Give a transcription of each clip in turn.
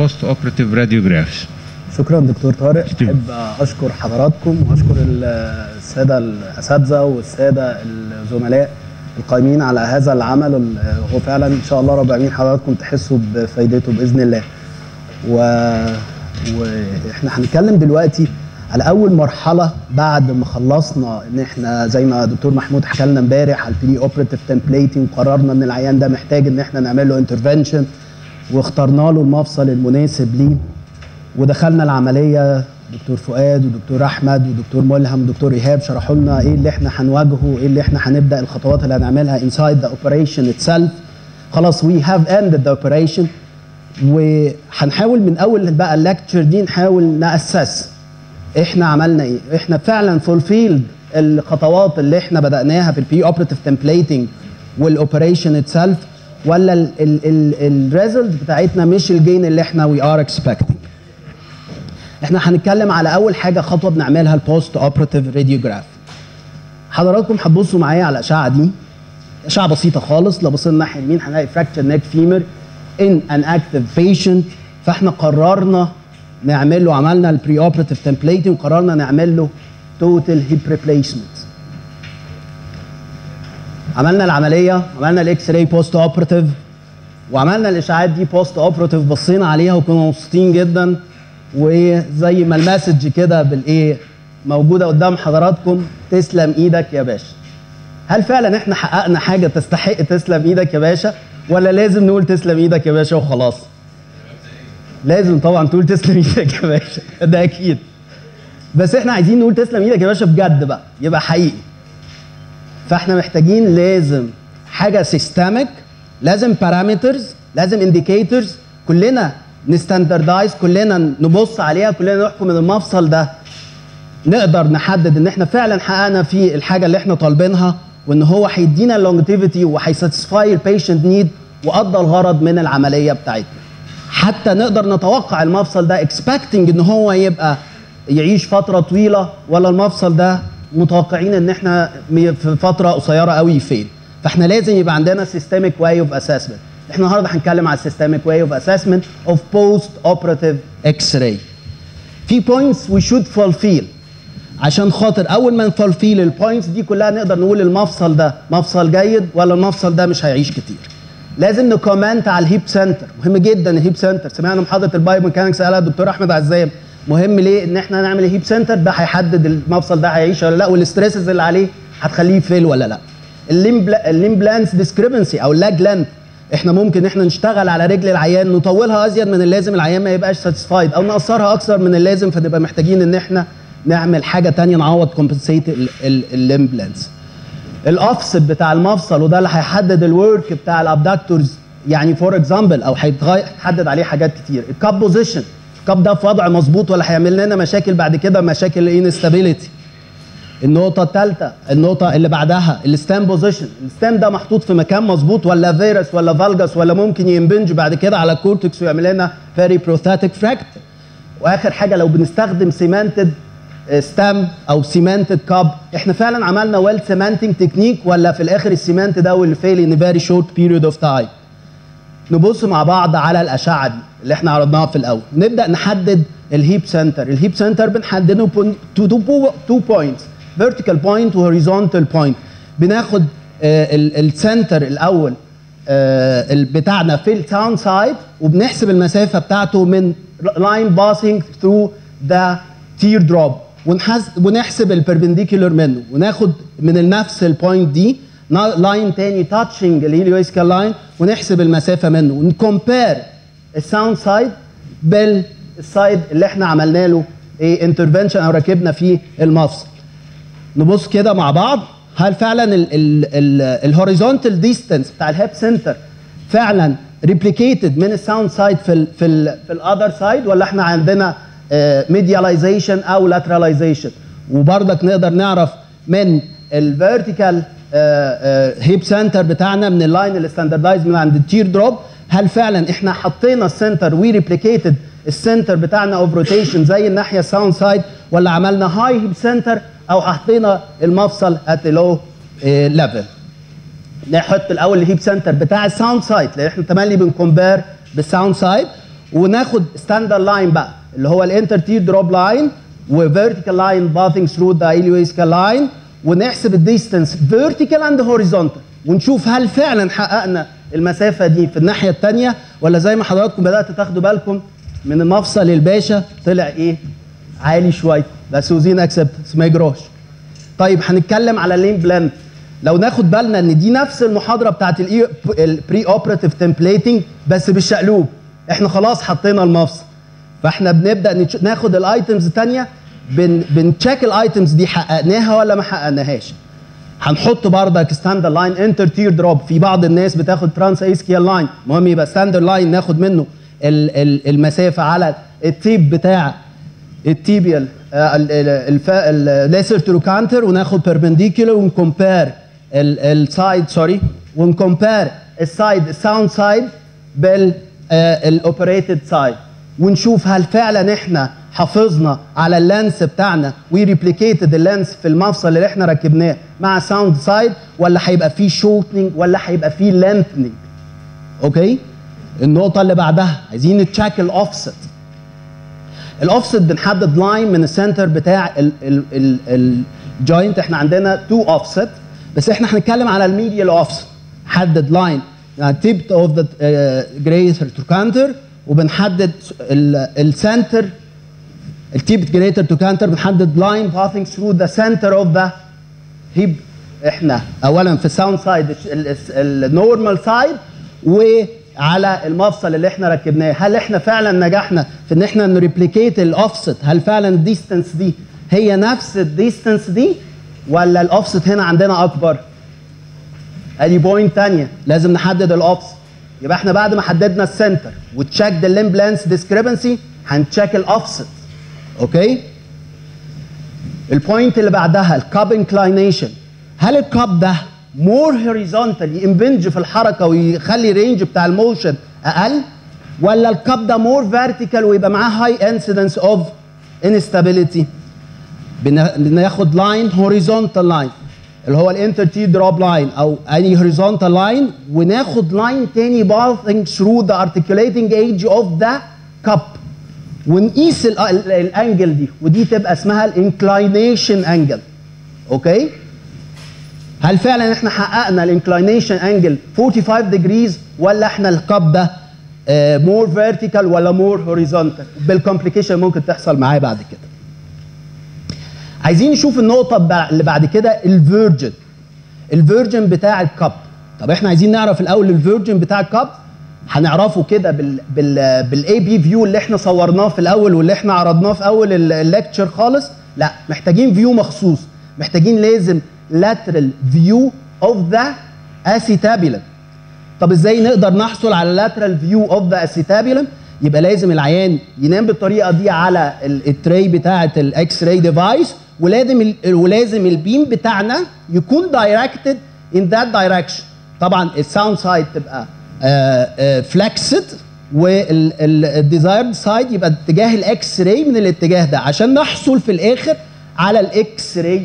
post operative radiographs. شكرا دكتور طارق شكراً. احب اشكر حضراتكم واشكر الساده الاساتذه والساده الزملاء القائمين على هذا العمل ال- هو فعلا ان شاء الله رب العالمين حضراتكم تحسوا بفائدته باذن الله و... واحنا هنتكلم دلوقتي على اول مرحله بعد ما خلصنا ان احنا زي ما دكتور محمود حكى لنا امبارح على البري اوبريتيف تمبليتنج قررنا ان العيان ده محتاج ان احنا نعمل له انترفنشن واخترنا له المفصل المناسب ليه ودخلنا العمليه دكتور فؤاد ودكتور احمد ودكتور ملهم ودكتور ايهاب شرحوا لنا ايه اللي احنا هنواجهه ايه اللي احنا هنبدا الخطوات اللي هنعملها inside the operation itself خلاص we have ended the operation وهنحاول من اول بقى الليكتشر دي نحاول ناسس احنا عملنا ايه احنا فعلا فولفيلد الخطوات اللي احنا بداناها في البي اوبريتيف تمبليتنج والاوبريشن اتسلف ولا الريزلت بتاعتنا مش الجين اللي احنا وي ار اكسبكتنج احنا هنتكلم على اول حاجه خطوه بنعملها البوست اوبريتيف راديوجراف حضراتكم هتبصوا معايا على الاشعه دي اشعه بسيطه خالص لو بصينا الناحيه اليمين هنلاقي فراكتشر نيك فيمر ان ان اكتف بيشنت فاحنا قررنا نعمل له عملنا البري اوبريتيف تمبليتنج وقررنا نعمل له توتال هيب ريبليسمنت عملنا العمليه عملنا الاكس راي بوست اوبريتيف وعملنا الاشعاعات دي بوست اوبريتيف بصينا عليها وكنا مبسوطين جدا وزي ما المسج كده بالايه موجوده قدام حضراتكم تسلم ايدك يا باشا هل فعلا احنا حققنا حاجه تستحق تسلم ايدك يا باشا ولا لازم نقول تسلم ايدك يا باشا وخلاص لازم طبعا تقول تسلم ايدك يا باشا ده اكيد بس احنا عايزين نقول تسلم ايدك يا باشا بجد بقى يبقى حقيقي فاحنا محتاجين لازم حاجه سيستمك لازم بارامترز لازم انديكيتورز كلنا نستاندردايز كلنا نبص عليها كلنا نحكم ان المفصل ده نقدر نحدد ان احنا فعلا حققنا فيه الحاجه اللي احنا طالبينها وان هو هيدينا اللونجتيفيتي وهيساتسفاي البيشنت نيد وقضى الغرض من العمليه بتاعتنا حتى نقدر نتوقع المفصل ده اكسبكتنج ان هو يبقى يعيش فتره طويله ولا المفصل ده متوقعين ان احنا م- في فتره قصيره قوي فين فاحنا لازم يبقى عندنا سيستميك واي اوف اسسمنت احنا النهارده هنتكلم على السيستميك واي اوف اسسمنت اوف بوست اوبراتيف اكس راي في بوينتس وي شود فولفيل عشان خاطر اول ما نفولفيل البوينتس دي كلها نقدر نقول المفصل ده مفصل جيد ولا المفصل ده مش هيعيش كتير لازم نكومنت على الهيب سنتر مهم جدا الهيب سنتر سمعنا محاضره البايو ميكانكس قالها الدكتور احمد عزام مهم ليه ان احنا نعمل الهيب سنتر ده هيحدد المفصل ده هيعيش ولا لا والستريسز اللي عليه هتخليه يفيل ولا لا الليمبلانس ديسكريبنسي او اللاج لانث احنا ممكن احنا نشتغل على رجل العيان نطولها ازيد من اللازم العيان ما يبقاش ساتيسفايد او نقصرها اكثر من اللازم فنبقى محتاجين ان احنا نعمل حاجه تانية نعوض كومبنسيت الليمبلانس الاوفست بتاع المفصل وده اللي هيحدد الورك بتاع الابدكتورز يعني فور اكزامبل او هيتحدد عليه حاجات كتير الكاب بوزيشن الكاب ده في وضع مظبوط ولا هيعمل لنا مشاكل بعد كده مشاكل الانستابيليتي النقطة الثالثة النقطة اللي بعدها الستام بوزيشن الستام ده محطوط في مكان مظبوط ولا فيروس ولا فالجس ولا ممكن ينبنج بعد كده على الكورتكس ويعمل لنا فيري بروثاتيك فراكت واخر حاجة لو بنستخدم سيمنتد ستام او سيمنتد كاب احنا فعلا عملنا ويل سيمنتنج تكنيك ولا في الاخر السيمنت ده will fail in a very short period of time نبص مع بعض على الاشعه دي اللي احنا عرضناها في الاول نبدا نحدد الهيب سنتر الهيب سنتر بنحدده تو بوينتس فيرتيكال بوينت وهوريزونتال بوينت بناخد السنتر الاول آه، ال- بتاعنا في التاون سايد وبنحسب المسافه بتاعته من لاين باسنج ثرو ذا تير دروب ونحسب البربنديكولر منه وناخد من نفس البوينت دي لاين تاني تاتشنج الهيليويسكال لاين ونحسب المسافه منه ونكومبير الساوند سايد بالسايد اللي احنا عملنا له ايه انترفنشن او ركبنا فيه المفصل نبص كده مع بعض هل فعلا الهوريزونتال ديستانس بتاع الهيب سنتر فعلا ريبليكيتد من الساوند سايد في ال في ال في الاذر سايد ولا احنا عندنا ميدياليزيشن او لاتراليزيشن وبرضك نقدر نعرف من الفيرتيكال هيب سنتر بتاعنا من اللاين الستاندردايز من عند التير دروب هل فعلا احنا حطينا السنتر وي ريبليكيتد السنتر بتاعنا اوف روتيشن زي الناحيه الساوند سايد ولا عملنا هاي هيب سنتر او حطينا المفصل ات لو ليفل نحط الاول الهيب سنتر بتاع الساوند سايد لان احنا تملي بنكمبير بالساوند سايد وناخد ستاندرد لاين بقى اللي هو الانتر تير دروب لاين وفيرتيكال لاين باثنج ثرو ذا اليويسكال لاين ونحسب الديستنس فيرتيكال اند هوريزونتال ونشوف هل فعلا حققنا المسافه دي في الناحيه الثانيه ولا زي ما حضراتكم بدات تاخدوا بالكم من المفصل الباشا طلع ايه عالي شويه بس وزين اكسبتنس ما يجراش طيب هنتكلم على اللين بلان لو ناخد بالنا ان دي نفس المحاضره بتاعت البري اوبراتيف تمبليتنج بس بالشقلوب احنا خلاص حطينا المفصل فاحنا بنبدا نتش- ناخد الايتمز الثانيه بن بنتشيك الايتمز دي حققناها ولا ما حققناهاش هنحط بردك ستاندر لاين انتر تير دروب في بعض الناس بتاخد ترانس ايسكيال لاين المهم يبقى ستاندر لاين ناخد منه ال ال المسافه على التيب بتاع التيبيال الليسر تروكانتر وناخد بيربنديكولار ونكمبير السايد سوري ونكمبير السايد الساوند سايد بالاوبريتد سايد ونشوف هل فعلا احنا حافظنا على اللانس بتاعنا وريبليكيتد اللانس في المفصل اللي احنا ركبناه مع ساوند سايد ولا هيبقى فيه شورتنج ولا هيبقى فيه لينثنج اوكي النقطه اللي بعدها عايزين نتشيك الاوفست الاوفست بنحدد لاين من السنتر بتاع الجوينت احنا عندنا تو اوفست بس احنا هنتكلم على الميديال اوفست حدد لاين تيب اوف ذا جريتر تروكانتر وبنحدد السنتر التيب جريتر تروكانتر بنحدد لاين باثنج ثرو ذا سنتر اوف ذا هيب احنا اولا في الساوند سايد النورمال سايد وعلى المفصل اللي احنا ركبناه هل احنا فعلا نجحنا في ان احنا نريبليكيت الاوفست هل فعلا الديستنس دي هي نفس الديستنس دي ولا الاوفست هنا عندنا اكبر ادي بوينت ثانيه لازم نحدد الاوفست يبقى احنا بعد ما حددنا السنتر وتشيك ذا ليم بلانس ديسكريبنسي هنتشيك الاوفست اوكي البوينت اللي بعدها الكاب انكلاينيشن هل الكاب ده مور هوريزونتال يمبنج في الحركه ويخلي الرينج بتاع الموشن اقل ولا الكاب ده مور فيرتيكال ويبقى معاه هاي انسيدنس اوف انستابيليتي بناخد لاين هوريزونتال لاين اللي هو الانتر تي دروب لاين او اني هوريزونتال لاين وناخد لاين تاني باثنج ثرو ذا ارتكيوليتنج ايدج اوف ذا كاب ونقيس ال- ال- الانجل دي ودي تبقى اسمها الانكلاينيشن انجل اوكي هل فعلا احنا حققنا الانكلاينيشن انجل 45 ديجريز ولا احنا الكاب ده مور فيرتيكال ولا مور هوريزونتال بالكومبليكيشن ممكن تحصل معايا بعد كده عايزين نشوف النقطه بع- اللي بعد كده الفيرجن الفيرجن بتاع الكاب طب احنا عايزين نعرف الاول الفيرجن بتاع الكاب هنعرفه كده بال بال بالاي بي فيو اللي احنا صورناه في الاول واللي احنا عرضناه في اول الليكتشر خالص لا محتاجين فيو مخصوص محتاجين لازم lateral view of the acetabulum طب ازاي نقدر نحصل على lateral view of the acetabulum يبقى لازم العيان ينام بالطريقه دي على ال- التري بتاعه الاكس راي ديفايس ولازم ال- ولازم البيم بتاعنا يكون دايركتد ان ذات دايركشن طبعا الساوند سايد تبقى فلكسد والديزايرد سايد يبقى اتجاه الاكس راي من الاتجاه ده عشان نحصل في الاخر على الاكس راي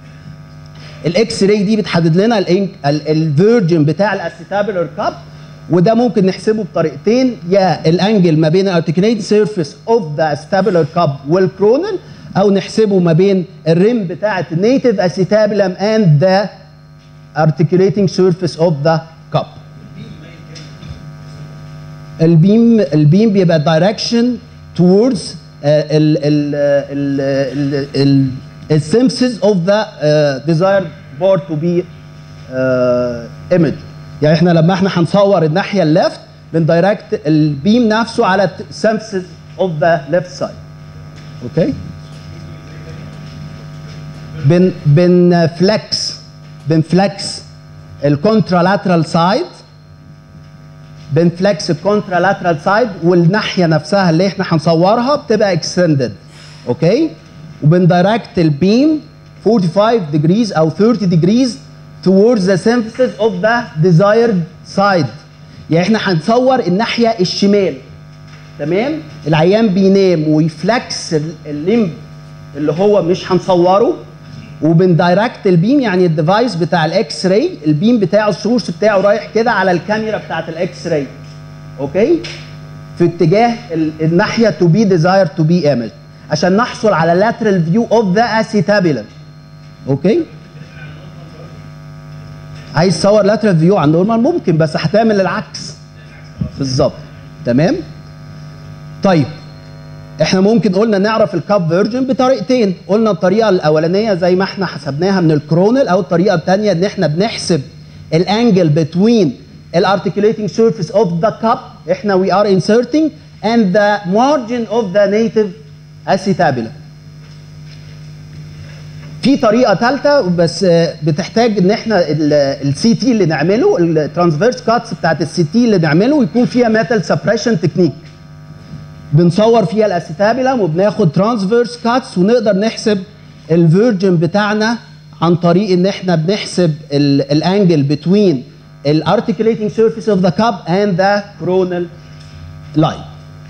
الاكس راي دي بتحدد لنا الفيرجن بتاع الاسيتابولار كاب وده ممكن نحسبه بطريقتين يا الانجل ما بين الارتكيوليت سيرفيس اوف ذا استابولار كاب والكرونال او نحسبه ما بين الريم بتاعه النيتيف اسيتابولم اند ذا articulating surface of the cup البيم البيم بيبقى direction towards uh, ال ال ال ال السيمسز of the uh, desired board to be uh, image يعني احنا لما احنا هنصور الناحيه الليفت بندايركت البيم نفسه على السيمسز of the left side اوكي بن بنفلكس بنفلكس الكونترالاترال سايد بنفلكس الكونترالاترال سايد والناحيه نفسها اللي احنا هنصورها بتبقى اكستندد اوكي وبندايركت البيم 45 degrees او 30 degrees towards the symphysis of the desired side يعني احنا هنصور الناحيه الشمال تمام العيان بينام ويفلكس ال- الليمب اللي هو مش هنصوره وبندايركت البيم يعني الديفايس بتاع الاكس راي البيم بتاعه السورس بتاعه رايح كده على الكاميرا بتاعت الاكس راي اوكي في اتجاه ال- الناحيه to be desired to be imaged عشان نحصل على lateral view of the acetabulum اوكي عايز تصور lateral view عن نورمال ممكن بس هتعمل العكس بالظبط تمام طيب احنا ممكن قلنا نعرف الكاب فيرجن بطريقتين قلنا الطريقه الاولانيه زي ما احنا حسبناها من الكرونل او الطريقه الثانيه ان احنا بنحسب الانجل بتوين الارتكيوليتنج سيرفيس اوف ذا كاب احنا وي ار انسرتنج and the margin of the native acetabulum في طريقه ثالثه بس آه، بتحتاج ان احنا السي تي اللي نعمله الترانسفيرس كاتس بتاعت السي تي اللي نعمله يكون فيها ميتال سبريشن تكنيك بنصور فيها الاسيتابيلم وبناخد ترانسفيرس كاتس ونقدر نحسب الفيرجن بتاعنا عن طريق ان احنا بنحسب الانجل بتوين الارتكيوليتنج سيرفيس اوف ذا كاب اند ذا كرونال لاين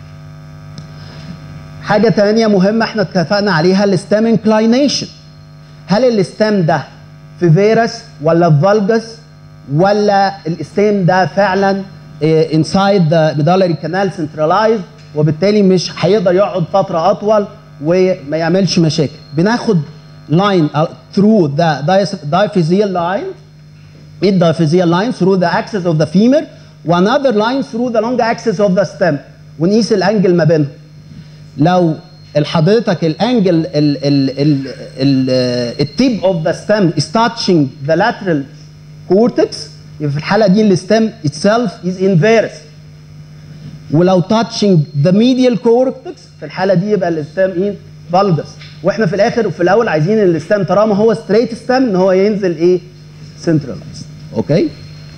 حاجة تانية مهمة احنا اتفقنا عليها الستام انكلاينيشن هل الستام ده في فيروس ولا في فالجس ولا الستام ده فعلا انسايد ذا ميدالري كانال سنترلايز وبالتالي مش هيقدر يقعد فترة أطول وما يعملش مشاكل بناخد لاين through the diaphyseal line mid diaphyseal line through the axis of the femur وanother line through the long axis of the stem ونقيس الانجل ما بينهم لو حضرتك الانجل ال ال ال ال التيب اوف ذا ستيم is touching the lateral cortex يبقى في الحاله دي الستيم itself is inverse ولو touching the medial cortex في الحاله دي يبقى الستيم ايه فالجس واحنا في الاخر وفي الاول عايزين الستيم طالما هو ستريت ستيم ان هو ينزل ايه سنترلايز اوكي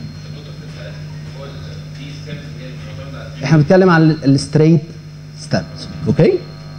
احنا بنتكلم عن الستريت ستيمز اوكي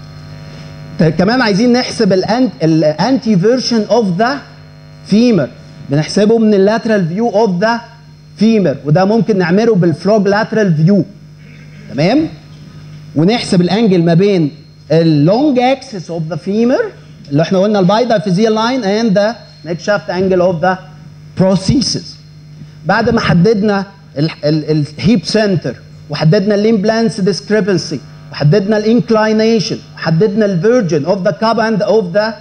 طيب كمان عايزين نحسب الانتي فيرجن اوف ذا فيمر بنحسبه من اللاترال فيو اوف ذا فيمر وده ممكن نعمله بالفلوج لاترال فيو تمام ونحسب الانجل ما بين اللونج اكسس اوف ذا فيمر اللي احنا قلنا البايدا فيزيال لاين اند ذا نيك شافت انجل اوف ذا بروسيسز بعد ما حددنا الهيب سنتر وحددنا الامبلانس ديسكريبنسي وحددنا الانكلاينيشن وحددنا الفيرجن اوف ذا كاب اند اوف ذا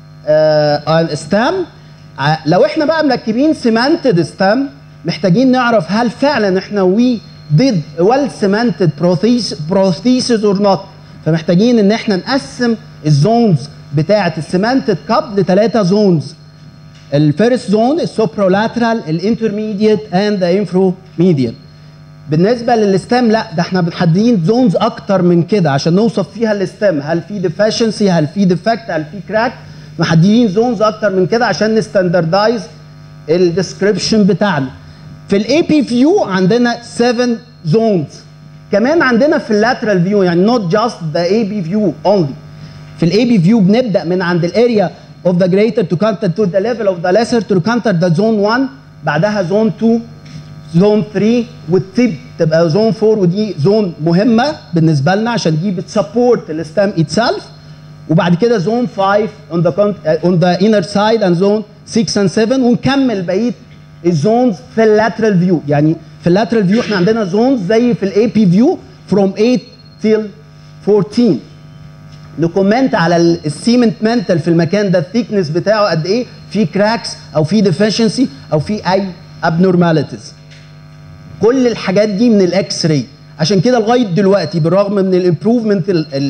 ستام لو احنا بقى مركبين سيمنتد ستام محتاجين نعرف هل فعلا احنا وي did well cemented prosthesis or not فمحتاجين ان احنا نقسم الزونز بتاعه السيمنتد كاب لثلاثه زونز الفيرست زون السوبرولاترال الانترميديت اند ذا انفروميديت بالنسبه للستام لا ده احنا محددين زونز اكتر من كده عشان نوصف فيها الستام هل في ديفيشنسي هل في ديفكت هل في كراك محددين زونز اكتر من كده عشان نستاندردايز الديسكريبشن بتاعنا في الاي بي فيو عندنا 7 زونز كمان عندنا في اللاترال فيو يعني نوت جاست ذا اي بي فيو اونلي في الاي بي فيو بنبدا من عند الاريا of the greater to counter to the level of the lesser to counter the zone 1 بعدها زون 2 زون 3 والتب تبقى زون 4 ودي زون مهمه بالنسبه لنا عشان دي بتسبورت الستام اتسلف وبعد كده زون 5 on the on the inner side and zone 6 and 7 ونكمل بقيه الزونز في اللاترال فيو يعني في اللاترال فيو احنا عندنا زونز زي في الاي بي فيو from 8 till 14 نكومنت على السيمنت منتال في المكان ده الثيكنس بتاعه قد ايه في كراكس او في ديفيشنسي او في اي ابنورماليتيز كل الحاجات دي من الاكس راي عشان كده لغايه دلوقتي بالرغم من الامبروفمنت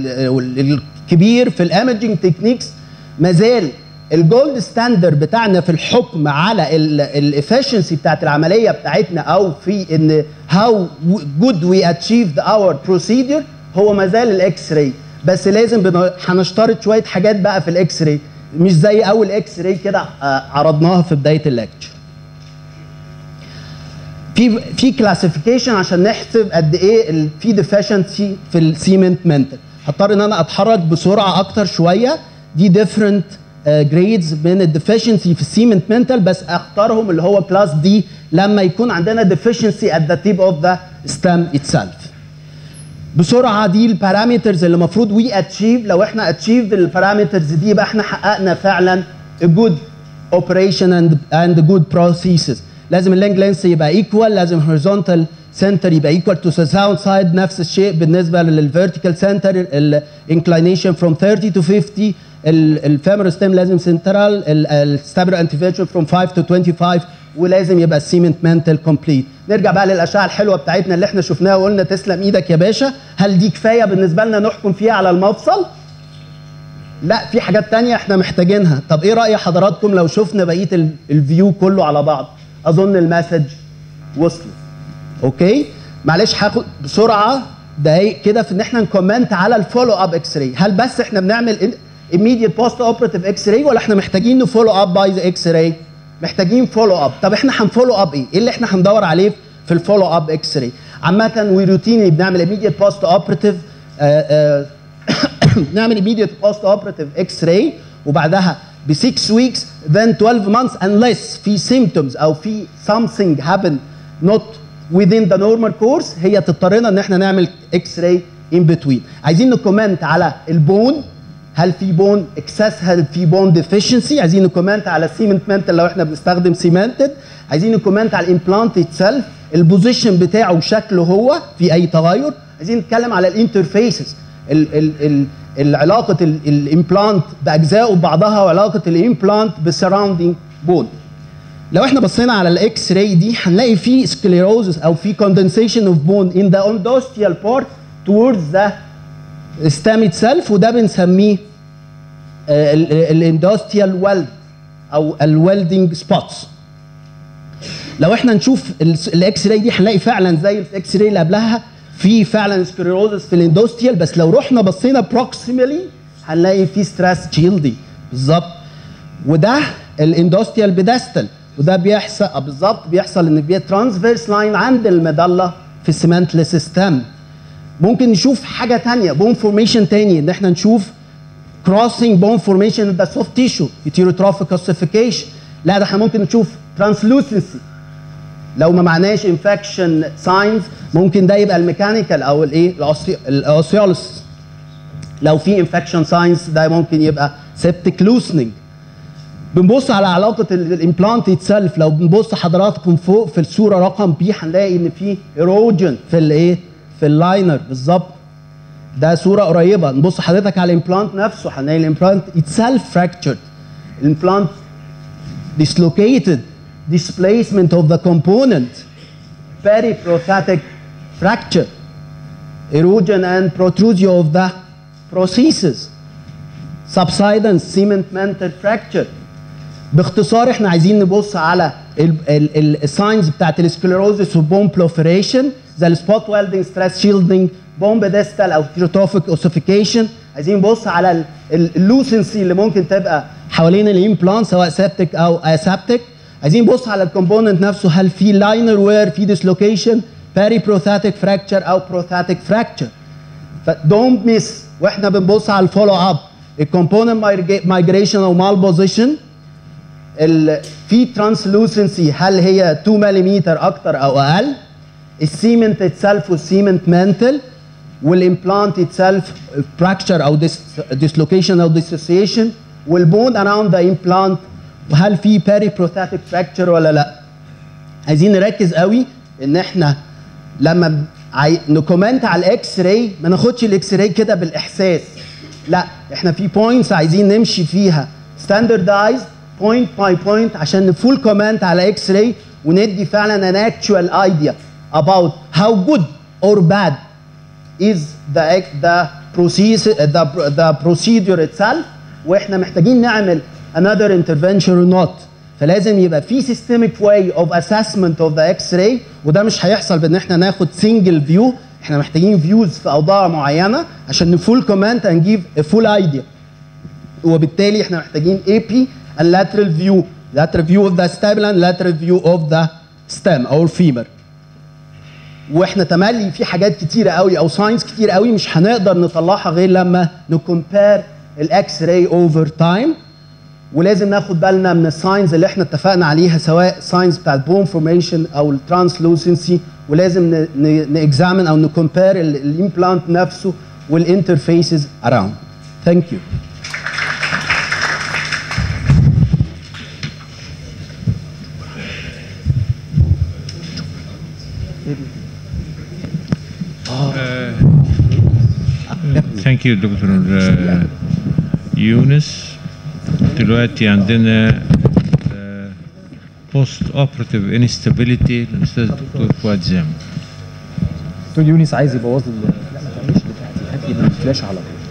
الكبير في الايمجنج تكنيكس ما زال الجولد ستاندرد بتاعنا في الحكم على الافشنسي بتاعت العمليه بتاعتنا او في ان هاو جود وي اتشيفد اور بروسيدر هو ما زال الاكس راي بس لازم هنشترط شويه حاجات بقى في الاكس راي مش زي اول اكس راي كده عرضناها في بدايه الليكتشر في في كلاسيفيكيشن عشان نحسب قد ايه في ديفيشنسي في السيمنت منتال هضطر ان انا اتحرك بسرعه اكتر شويه دي ديفرنت جريدز من الديفيشنسي في السيمنت منتال بس اختارهم اللي هو كلاس دي لما يكون عندنا ديفيشنسي ات ذا تيب اوف ذا ستام اتسلف بسرعه دي البارامترز اللي المفروض وي اتشيف لو احنا اتشيفد البارامترز دي يبقى احنا حققنا فعلا جود اوبريشن اند اند جود بروسيسز لازم اللينج لينس يبقى ايكوال لازم هوريزونتال سنتر يبقى equal to the sound side نفس الشيء بالنسبه للفيرتيكال سنتر الانكلينيشن from 30 to 50 الفيمور ستيم لازم سنترال الستابر انتيفيشن from 5 to 25 ولازم يبقى السيمنت منتل كومبليت نرجع بقى للاشعه الحلوه بتاعتنا اللي احنا شفناها وقلنا تسلم ايدك يا باشا هل دي كفايه بالنسبه لنا نحكم فيها على المفصل لا في حاجات تانية احنا محتاجينها طب ايه رأي حضراتكم لو شفنا بقية ال- الفيو كله على بعض اظن المسج وصلت اوكي معلش هاخد بسرعة دقايق كده في ان احنا نكومنت على الفولو اب اكس راي هل بس احنا بنعمل immediate post operative اكس راي ولا احنا محتاجين نفولو اب باي ذا اكس راي محتاجين فولو اب طب احنا هنفولو اب ايه ايه اللي احنا هندور عليه في الفولو اب اكس راي عامة وروتيني بنعمل immediate post operative آه آه نعمل immediate post operative x ray وبعدها ب 6 weeks then 12 months unless في symptoms او في something happen not within the normal course هي تضطرنا ان احنا نعمل x ray in between عايزين نكومنت على البون هل في بون اكسس هل في بون ديفيشنسي عايزين نكومنت على السيمنت منتل لو احنا بنستخدم سيمنتد عايزين نكومنت على الامبلانت اتسلف البوزيشن بتاعه وشكله هو في اي تغير عايزين نتكلم على الانترفيسز ال ال ال العلاقه الامبلانت باجزائه ببعضها وعلاقه الامبلانت بالسراوندينج بون لو احنا بصينا على الاكس راي دي هنلاقي في سكليروزس او في كوندنسيشن اوف بون ان ذا اندوستيال بارت towards the stem itself وده بنسميه الاندوستيال ويلد او الويلدنج سبوتس لو احنا نشوف الاكس راي دي هنلاقي فعلا زي الاكس راي اللي قبلها في فعلا سكليروزس في الاندوستيال بس لو رحنا بصينا بروكسيمالي هنلاقي في ستريس شيلدي بالظبط وده الاندوستيال بيدستل وده بيحصل آه بالظبط بيحصل ان بيه ترانسفيرس لاين عند المظله في السيمنتلس ستام ممكن نشوف حاجه تانية بون فورميشن تاني ان احنا نشوف crossing bone formation in the soft tissue heterotrophic ossification لا ده احنا ممكن نشوف translucency لو ما معناش انفكشن ساينز ممكن ده يبقى الميكانيكال او الايه الاوسيولس لو في انفكشن ساينز ده ممكن يبقى سيبتيك لوسننج بنبص على علاقه الامبلانت اتسلف لو بنبص حضراتكم فوق في الصوره رقم بي هنلاقي ان في ايروجن في الايه في اللاينر بالظبط ده صوره قريبه نبص حضرتك على الامبلانت نفسه هنلاقي الامبلانت اتسلف فراكتشرد الامبلانت dislocated displacement of the component periprosthetic fracture erosion and protrusion of the prosthesis subsidence cement mental fracture باختصار احنا عايزين نبص على الساينز بتاعت السكليروزس والبون بلوفريشن زي السبوت ويلدنج ستريس شيلدنج بون بيدستال او هيروتروفيك اوسيفيكيشن عايزين نبص على اللوسنسي اللي ممكن تبقى حوالين الامبلانت سواء سيبتك او اسابتك عايزين نبص على الكومبوننت نفسه هل في لاينر وير في ديسلوكيشن باري بروثاتيك فراكتشر او بروثاتيك فراكتشر فدونت ميس واحنا بنبص على الفولو اب الكومبوننت مايجريشن او مال بوزيشن في ترانسلوسنسي هل هي 2 ملم اكتر او اقل السيمنت اتسلف والسيمنت منتل والامبلانت اتسلف فراكتشر او ديسلوكيشن او ديسوسيشن والبون اراوند ذا امبلانت وهل في باري بروثاتيك فراكتشر ولا لا عايزين نركز قوي ان احنا لما عاي... نكومنت على الاكس راي ما ناخدش الاكس راي كده بالاحساس لا احنا في بوينتس عايزين نمشي فيها ستاندردايزد بوينت باي بوينت عشان نفول كومنت على اكس راي وندي فعلا an actual idea about how good or bad is the the process the, the procedure itself واحنا محتاجين نعمل another intervention or not فلازم يبقى في systemic way of assessment of the x-ray وده مش هيحصل بان احنا ناخد single view احنا محتاجين views في اوضاع معينه عشان نفول كومنت and give a full idea وبالتالي احنا محتاجين AP and lateral view lateral view of the stable and lateral view of the stem or femur واحنا تملي في حاجات كتيره قوي او ساينس كتير قوي مش هنقدر نطلعها غير لما نكومبير الاكس راي اوفر تايم ولازم ناخد بالنا من الساينز اللي احنا اتفقنا عليها سواء ساينز بتاع البون فورميشن او الترانسلوسنسي ولازم نكزامن او نكومبير الامبلانت نفسه والانترفيسز اراوند ثانك يو ثانك يو دكتور يونس دلوقتي عندنا بوست اوبراتيف انستابيليتي الاستاذ الدكتور فؤاد زام دكتور يونس عايز يبوظ ال لا ما تعملش بتاعتي هات لي الفلاش على طول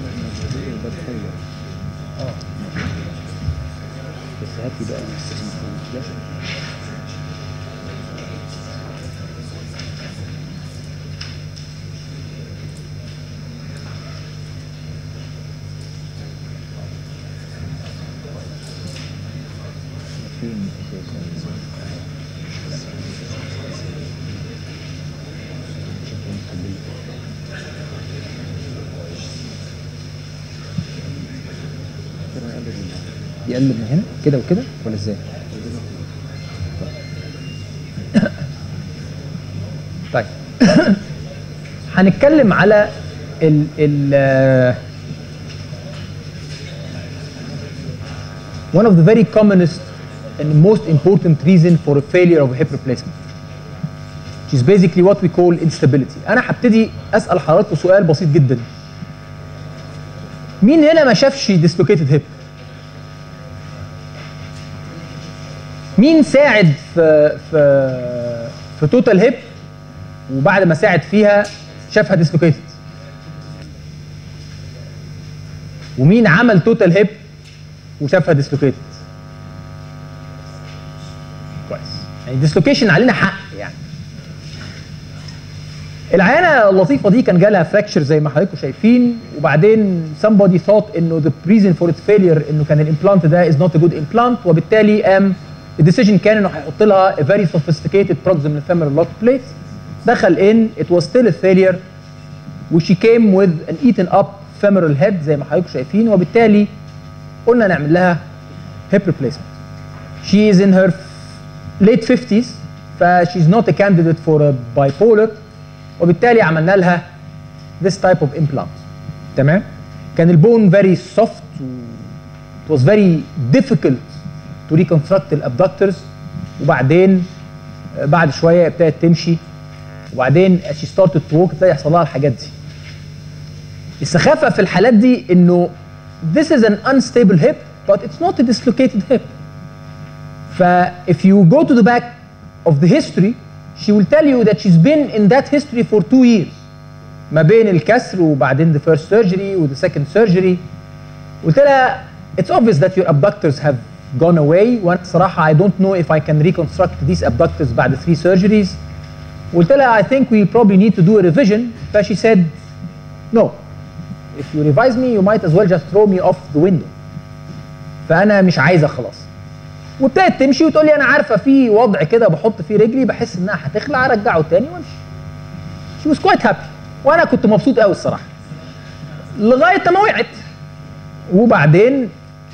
اه بس هات لي بقى الفلاش يقلب من هنا كده وكده ولا ازاي؟ طيب هنتكلم على ال ال one of the very commonest and most important reason for a failure of a hip replacement which is basically what we call instability انا هبتدي اسال حضراتكم سؤال بسيط جدا مين هنا ما شافش dislocated hip مين ساعد في في في توتال هيب وبعد ما ساعد فيها شافها ديسلوكيتد ومين عمل توتال هيب وشافها ديسلوكيتد كويس يعني ديسلوكيشن علينا حق يعني العيانه اللطيفه دي كان جالها فراكشر زي ما حضراتكم شايفين وبعدين somebody thought انه the reason for its failure انه كان الامبلانت ده is not a good implant وبالتالي قام الديسيجن كان انه هيحط لها a very sophisticated proximal femoral lock plate دخل ان it was still a failure و she came with an eaten up femoral head زي ما حضراتكم شايفين وبالتالي قلنا نعمل لها hip replacement. She is in her late 50s ف she's not a candidate for a bipolar وبالتالي عملنا لها this type of implant تمام؟ كان البون very soft و it was very difficult to reconstruct الابدكتورز وبعدين آه، بعد شويه ابتدت تمشي وبعدين as she started to walk ابتدى يحصل لها الحاجات دي. السخافه في الحالات دي انه this is an unstable hip but it's not a dislocated hip. ف if you go to the back of the history she will tell you that she's been in that history for two years ما بين الكسر وبعدين the first surgery و the second surgery قلت لها it's obvious that your abductors have gone away وانا صراحه I don't know if I can reconstruct these abductors بعد three surgeries قلت لها I think we probably need to do a revision ف she said no if you revise me you might as well just throw me off the window فانا مش عايزه خلاص وابتدت تمشي وتقول لي انا عارفه في وضع كده بحط فيه رجلي بحس انها هتخلع ارجعه تاني وامشي she was quite happy وانا كنت مبسوط قوي الصراحه لغايه ما وقعت وبعدين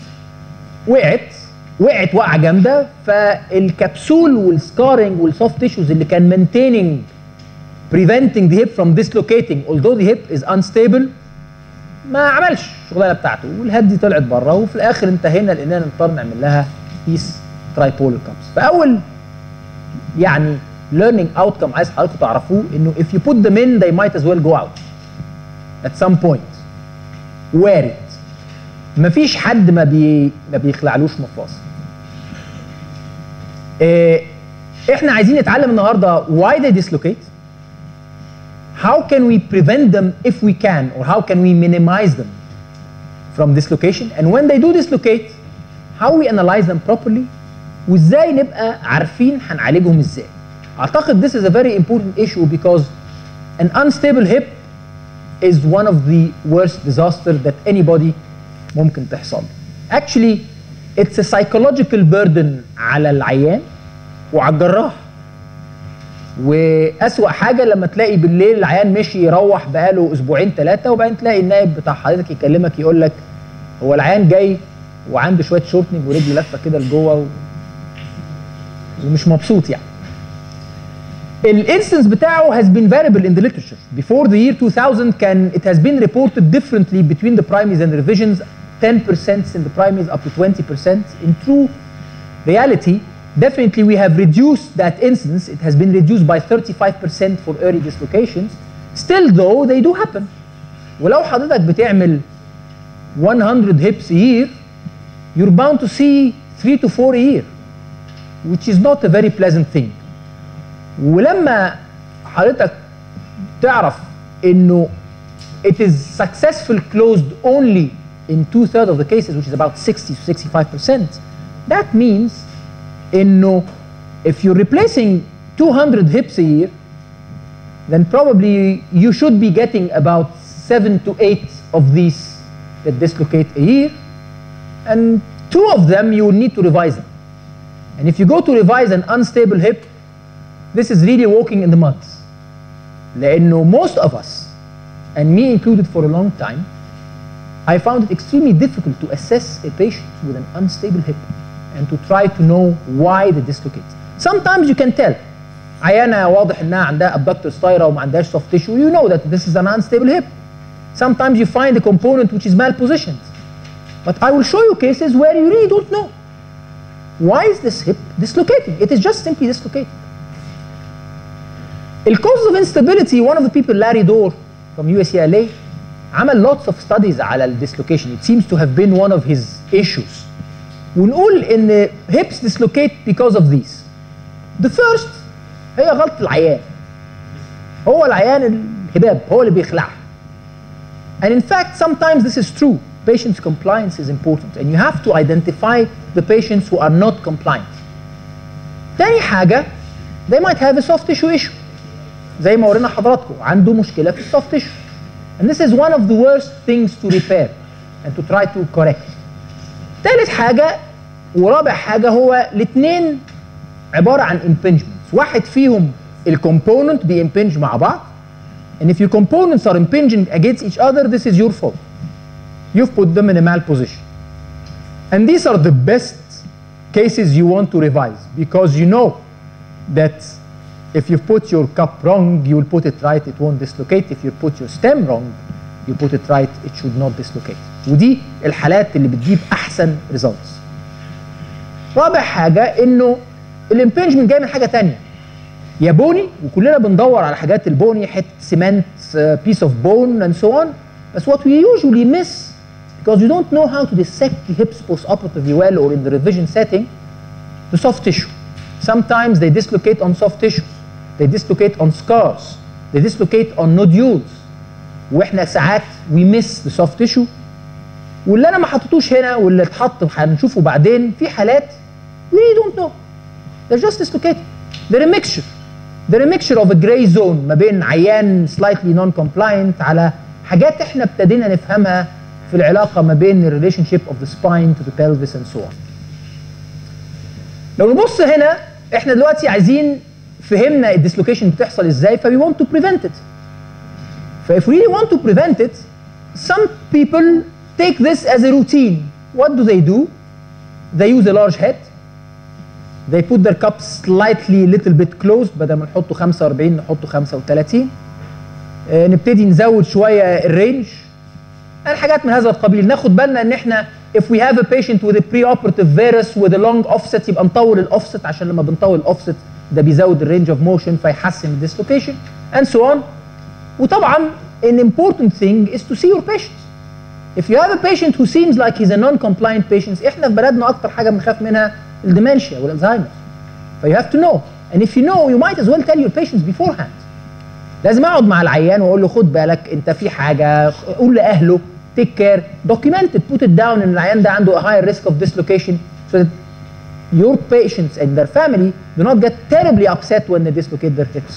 وقعت وقعت وقعه جامده فالكبسول والسكارنج والسوفت تيشوز اللي كان maintaining preventing the hip from dislocating although the hip is unstable ما عملش الشغلانه بتاعته والهد دي طلعت بره وفي الاخر انتهينا لاننا نضطر نعمل لها بيس ترايبولر كابس فاول يعني learning outcome عايز حضراتكم تعرفوه انه if you put them in they might as well go out at some point وارد مفيش حد ما بي ما بيخلعلوش مفاصل إيه احنا عايزين نتعلم النهارده why they dislocate how can we prevent them if we can or how can we minimize them from dislocation and when they do dislocate how we analyze them properly وازاي نبقى عارفين هنعالجهم ازاي اعتقد this is a very important issue because an unstable hip is one of the worst disaster that anybody ممكن تحصل actually it's a psychological burden على العيان وعلى الجراح واسوأ حاجه لما تلاقي بالليل العيان مشي يروح بقاله اسبوعين ثلاثه وبعدين تلاقي النائب بتاع حضرتك يكلمك يقول لك هو العيان جاي وعنده شويه شورتنج ورجله لفه كده لجوه و... ومش مبسوط يعني. الانستنس بتاعه has been variable in the literature. Before the year 2000 كان it has been reported differently between the primaries and revisions 10% in the primaries up to 20%. In true reality definitely we have reduced that incidence. It has been reduced by 35% for early dislocations. Still though, they do happen. ولو حضرتك بتعمل 100 hips a year, you're bound to see 3 to 4 a year, which is not a very pleasant thing. ولما حضرتك تعرف انه it is successful closed only in two thirds of the cases, which is about 60 to 65 percent, that means انه if you're replacing 200 hips a year, then probably you should be getting about seven to eight of these that dislocate a year, and two of them you will need to revise them. And if you go to revise an unstable hip, this is really walking in the mud. لأنه most of us, and me included for a long time, I found it extremely difficult to assess a patient with an unstable hip and to try to know why they dislocate. Sometimes you can tell. عيانة واضح انها عندها abductor styra وما عندهاش soft tissue, you know that this is an unstable hip. Sometimes you find a component which is malpositioned. But I will show you cases where you really don't know. Why is this hip dislocating? It is just simply dislocating. The causes of instability, one of the people, Larry Dorr from USCLA, عمل lots of studies على الديسلوكيشن. It seems to have been one of his issues. ونقول ان hips dislocate because of these. The first هي غلطة العيان. هو العيان الهباب هو اللي بيخلعها. And in fact, sometimes this is true. Patient's compliance is important, and you have to identify the patients who are not compliant. تاني حاجة, they might have a soft tissue issue. زي ما ورينا حضراتكم عنده مشكلة في السوفت tissue. And this is one of the worst things to repair and to try to correct. تالت حاجة ورابع حاجة هو الاثنين عبارة عن impingements. واحد فيهم الكومبوننت بيمبنج مع بعض And if your components are impinging against each other, this is your fault. You've put them in a malposition. And these are the best cases you want to revise because you know that if you put your cup wrong, you will put it right, it won't dislocate. If you put your stem wrong, you put it right, it should not dislocate. ودي الحالات اللي بتجيب احسن results. رابع حاجة انه الامبنجمنت جاي من حاجة تانية. يا بوني وكلنا بندور على حاجات البوني حته سيمنت بيس اوف بون اند سو اون بس what we usually miss because you don't know how to dissect the hips post-operatively well or in the revision setting the soft tissue sometimes they dislocate on soft tissue they dislocate on scars they dislocate on nodules واحنا ساعات we miss the soft tissue واللي انا ما حطيتوش هنا واللي اتحط هنشوفه بعدين في حالات we really don't know they're just dislocating they're a mixture they're a mixture of a gray zone ما بين عيان slightly non-compliant على حاجات احنا ابتدينا نفهمها في العلاقة ما بين ال relationship of the spine to the pelvis and so on. لو نبص هنا احنا دلوقتي عايزين فهمنا الديسلوكيشن بتحصل ازاي ف we want to prevent it. ف if we really want to prevent it, some people take this as a routine. What do they do? They use a large head. They put their cup slightly little bit closed بدل ما نحطه 45 نحطه 35 آه، نبتدي نزود شويه الرينج يعني حاجات من هذا القبيل ناخد بالنا ان احنا if we have a patient with a preoperative varus with a long offset يبقى نطول الاوفست عشان لما بنطول الاوفست ده بيزود الرينج اوف موشن فيحسن الديسلوكيشن and so on وطبعا an important thing is to see your patients if you have a patient who seems like he's a non-compliant patient احنا في بلدنا اكتر حاجه بنخاف منها الديمنشيا والالزهايمر ف you have to know and if you know you might as well tell your patients beforehand لازم اقعد مع العيان واقول له خد بالك انت في حاجه قول لاهله تيك كير document it put it down ان العيان ده عنده a higher risk of dislocation so that your patients and their family do not get terribly upset when they dislocate their hips.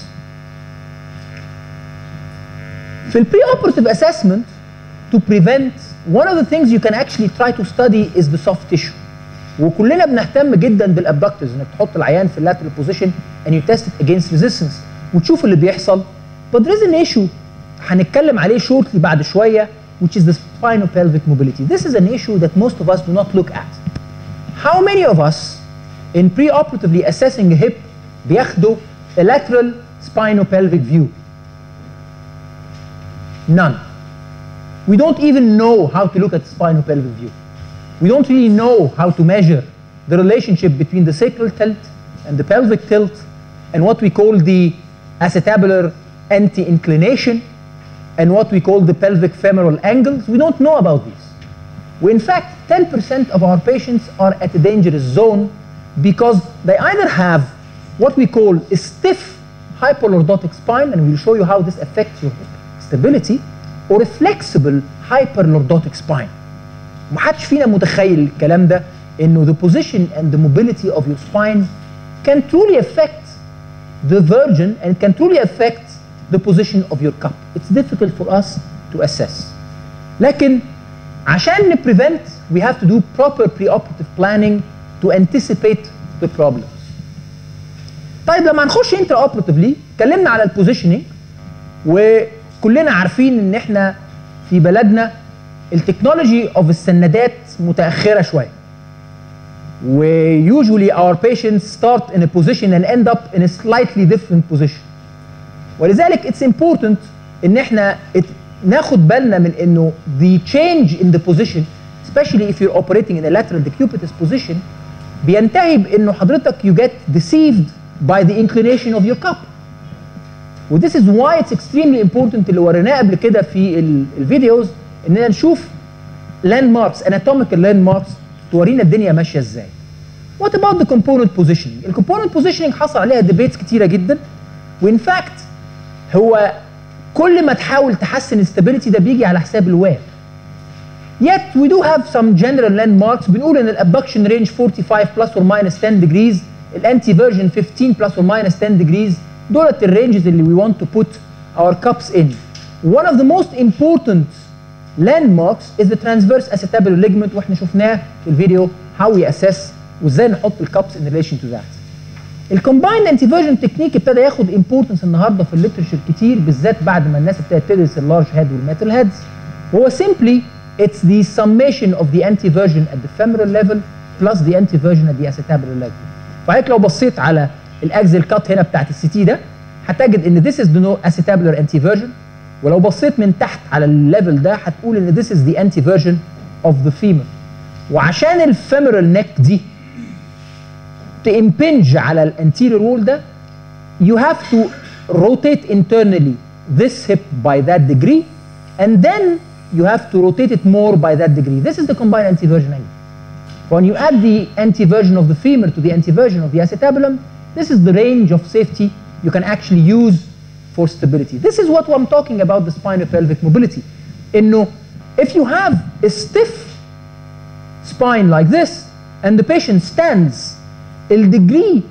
في ال preoperative assessment to prevent one of the things you can actually try to study is the soft tissue. وكلنا بنهتم جدا بالابدكتورز انك تحط العيان في اللاترال بوزيشن and you test it against resistance وتشوف اللي بيحصل but there is an issue هنتكلم عليه shortly بعد شويه which is the spinopelvic mobility. This is an issue that most of us do not look at. How many of us in preoperatively assessing a hip بياخدوا a lateral spinopelvic view? None. We don't even know how to look at spinopelvic view. We don't really know how to measure the relationship between the sacral tilt and the pelvic tilt and what we call the acetabular anti-inclination and what we call the pelvic femoral angles. We don't know about these. We, in fact, 10% of our patients are at a dangerous zone because they either have what we call a stiff hyperlordotic spine, and we'll show you how this affects your hip stability, or a flexible hyperlordotic spine. محدش فينا متخيل الكلام ده انه the position and the mobility of your spine can truly affect the virgin and can truly affect the position of your cup. It's difficult for us to assess. لكن عشان ن prevent we have to do proper preoperative planning to anticipate the problems. طيب لما هنخش انترا اوبراتيفلي اتكلمنا على البوزيشننج وكلنا عارفين ان احنا في بلدنا التكنولوجي اوف السندات متاخره شويه. و usually our patients start in a position and end up in a slightly different position. ولذلك it's important ان احنا it, ناخد بالنا من انه the change in the position especially if you're operating in a lateral decupitous position بينتهي بانه حضرتك you get deceived by the inclination of your cup. و this is why it's extremely important اللي وريناه قبل كده في ال- الفيديوز اننا نشوف landmarks anatomical landmarks تورينا الدنيا ماشيه ازاي. What about the component positioning؟ ال component positioning حصل عليها debates كتيره جدا وان fact هو كل ما تحاول تحسن الستابيليتي ده بيجي على حساب الوير. Yet we do have some general landmarks بنقول ان الابدكشن رينج 45 plus or minus 10 degrees الانتي فيرجن 15 plus or minus 10 degrees دولت الرينجز اللي we want to put our cups in. One of the most important landmarks is the transverse acetabular ligament واحنا شفناه في الفيديو how we assess وازاي نحط الكابس in relation to that. الكومبايند انتي فيرجن تكنيك ابتدى ياخد امبورتنس النهارده في الليترشر كتير بالذات بعد ما الناس ابتدت تدرس اللارج هيد والميتال هيدز وهو simply it's the summation of the antiversion at the femoral level plus the antiversion at the acetabular level. فحضرتك لو بصيت على الاكزل كات هنا بتاعت السي تي ده هتجد ان this is the no acetabular antiversion ولو بصيت من تحت على الليفل ده هتقول ان this is the antiversion of the femur. وعشان الفيمورال نيك دي تimpinge على الانتيريور وول ده you have to rotate internally this hip by that degree and then you have to rotate it more by that degree. This is the combined antiversion angle. When you add the antiversion of the femur to the antiversion of the acetabulum, this is the range of safety you can actually use for stability. This is what I'm talking about the spinopelvic mobility. إنه if you have a stiff spine like this and the patient stands, the degree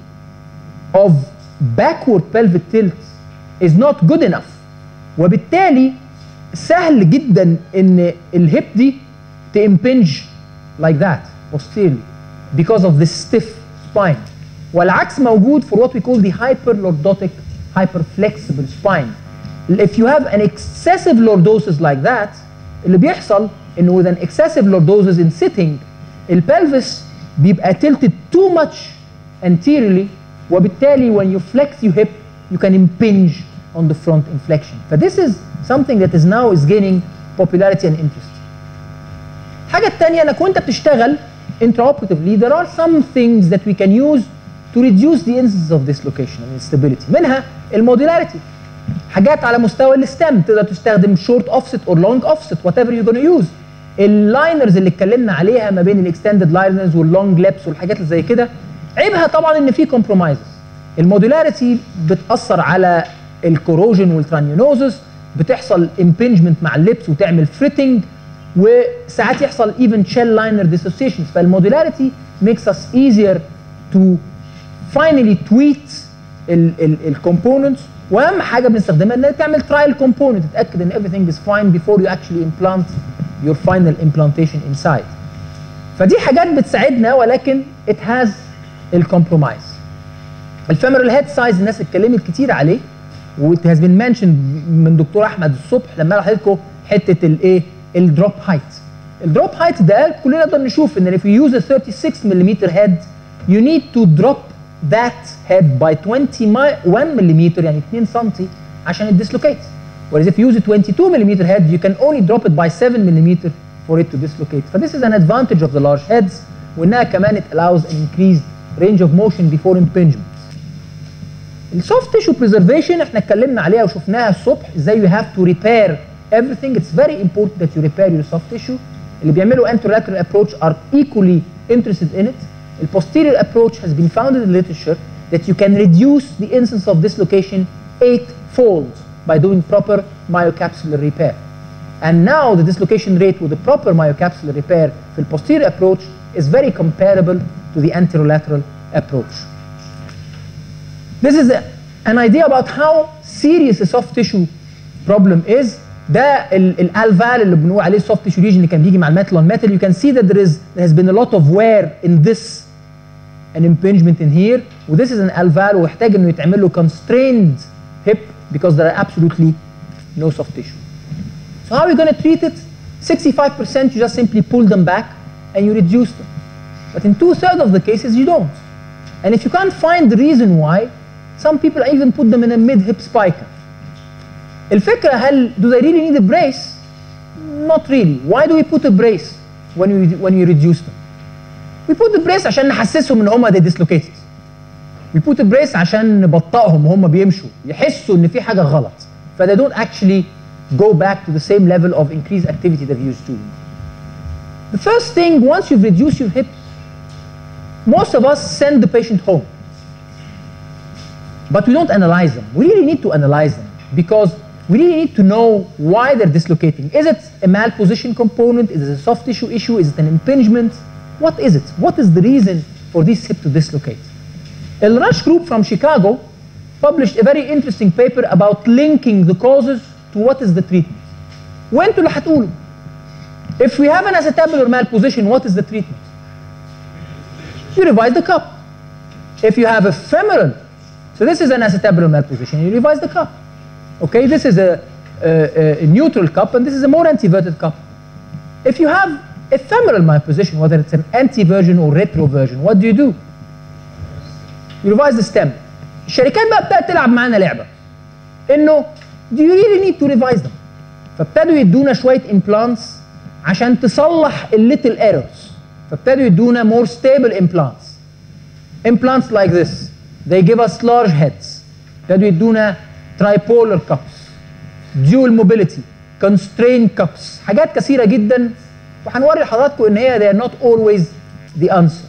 of backward pelvic tilt is not good enough. وبالتالي سهل جدا ان الهيب دي تimpinge like that posteriorly because of this stiff spine. والعكس موجود for what we call the hyperlordotic hyperflexible spine. If you have an excessive lordosis like that, اللي بيحصل انه with an excessive lordosis in sitting, البلفس بيبقى tilted too much anteriorly وبالتالي when you flex your hip you can impinge on the front inflection. But this is something that is now is gaining popularity and interest. الحاجة التانية انك وانت بتشتغل intraoperatively there are some things that we can use to reduce the incidence of dislocation and instability منها الموديلاريتي حاجات على مستوى الستم تقدر تستخدم short offset or long offset whatever you're gonna use اللاينرز اللي اتكلمنا عليها ما بين الاكستندد لاينرز واللونج لابس والحاجات اللي زي كده عيبها طبعا ان في كومبرومايزز الموديلاريتي بتاثر على الكوروجن والترانيونوزس بتحصل امبنجمنت مع اللبس وتعمل فريتنج وساعات يحصل even shell liner dissociations فالموديلاريتي makes us easier to finally tweet الكومبوننتس واهم حاجه بنستخدمها انك تعمل ترايل كومبوننت تتاكد ان everything is fine before you actually implant your final implantation inside فدي حاجات بتساعدنا ولكن it has الكومبرومايز الفيمورال هيد سايز الناس اتكلمت كتير عليه و it has been mentioned من دكتور احمد الصبح لما قال لحضرتك حته الايه الدروب هايت الدروب هايت ده كلنا نقدر نشوف ان if you use a 36 ملم head you need to drop that head by 21 ملم يعني 2 سم عشان الديسلوكيت whereas if you use a 22 ملم head you can only drop it by 7 ملم for it to dislocate. So this is an advantage of the large heads وانها كمان it allows an increased range of motion before impingement. السوفت تيشو بريزرفيشن احنا اتكلمنا عليها وشفناها الصبح ازاي you have to repair everything it's very important that you repair your soft tissue اللي بيعملوا anterolateral approach are equally interested in it the posterior approach has been found in the literature that you can reduce the incidence of dislocation eightfold by doing proper myocapsular repair and now the dislocation rate with the proper myocapsular repair في the posterior approach is very comparable to the anterolateral approach this is a, an idea about how serious a soft tissue problem is ده الالفال اللي بنقول عليه soft tissue region اللي كان بيجي مع الميتال on metal you can see that there is there has been a lot of wear in this an impingement in here و this is an alveol ويحتاج انه يتعمل له constrained hip because there are absolutely no soft tissue. So how are you going to treat it? 65% you just simply pull them back and you reduce them. But in two thirds of the cases you don't. And if you can't find the reason why, some people even put them in a mid-hip spica. الفكرة هل do they really need a brace? Not really. Why do we put a brace when we when we reduce them? We put the brace عشان نحسسهم ان هم they dislocated. We put a brace عشان نبطئهم وهم بيمشوا يحسوا ان في حاجة غلط. ف they don't actually go back to the same level of increased activity that we used to. The first thing, once you've reduced your hips, most of us send the patient home. But we don't analyze them. We really need to analyze them because we really need to know why they're dislocating. Is it a malposition component? Is it a soft tissue issue? Is it an impingement? What is it? What is the reason for this hip to dislocate? El Rush group from Chicago published a very interesting paper about linking the causes to what is the treatment. وانتوا اللي هتقولوا if we have an acetabular malposition, what is the treatment? You revise the cup. If you have a femoral, so this is an acetabular malposition, you revise the cup. Okay, this is a, a, a neutral cup and this is a more antiverted cup. If you have a femoral malposition, whether it's an antiversion or retroversion, what do you do? You revise the stem. الشركات بقى ابتدت تلعب معانا لعبه انه do you really need to revise them فابتدوا يدونا شويه implants عشان تصلح الليتل ايرورز فابتدوا يدونا more stable implants implants like this they give us large heads ابتدوا يدونا tripolar cups dual mobility constrained cups حاجات كثيره جدا وهنوري لحضراتكم ان هي they are not always the answer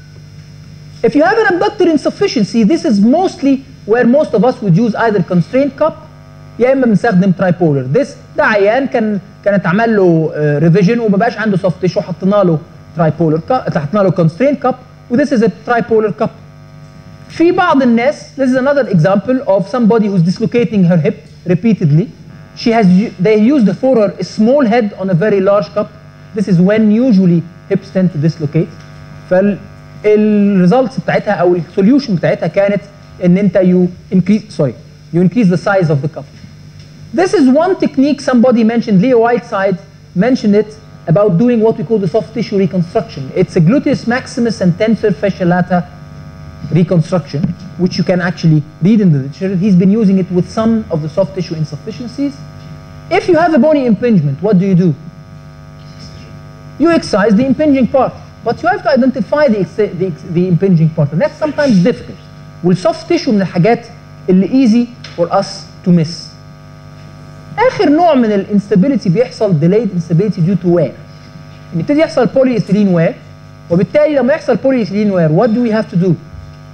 if you have an abductor insufficiency this is mostly where most of us would use either constrained cup يا اما بنستخدم tripolar this ده عيان كان كان اتعمل له ريفيجن وما بقاش عنده سوفت تيشو حطينا له ترايبولر كاب حطينا له constrained cup وذس از a tripolar cup في بعض الناس this is another example of somebody who's dislocating her hip repeatedly she has they used for her a small head on a very large cup this is when usually hips tend to dislocate فالريزلتس بتاعتها او السوليوشن بتاعتها كانت ان انت you increase sorry you increase the size of the cup this is one technique somebody mentioned Leo Whiteside mentioned it about doing what we call the soft tissue reconstruction it's a gluteus maximus and tensor fascia lata reconstruction, which you can actually read in the literature. He's been using it with some of the soft tissue insufficiencies. If you have a bony impingement, what do you do? You excise the impinging part, but you have to identify the, the, the impinging part, and that's sometimes difficult. والsoft tissue من الحاجات اللي easy for us to miss. آخر نوع من الانستابيليتي بيحصل delayed instability due to wear. ان يبتدي يحصل polyethylene wear وبالتالي لما يحصل polyethylene wear, what do we have to do?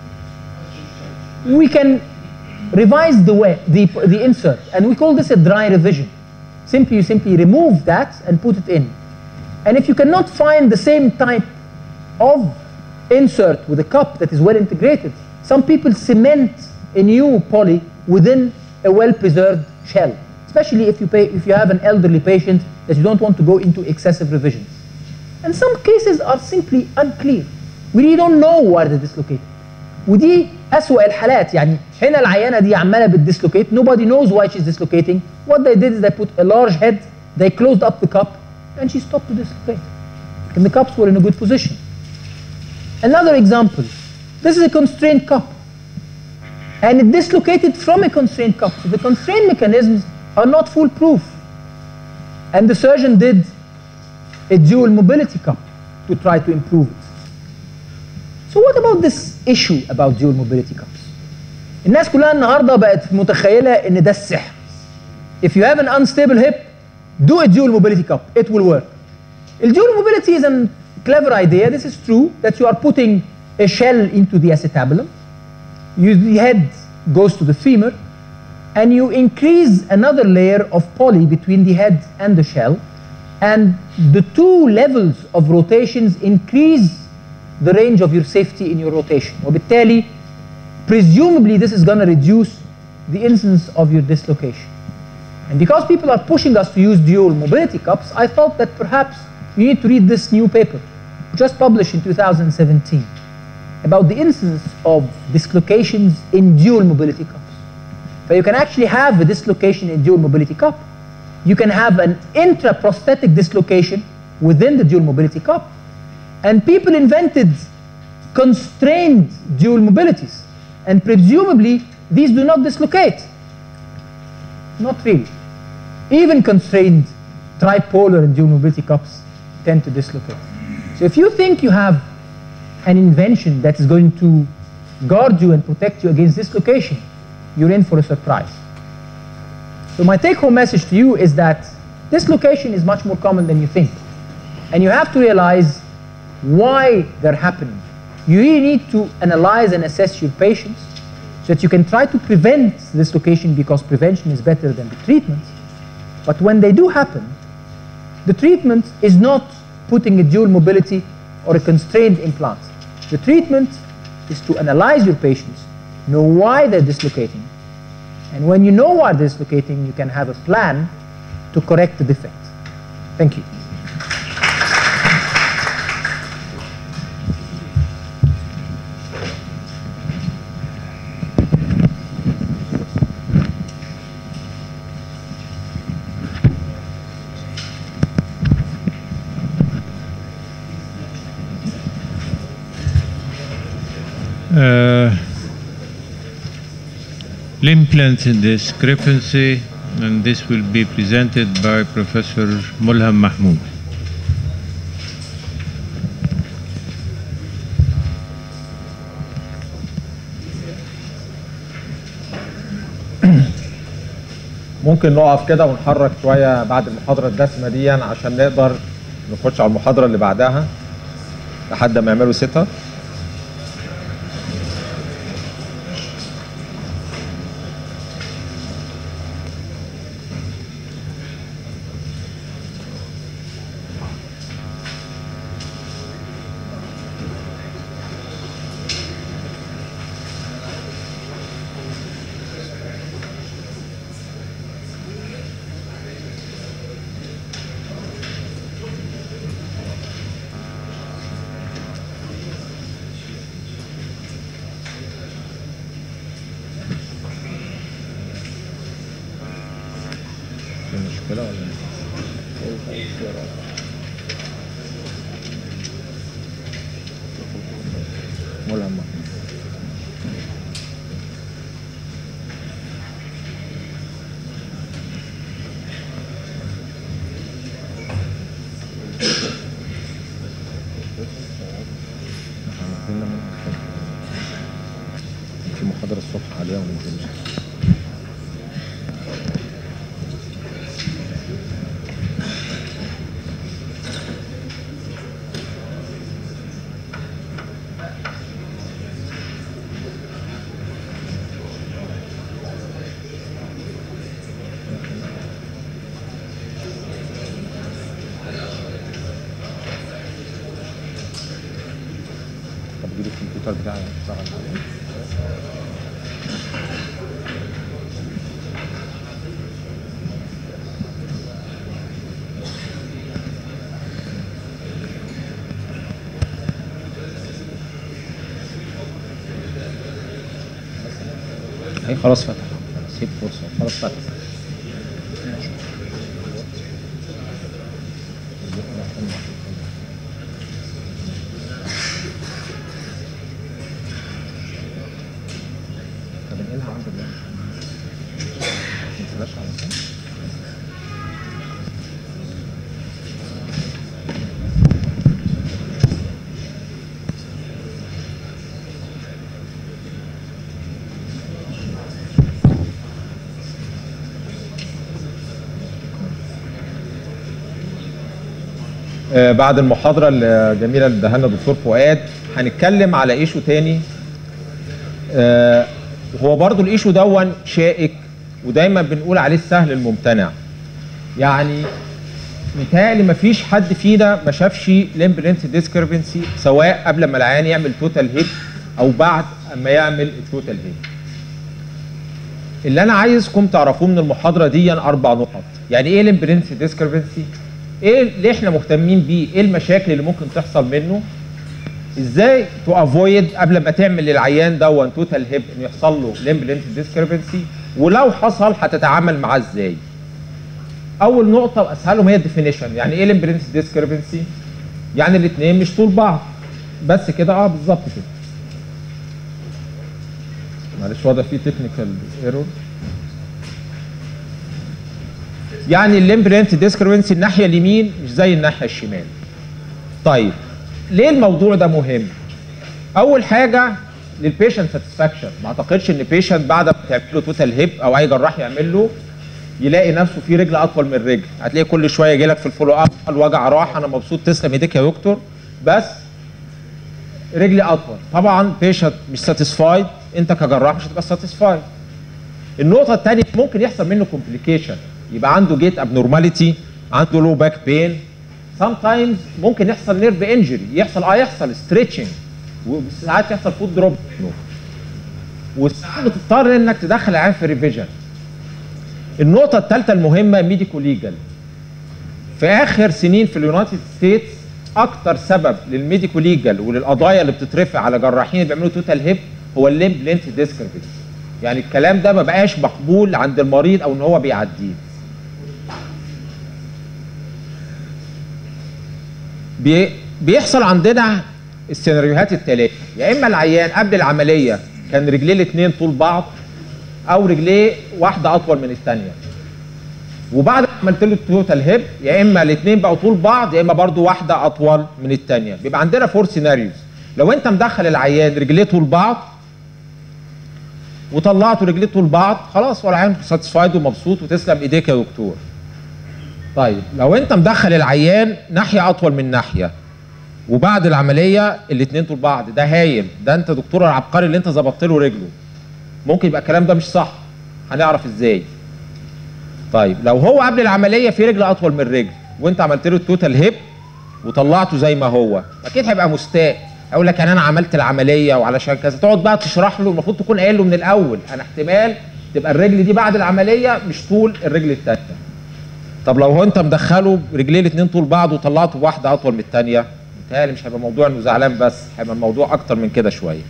we can revise the way the, the insert and we call this a dry revision simply you simply remove that and put it in and if you cannot find the same type of insert with a cup that is well integrated some people cement a new poly within a well preserved shell especially if you pay if you have an elderly patient that you don't want to go into excessive revisions and some cases are simply unclear we really don't know why they're dislocated ودي أسوأ الحالات يعني هنا العيانة دي عمالة بتديسلوكيت nobody knows why she's dislocating what they did is they put a large head they closed up the cup and she stopped to dislocate and the cups were in a good position another example this is a constrained cup and it dislocated from a constrained cup so the constrained mechanisms are not foolproof and the surgeon did a dual mobility cup to try to improve it So what about this issue about dual mobility cups? الناس كلها النهارده بقت متخيله ان ده السحر. If you have an unstable hip, do a dual mobility cup. It will work. The dual mobility is a clever idea. This is true that you are putting a shell into the acetabulum. You, the head goes to the femur, and you increase another layer of poly between the head and the shell, and the two levels of rotations increase the range of your safety in your rotation. وبالتالي presumably this is going to reduce the incidence of your dislocation. And because people are pushing us to use dual mobility cups, I thought that perhaps you need to read this new paper, just published in 2017, about the incidence of dislocations in dual mobility cups. So you can actually have a dislocation in dual mobility cup. You can have an intraprosthetic dislocation within the dual mobility cup. And people invented constrained dual mobilities. And presumably, these do not dislocate. Not really. Even constrained tripolar and dual mobility cups tend to dislocate. So if you think you have an invention that is going to guard you and protect you against dislocation, you're in for a surprise. So my take-home message to you is that dislocation is much more common than you think. And you have to realize why they're happening. You really need to analyze and assess your patients so that you can try to prevent dislocation because prevention is better than the treatment. But when they do happen, the treatment is not putting a dual mobility or a constrained implant. The treatment is to analyze your patients, know why they're dislocating, and when you know why they're dislocating, you can have a plan to correct the defect. Thank you. Uh, L'implant discrepancy, and this will be presented by Professor Mulham Mahmoud. ممكن نقف كده ونحرك شويه بعد المحاضره الدسمه دي عشان نقدر نخش على المحاضره اللي بعدها لحد ما يعملوا سيت اب في مشكله ولا ملهم محمود في محاضرة الصبح عليها وما نزلش طب جيب الكمبيوتر بتاعي اشتغل عليه هي خلاص فتح سيب فرصة خلاص فتح طب انقلها عندك بقى ما تنساش على طول آه، بعد المحاضره الجميله اللي اداها لنا دكتور فؤاد هنتكلم على ايشو تاني آه، هو برضو الايشو دون شائك ودايما بنقول عليه السهل الممتنع يعني متهيألي مفيش حد فينا ما شافش ليمب لينث ديسكربنسي سواء قبل ما العيان يعمل توتال هيد او بعد اما يعمل التوتال هيد اللي انا عايزكم تعرفوه من المحاضره دي اربع نقط يعني ايه ليمب لينث ديسكربنسي ايه اللي احنا مهتمين بيه ايه المشاكل اللي ممكن تحصل منه ازاي تو افويد قبل ما تعمل للعيان دون توتال هيب انه يحصل له ليمب لينث ديسكربنسي ولو حصل هتتعامل معاه ازاي اول نقطه واسهلهم هي الديفينيشن يعني ايه ليمب لينث ديسكربنسي يعني الاثنين مش طول بعض بس كده اه بالظبط كده معلش واضح في تكنيكال ايرور يعني الليمب لينث ديسكربنسي الناحيه اليمين مش زي الناحيه الشمال طيب ليه الموضوع ده مهم اول حاجه للبيشنت ساتسفاكشن ما اعتقدش ان بيشنت بعد ما تعمل له توتال هيب او اي جراح يعمل له يلاقي نفسه في رجل اطول من رجل هتلاقي كل شويه يجي لك في الفولو اب الوجع راح انا مبسوط تسلم ايديك يا دكتور بس رجلي اطول طبعا بيشنت مش ساتيسفايد انت كجراح مش هتبقى ساتيسفايد النقطه الثانيه ممكن يحصل منه كومبليكيشن يبقى عنده جيت ابنورماليتي عنده لو باك بين سام تايمز ممكن يحصل نيرف انجري يحصل اه يحصل ستريتشنج وساعات يحصل فود دروب وساعات بتضطر انك تدخل العيان في ريفيجن النقطه الثالثه المهمه ميديكو ليجال في اخر سنين في اليونايتد ستيتس اكتر سبب للميديكو ليجال وللقضايا اللي بتترفع على جراحين اللي بيعملوا توتال هيب هو الليمب لينث ديسكربنسي يعني الكلام ده ما بقاش مقبول عند المريض او ان هو بيعديه بي بيحصل عندنا السيناريوهات التاليه يا اما العيان قبل العمليه كان رجليه الاثنين طول بعض او رجليه واحده اطول من الثانيه وبعد ما عملت له التوتال هيب يا اما الاثنين بقوا طول بعض يا اما برضو واحده اطول من الثانيه بيبقى عندنا فور سيناريوز لو انت مدخل العيان رجليه طول بعض وطلعته رجليه طول بعض خلاص هو العيان ساتسفايد ومبسوط وتسلم ايديك يا دكتور طيب لو انت مدخل العيان ناحيه اطول من ناحيه وبعد العمليه الاثنين طول بعض ده هايل ده انت دكتور العبقري اللي انت ظبطت له رجله ممكن يبقى الكلام ده مش صح هنعرف ازاي طيب لو هو قبل العمليه في رجل اطول من رجل وانت عملت له التوتال هيب وطلعته زي ما هو اكيد هيبقى مستاء اقول لك يعني انا عملت العمليه وعلشان كذا تقعد بقى تشرح له المفروض تكون قايل له من الاول انا احتمال تبقى الرجل دي بعد العمليه مش طول الرجل الثانيه طب لو هو انت مدخله رجليه الاثنين طول بعض وطلعته بواحده اطول من الثانيه متهيألي مش هيبقى موضوع انه زعلان بس هيبقى الموضوع اكتر من كده شويه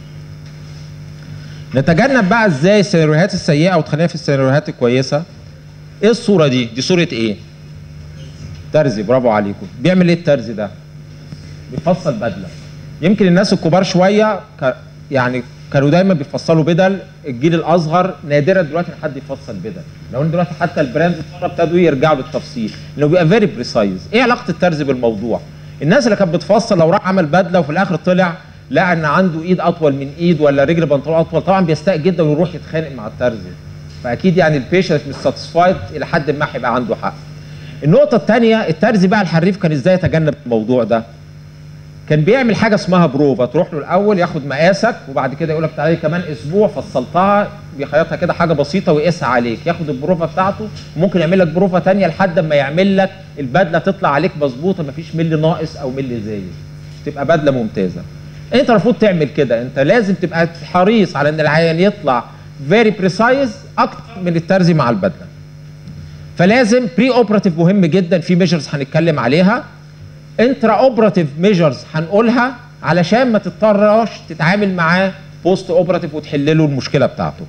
نتجنب بقى ازاي السيناريوهات السيئه وتخلينا في السيناريوهات الكويسه ايه الصوره دي دي صوره ايه ترزي برافو عليكم بيعمل ايه الترزي ده بيفصل بدله يمكن الناس الكبار شويه ك... يعني كانوا دايما بيفصلوا بدل الجيل الاصغر نادرا دلوقتي ان حد يفصل بدل لو ان دلوقتي حتى البراندز ابتدوا يرجعوا للتفصيل لانه بيبقى فيري بريسايز ايه علاقه الترزي بالموضوع الناس اللي كانت بتفصل لو راح عمل بدله وفي الاخر طلع لقى ان عنده ايد اطول من ايد ولا رجل بنطلون اطول طبعا بيستاء جدا ويروح يتخانق مع الترزي فاكيد يعني البيشنت مش ساتسفايد الى حد ما هيبقى عنده حق النقطه الثانيه الترزي بقى الحريف كان ازاي يتجنب الموضوع ده كان بيعمل حاجه اسمها بروفا تروح له الاول ياخد مقاسك وبعد كده يقول لك تعالى كمان اسبوع فصلتها بيخيطها كده حاجه بسيطه ويقيسها عليك ياخد البروفا بتاعته وممكن يعمل لك بروفا ثانيه لحد ما يعمل لك البدله تطلع عليك مظبوطه مفيش ملي ناقص او ملي زايد تبقى بدله ممتازه انت المفروض تعمل كده انت لازم تبقى حريص على ان العيان يطلع فيري بريسايز اكتر من الترزي مع البدله فلازم بري اوبراتيف مهم جدا في ميجرز هنتكلم عليها انترا اوبراتيف ميجرز هنقولها علشان ما تضطرش تتعامل معاه بوست اوبراتيف وتحل له المشكله بتاعته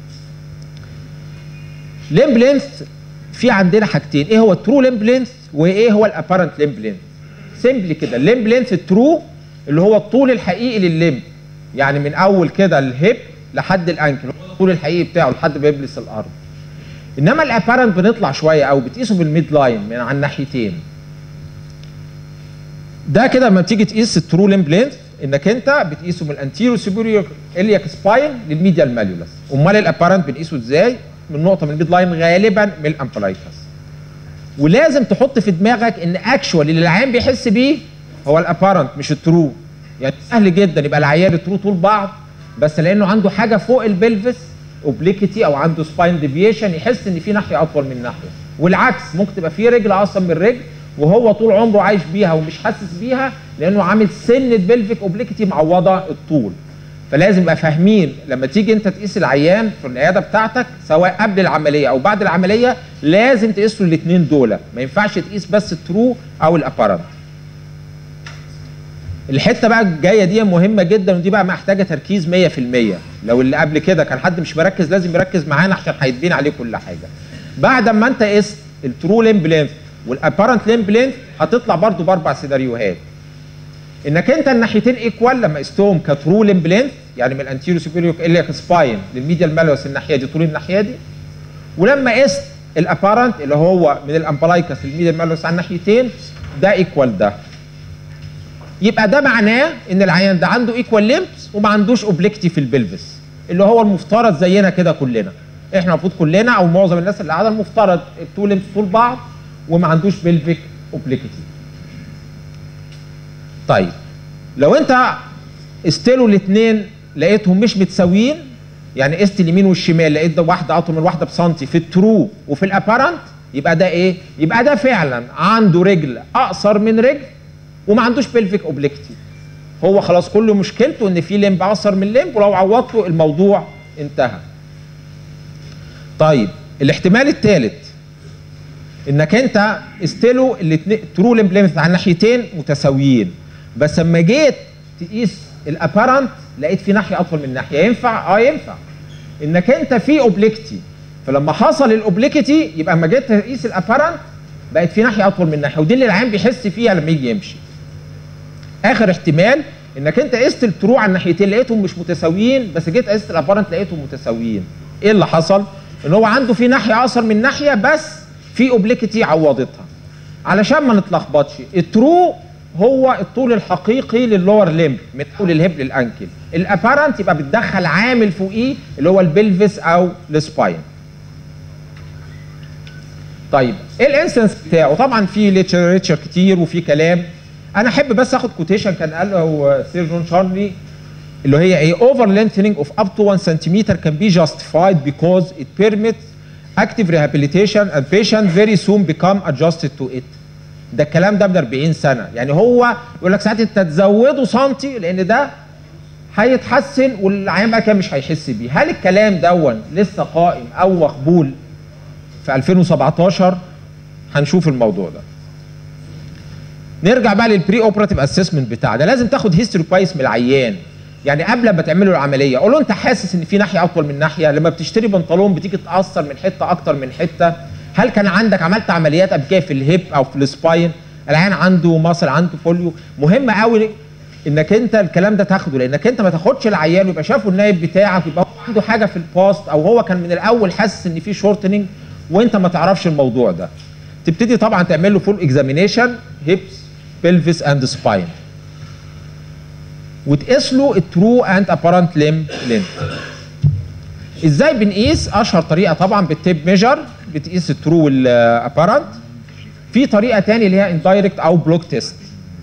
ليمب لينث في عندنا حاجتين ايه هو الترو ليمب لينث وايه هو الابارنت ليمب لينث سيمبلي كده الليمب لينث الترو اللي هو الطول الحقيقي للليمب يعني من اول كده الهيب لحد الانكل هو الطول الحقيقي بتاعه لحد ما يبلس الارض انما الابارنت بنطلع شويه او بتقيسه بالميد لاين من على الناحيتين ده كده لما بتيجي تقيس الترو ليمب لينث انك انت بتقيسه من الانتيرو سوبيريور الياك سباين للميديال ماليولس امال الابارنت بنقيسه ازاي من نقطه من الميد لاين غالبا من الامبلايكس ولازم تحط في دماغك ان اكشوال اللي العيان بيحس بيه هو الابارنت مش الترو يعني سهل جدا يبقى العيان الترو طول بعض بس لانه عنده حاجه فوق البلفس اوبليكيتي او عنده سباين ديفيشن يحس ان في ناحيه اطول من ناحيه والعكس ممكن تبقى في رجل اصلا من الرجل وهو طول عمره عايش بيها ومش حاسس بيها لانه عامل سنه بلفيك اوبليكيتي معوضه الطول فلازم يبقى فاهمين لما تيجي انت تقيس العيان في العياده بتاعتك سواء قبل العمليه او بعد العمليه لازم تقيس له الاثنين دول ما ينفعش تقيس بس الترو او الابارنت الحته بقى الجايه دي مهمه جدا ودي بقى محتاجه تركيز 100% لو اللي قبل كده كان حد مش مركز لازم يركز معانا عشان هيتبين عليه كل حاجه بعد ما انت قست الترو ليمب لينث والابارنت ليمب لينث هتطلع برضو باربع سيناريوهات انك انت الناحيتين ايكوال لما قستهم كترو ليمب لينث يعني من الانتيريو سوبيريور الياك سباين للميديال مالوس الناحيه دي طول الناحيه دي ولما قست الابارنت اللي هو من الامبلايكس للميديال مالوس على الناحيتين ده ايكوال ده يبقى ده معناه ان العيان ده عنده ايكوال ليمبس وما عندوش اوبليكتي في البلفس اللي هو المفترض زينا كده كلنا احنا المفروض كلنا او معظم الناس اللي قاعده المفترض التو ليمبس طول بعض وما عندوش بلفيك اوبليكتي طيب لو انت استلوا الاثنين لقيتهم مش متساويين يعني قست اليمين والشمال لقيت ده واحده اطول من واحده بسنتي في الترو وفي الابارنت يبقى ده ايه؟ يبقى ده فعلا عنده رجل اقصر من رجل وما عندوش بلفيك اوبليكتي هو خلاص كل مشكلته ان في لمب اقصر من لمب ولو عوضته الموضوع انتهى طيب الاحتمال الثالث انك انت استلوا الاثنين ترو لمب ليمث على الناحيتين متساويين بس لما جيت تقيس الابارنت لقيت في ناحيه اطول من ناحيه ينفع اه ينفع انك انت في اوبليكتي فلما حصل الاوبليكتي يبقى لما جيت تقيس الابارنت بقت في ناحيه اطول من ناحيه ودي اللي العين بيحس فيها لما يجي يمشي اخر احتمال انك انت قست الترو على الناحيتين لقيتهم مش متساويين بس جيت قست الابارنت لقيتهم متساويين ايه اللي حصل ان هو عنده في ناحيه اقصر من ناحيه بس في اوبليكتي عوضتها علشان ما نتلخبطش الترو هو الطول الحقيقي للور ليمب من طول الهب للانكل الابارنت يبقى بتدخل عامل فوقيه اللي هو البلفس او السباين طيب ايه الانسنس بتاعه طبعا في ليتشر كتير وفي كلام انا احب بس اخد كوتيشن كان قاله سير جون شارلي اللي هي ايه over lengthening of up to 1 centimeter can be justified because it permits active rehabilitation and patient very soon become adjusted to it ده الكلام ده من 40 سنه يعني هو يقول لك ساعات انت تزوده سنتي لان ده هيتحسن والعيان بقى كده مش هيحس بيه هل الكلام دون لسه قائم او مقبول في 2017 هنشوف الموضوع ده نرجع بقى للبري اوبراتيف اسسمنت بتاع ده لازم تاخد هيستوري كويس من العيان يعني قبل ما تعملوا العمليه قول له انت حاسس ان في ناحيه اطول من ناحيه لما بتشتري بنطلون بتيجي تاثر من حته اكتر من حته هل كان عندك عملت عمليات قبل كده في الهيب او في السباين العيان عنده مصل عنده بوليو مهم قوي انك انت الكلام ده تاخده لانك انت ما تاخدش العيان ويبقى شافه النايب بتاعك يبقى هو عنده حاجه في الباست او هو كان من الاول حاسس ان في شورتنج وانت ما تعرفش الموضوع ده تبتدي طبعا تعمل له فول اكزامينيشن هيبس بلفس اند سباين وتقيس له الترو اند ابارنت ليم لينث ازاي بنقيس اشهر طريقه طبعا بالتيب ميجر بتقيس الترو والابارنت في طريقه تاني اللي هي اندايركت او بلوك تيست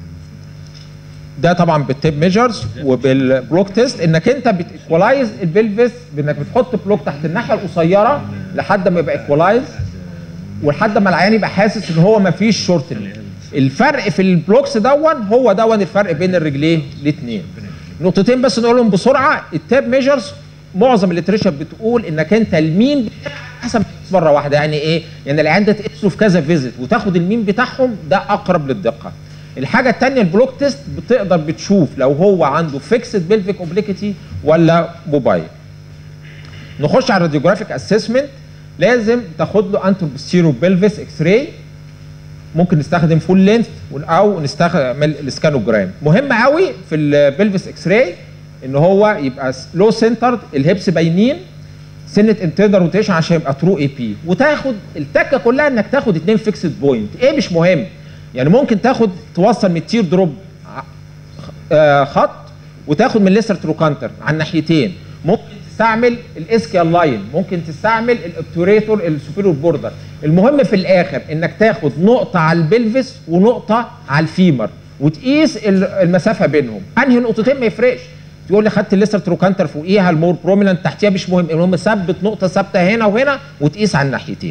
ده طبعا بالتيب ميجرز وبالبلوك تيست انك انت بتيكولايز البلفس بانك بتحط بلوك تحت الناحيه القصيره لحد ما يبقى ايكولايز ولحد ما العيان يبقى حاسس ان هو ما فيش شورتنج الفرق في البلوكس دون هو دون الفرق بين الرجلين الاثنين نقطتين بس نقولهم بسرعه التاب ميجرز معظم الليتريشر بتقول انك انت المين بتاعك حسب مره واحده يعني ايه؟ يعني العيان ده تقيسه في كذا فيزيت وتاخد المين بتاعهم ده اقرب للدقه. الحاجه الثانيه البلوك تيست بتقدر بتشوف لو هو عنده فيكسد بلفيك اوبليكيتي ولا موبايل. نخش على الراديوجرافيك اسسمنت لازم تاخد له انتروبستيرو بلفيس اكس راي ممكن نستخدم فول لينث او نستخدم السكانوجرام مهم قوي في البلفيس اكس راي ان هو يبقى لو سنترد الهبس باينين سنه انترنال روتيشن عشان يبقى ترو اي بي وتاخد التكه كلها انك تاخد اثنين فيكسد بوينت ايه مش مهم يعني ممكن تاخد توصل من التير دروب آه خط وتاخد من ليستر تروكانتر على الناحيتين ممكن تستعمل الاسكيال لاين ممكن تستعمل الاوبتوريتور السوبيريور بوردر المهم في الاخر انك تاخد نقطه على البلفس ونقطه على الفيمر وتقيس ال- المسافه بينهم انهي نقطتين ما يفرقش تقول لي خدت الليستر تروكانتر فوقيها المور بروميننت تحتيها مش مهم المهم ثبت نقطه ثابته هنا وهنا وتقيس على الناحيتين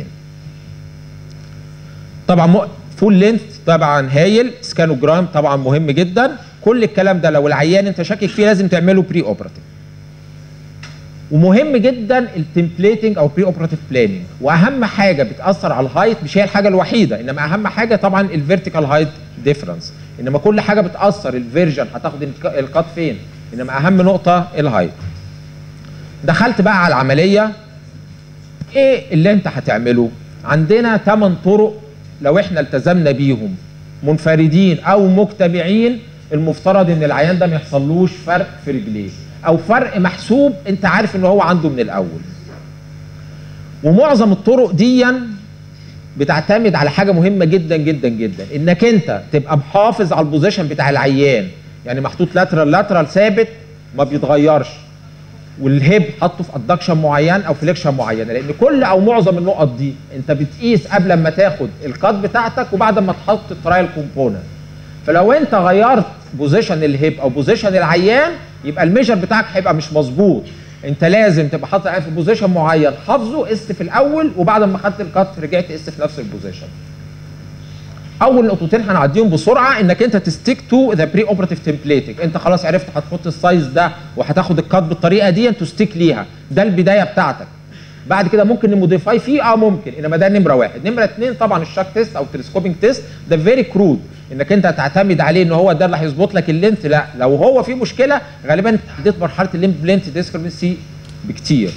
طبعا م... فول لينث طبعا هايل سكانوجرام طبعا مهم جدا كل الكلام ده لو العيان انت شاكك فيه لازم تعمله بري اوبراتيف ومهم جدا التمبليتنج او بري اوبراتيف بلاننج واهم حاجه بتاثر على الهايت مش هي الحاجه الوحيده انما اهم حاجه طبعا الفيرتيكال هايت ديفرنس انما كل حاجه بتاثر الفيرجن هتاخد الك- القط فين انما اهم نقطه الهايت دخلت بقى على العمليه ايه اللي انت هتعمله عندنا 8 طرق لو احنا التزمنا بيهم منفردين او مجتمعين المفترض ان العيان ده ما يحصلوش فرق في رجليه او فرق محسوب انت عارف ان هو عنده من الاول ومعظم الطرق دي بتعتمد على حاجه مهمه جدا جدا جدا انك انت تبقى محافظ على البوزيشن بتاع العيان يعني محطوط لاترال لاترال ثابت ما بيتغيرش والهيب حطه في ادكشن معين او فليكشن معينه لان كل او معظم النقط دي انت بتقيس قبل ما تاخد القط بتاعتك وبعد ما تحط الترايل كومبوننت فلو انت غيرت بوزيشن الهيب او بوزيشن العيان يبقى الميجر بتاعك هيبقى مش مظبوط انت لازم تبقى حاطط العيان في بوزيشن معين حافظه قست في الاول وبعد ما خدت القط رجعت قست في نفس البوزيشن اول نقطتين هنعديهم بسرعه انك انت تستيك تو ذا بري اوبراتيف تمبليتنج انت خلاص عرفت هتحط السايز ده وهتاخد الكات بالطريقه دي تستيك ليها ده البدايه بتاعتك بعد كده ممكن نموديفاي فيه اه ممكن انما ده نمره واحد نمره اثنين طبعا الشاك تيست او التلسكوبينج تيست ده فيري كرود انك انت تعتمد عليه ان هو ده اللي هيظبط لك اللينث لا لو هو في مشكله غالبا انت عديت مرحله اللينث لينث ديسكربنسي بكتير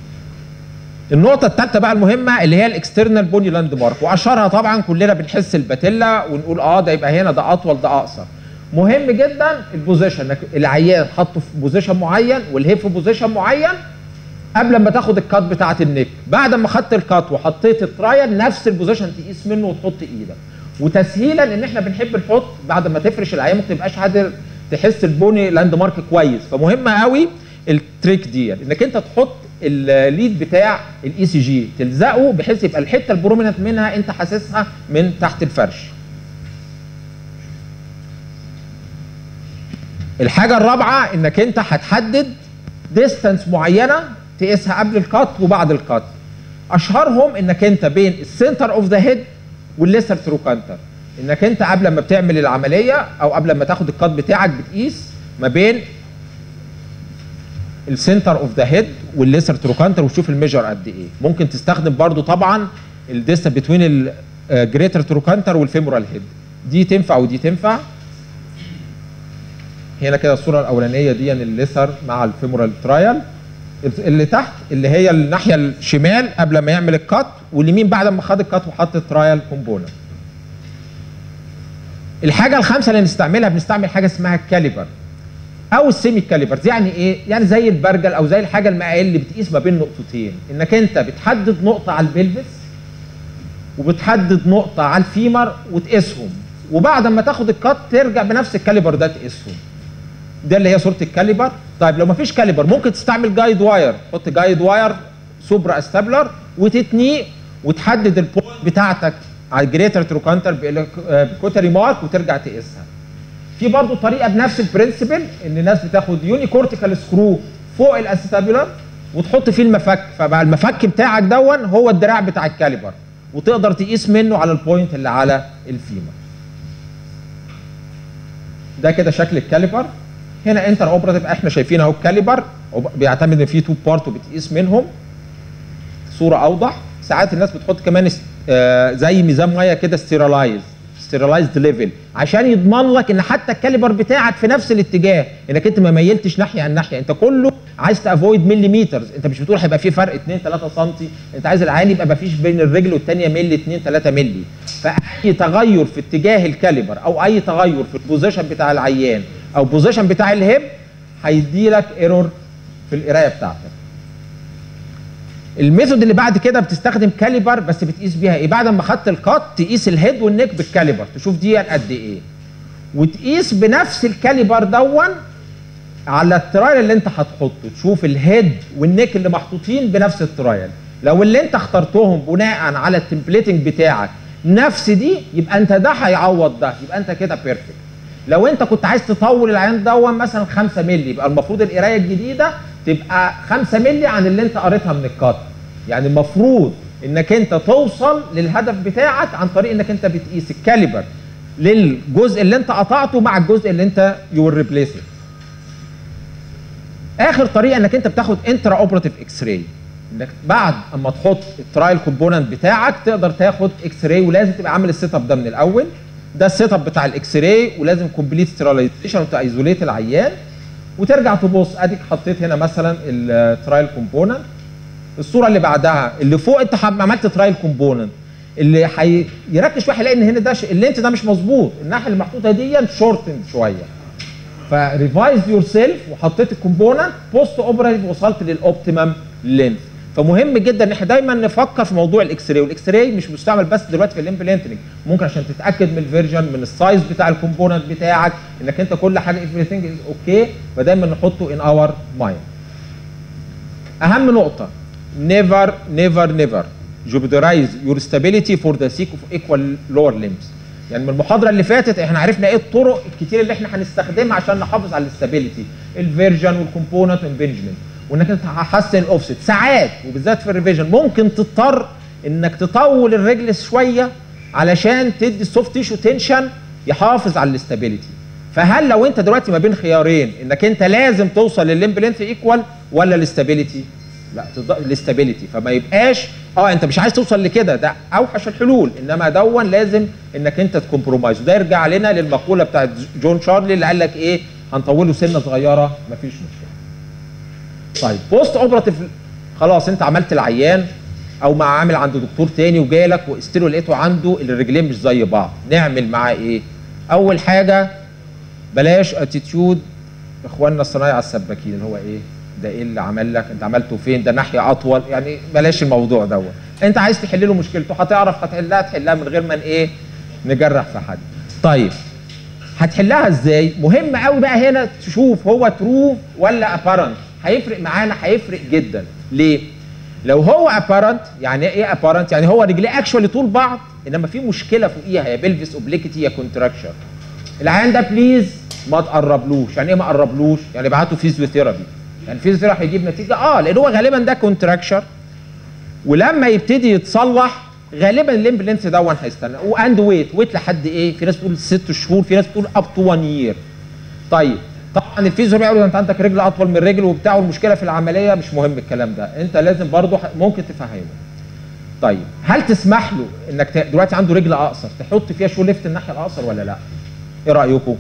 النقطة الثالثة بقى المهمة اللي هي الاكسترنال بوني لاند مارك واشهرها طبعا كلنا بنحس الباتيلا ونقول اه ده يبقى هنا ده اطول ده اقصر. مهم جدا البوزيشن انك العيان حطه في بوزيشن معين والهيب في بوزيشن معين قبل ما تاخد الكات بتاعت النك بعد ما خدت الكات وحطيت الترايل نفس البوزيشن تقيس منه وتحط ايدك وتسهيلا ان احنا بنحب نحط بعد ما تفرش العيان ما تبقاش قادر تحس البوني لاند مارك كويس فمهم قوي التريك دي انك انت تحط الليد بتاع الاي سي جي تلزقه بحيث يبقى الحته البروميننت منها انت حاسسها من تحت الفرش الحاجه الرابعه انك انت هتحدد ديستانس معينه تقيسها قبل الكات وبعد الكات اشهرهم انك انت بين السنتر اوف ذا هيد والليسر تروكانتر انك انت قبل ما بتعمل العمليه او قبل ما تاخد الكات بتاعك بتقيس ما بين السنتر اوف ذا هيد والليسر تروكانتر وتشوف الميجر قد ايه ممكن تستخدم برضو طبعا الديستا بتوين الجريتر تروكانتر والفيمورال هيد دي تنفع ودي تنفع هنا كده الصوره الاولانيه دي الليسر مع الفيمورال ترايل اللي تحت اللي هي الناحيه الشمال قبل ما يعمل الكات واليمين بعد ما خد الكات وحط الترايل كومبوننت الحاجه الخامسه اللي نستعملها بنستعمل حاجه اسمها الكاليبر او السيمي كاليبرز يعني ايه يعني زي البرجل او زي الحاجه المقايه اللي بتقيس ما بين نقطتين انك انت بتحدد نقطه على البلفس وبتحدد نقطه على الفيمر وتقيسهم وبعد ما تاخد الكات ترجع بنفس الكاليبر ده تقيسهم ده اللي هي صوره الكاليبر طيب لو ما فيش كاليبر ممكن تستعمل جايد واير تحط جايد واير سوبرا استابلر وتتنيه وتحدد البوينت بتاعتك على الجريتر تروكانتر بكوتري مارك وترجع تقيسها في برضه طريقه بنفس البرنسبل ان الناس بتاخد يوني كورتيكال سكرو فوق الاستابيولار وتحط فيه المفك فبقى المفك بتاعك دون هو الدراع بتاع الكاليبر وتقدر تقيس منه على البوينت اللي على الفيمر ده كده شكل الكاليبر هنا انتر اوبراتيف احنا شايفين اهو الكاليبر بيعتمد ان في تو بارت وبتقيس منهم صوره اوضح ساعات الناس بتحط كمان آه زي ميزان ميه كده ستيرالايز ستيرالايزد ليفل عشان يضمن لك ان حتى الكاليبر بتاعك في نفس الاتجاه انك انت ما ميلتش ناحيه عن ناحيه انت كله عايز تافويد مليمترز انت مش بتقول هيبقى في فرق 2 3 سم انت عايز العين يبقى ما فيش بين الرجل والثانيه ملي 2 3 ملي فاي تغير في اتجاه الكاليبر او اي تغير في البوزيشن بتاع العيان او بوزيشن بتاع الهيب هيدي لك ايرور في القرايه بتاعتك الميثود اللي بعد كده بتستخدم كاليبر بس بتقيس بيها ايه بعد ما خدت الكات تقيس الهيد والنك بالكاليبر تشوف دي قد ايه وتقيس بنفس الكاليبر دون على الترايل اللي انت هتحطه تشوف الهيد والنيك اللي محطوطين بنفس الترايل لو اللي انت اخترتهم بناء على التمبليتنج بتاعك نفس دي يبقى انت ده هيعوض ده يبقى انت كده بيرفكت لو انت كنت عايز تطول العين دون مثلا 5 مللي يبقى المفروض القرايه الجديده تبقى 5 مللي عن اللي انت قريتها من الكات يعني المفروض انك انت توصل للهدف بتاعك عن طريق انك انت بتقيس الكاليبر للجزء اللي انت قطعته مع الجزء اللي انت يو ريبليس اخر طريقه انك انت بتاخد انترا اوبراتيف اكس راي انك بعد اما تحط الترايل كومبوننت بتاعك تقدر تاخد اكس راي ولازم تبقى عامل السيت اب ده من الاول ده السيت اب بتاع الاكس راي ولازم كومبليت ستيرلايزيشن وتايزوليت العيان وترجع تبص اديك حطيت هنا مثلا الترايل كومبوننت الصوره اللي بعدها اللي فوق انت حم- عملت ترايل كومبوننت اللي حي... يركز شويه هيلاقي ان هنا ده ش... اللينت ده مش مظبوط الناحيه اللي محطوطه دي شورتند شويه فريفايز يور سيلف وحطيت الكومبوننت بوست اوبراتيف وصلت للاوبتيمم لينث فمهم جدا ان احنا دايما نفكر في موضوع الاكس راي والاكس راي مش مستعمل بس دلوقتي في الامبلانتنج ممكن عشان تتاكد من الفيرجن من السايز بتاع الكومبوننت بتاعك انك انت كل حاجه everything از اوكي فدايما نحطه ان اور مايند اهم نقطه never never never jeopardize your stability for the sake of equal lower limbs يعني من المحاضره اللي فاتت احنا عرفنا ايه الطرق الكتير اللي احنا هنستخدمها عشان نحافظ على الاستابيليتي الفيرجن والكومبوننت والبنجمنت وانك انت هتحسن الاوفست ساعات وبالذات في الريفيجن ممكن تضطر انك تطول الرجل شويه علشان تدي السوفت تيشو تنشن يحافظ على الاستابيليتي فهل لو انت دلوقتي ما بين خيارين انك انت لازم توصل للليمب لينث ايكوال ولا الاستابيليتي لا الاستابيليتي فما يبقاش اه انت مش عايز توصل لكده ده اوحش الحلول انما دون لازم انك انت تكمبرومايز وده يرجع علينا للمقوله بتاعت جون شارلي اللي قال لك ايه هنطوله سنه صغيره مفيش مشكله طيب بوست اوبراتيف خلاص انت عملت العيان او مع عامل عند دكتور تاني وجالك وقست له لقيته عنده الرجلين مش زي بعض نعمل معاه ايه اول حاجه بلاش اتيتيود اخواننا الصنايعه السباكين اللي هو ايه ده ايه اللي عمل لك انت عملته فين ده ناحيه اطول يعني بلاش الموضوع دوت انت عايز تحل له مشكلته هتعرف هتحلها تحلها من غير ما ايه نجرح في حد طيب هتحلها ازاي مهم قوي بقى هنا تشوف هو ترو ولا ابارنت هيفرق معانا هيفرق جدا ليه لو هو ابارنت يعني ايه ابارنت يعني هو رجليه اكشولي طول بعض انما في مشكله فوقيها يا بلفس اوبليكيتي يا كونتراكشر العيان ده بليز ما تقربلوش يعني ايه ما قربلوش يعني ابعته فيزيوثيرابي يعني الفيزيوثيرابي هيجيب نتيجه اه لان هو غالبا ده كونتراكشر ولما يبتدي يتصلح غالبا الليمب لينث دون هيستنى واند ويت ويت لحد ايه في ناس بتقول ست شهور في ناس بتقول اب تو 1 يير طيب طبعا الفيزيو بيقول انت عندك رجل اطول من رجل وبتاع والمشكله في العمليه مش مهم الكلام ده انت لازم برضه ح- ممكن تفهمه طيب هل تسمح له انك ت- دلوقتي عنده رجل اقصر تحط فيها شو ليفت الناحيه الاقصر ولا لا ايه رايكم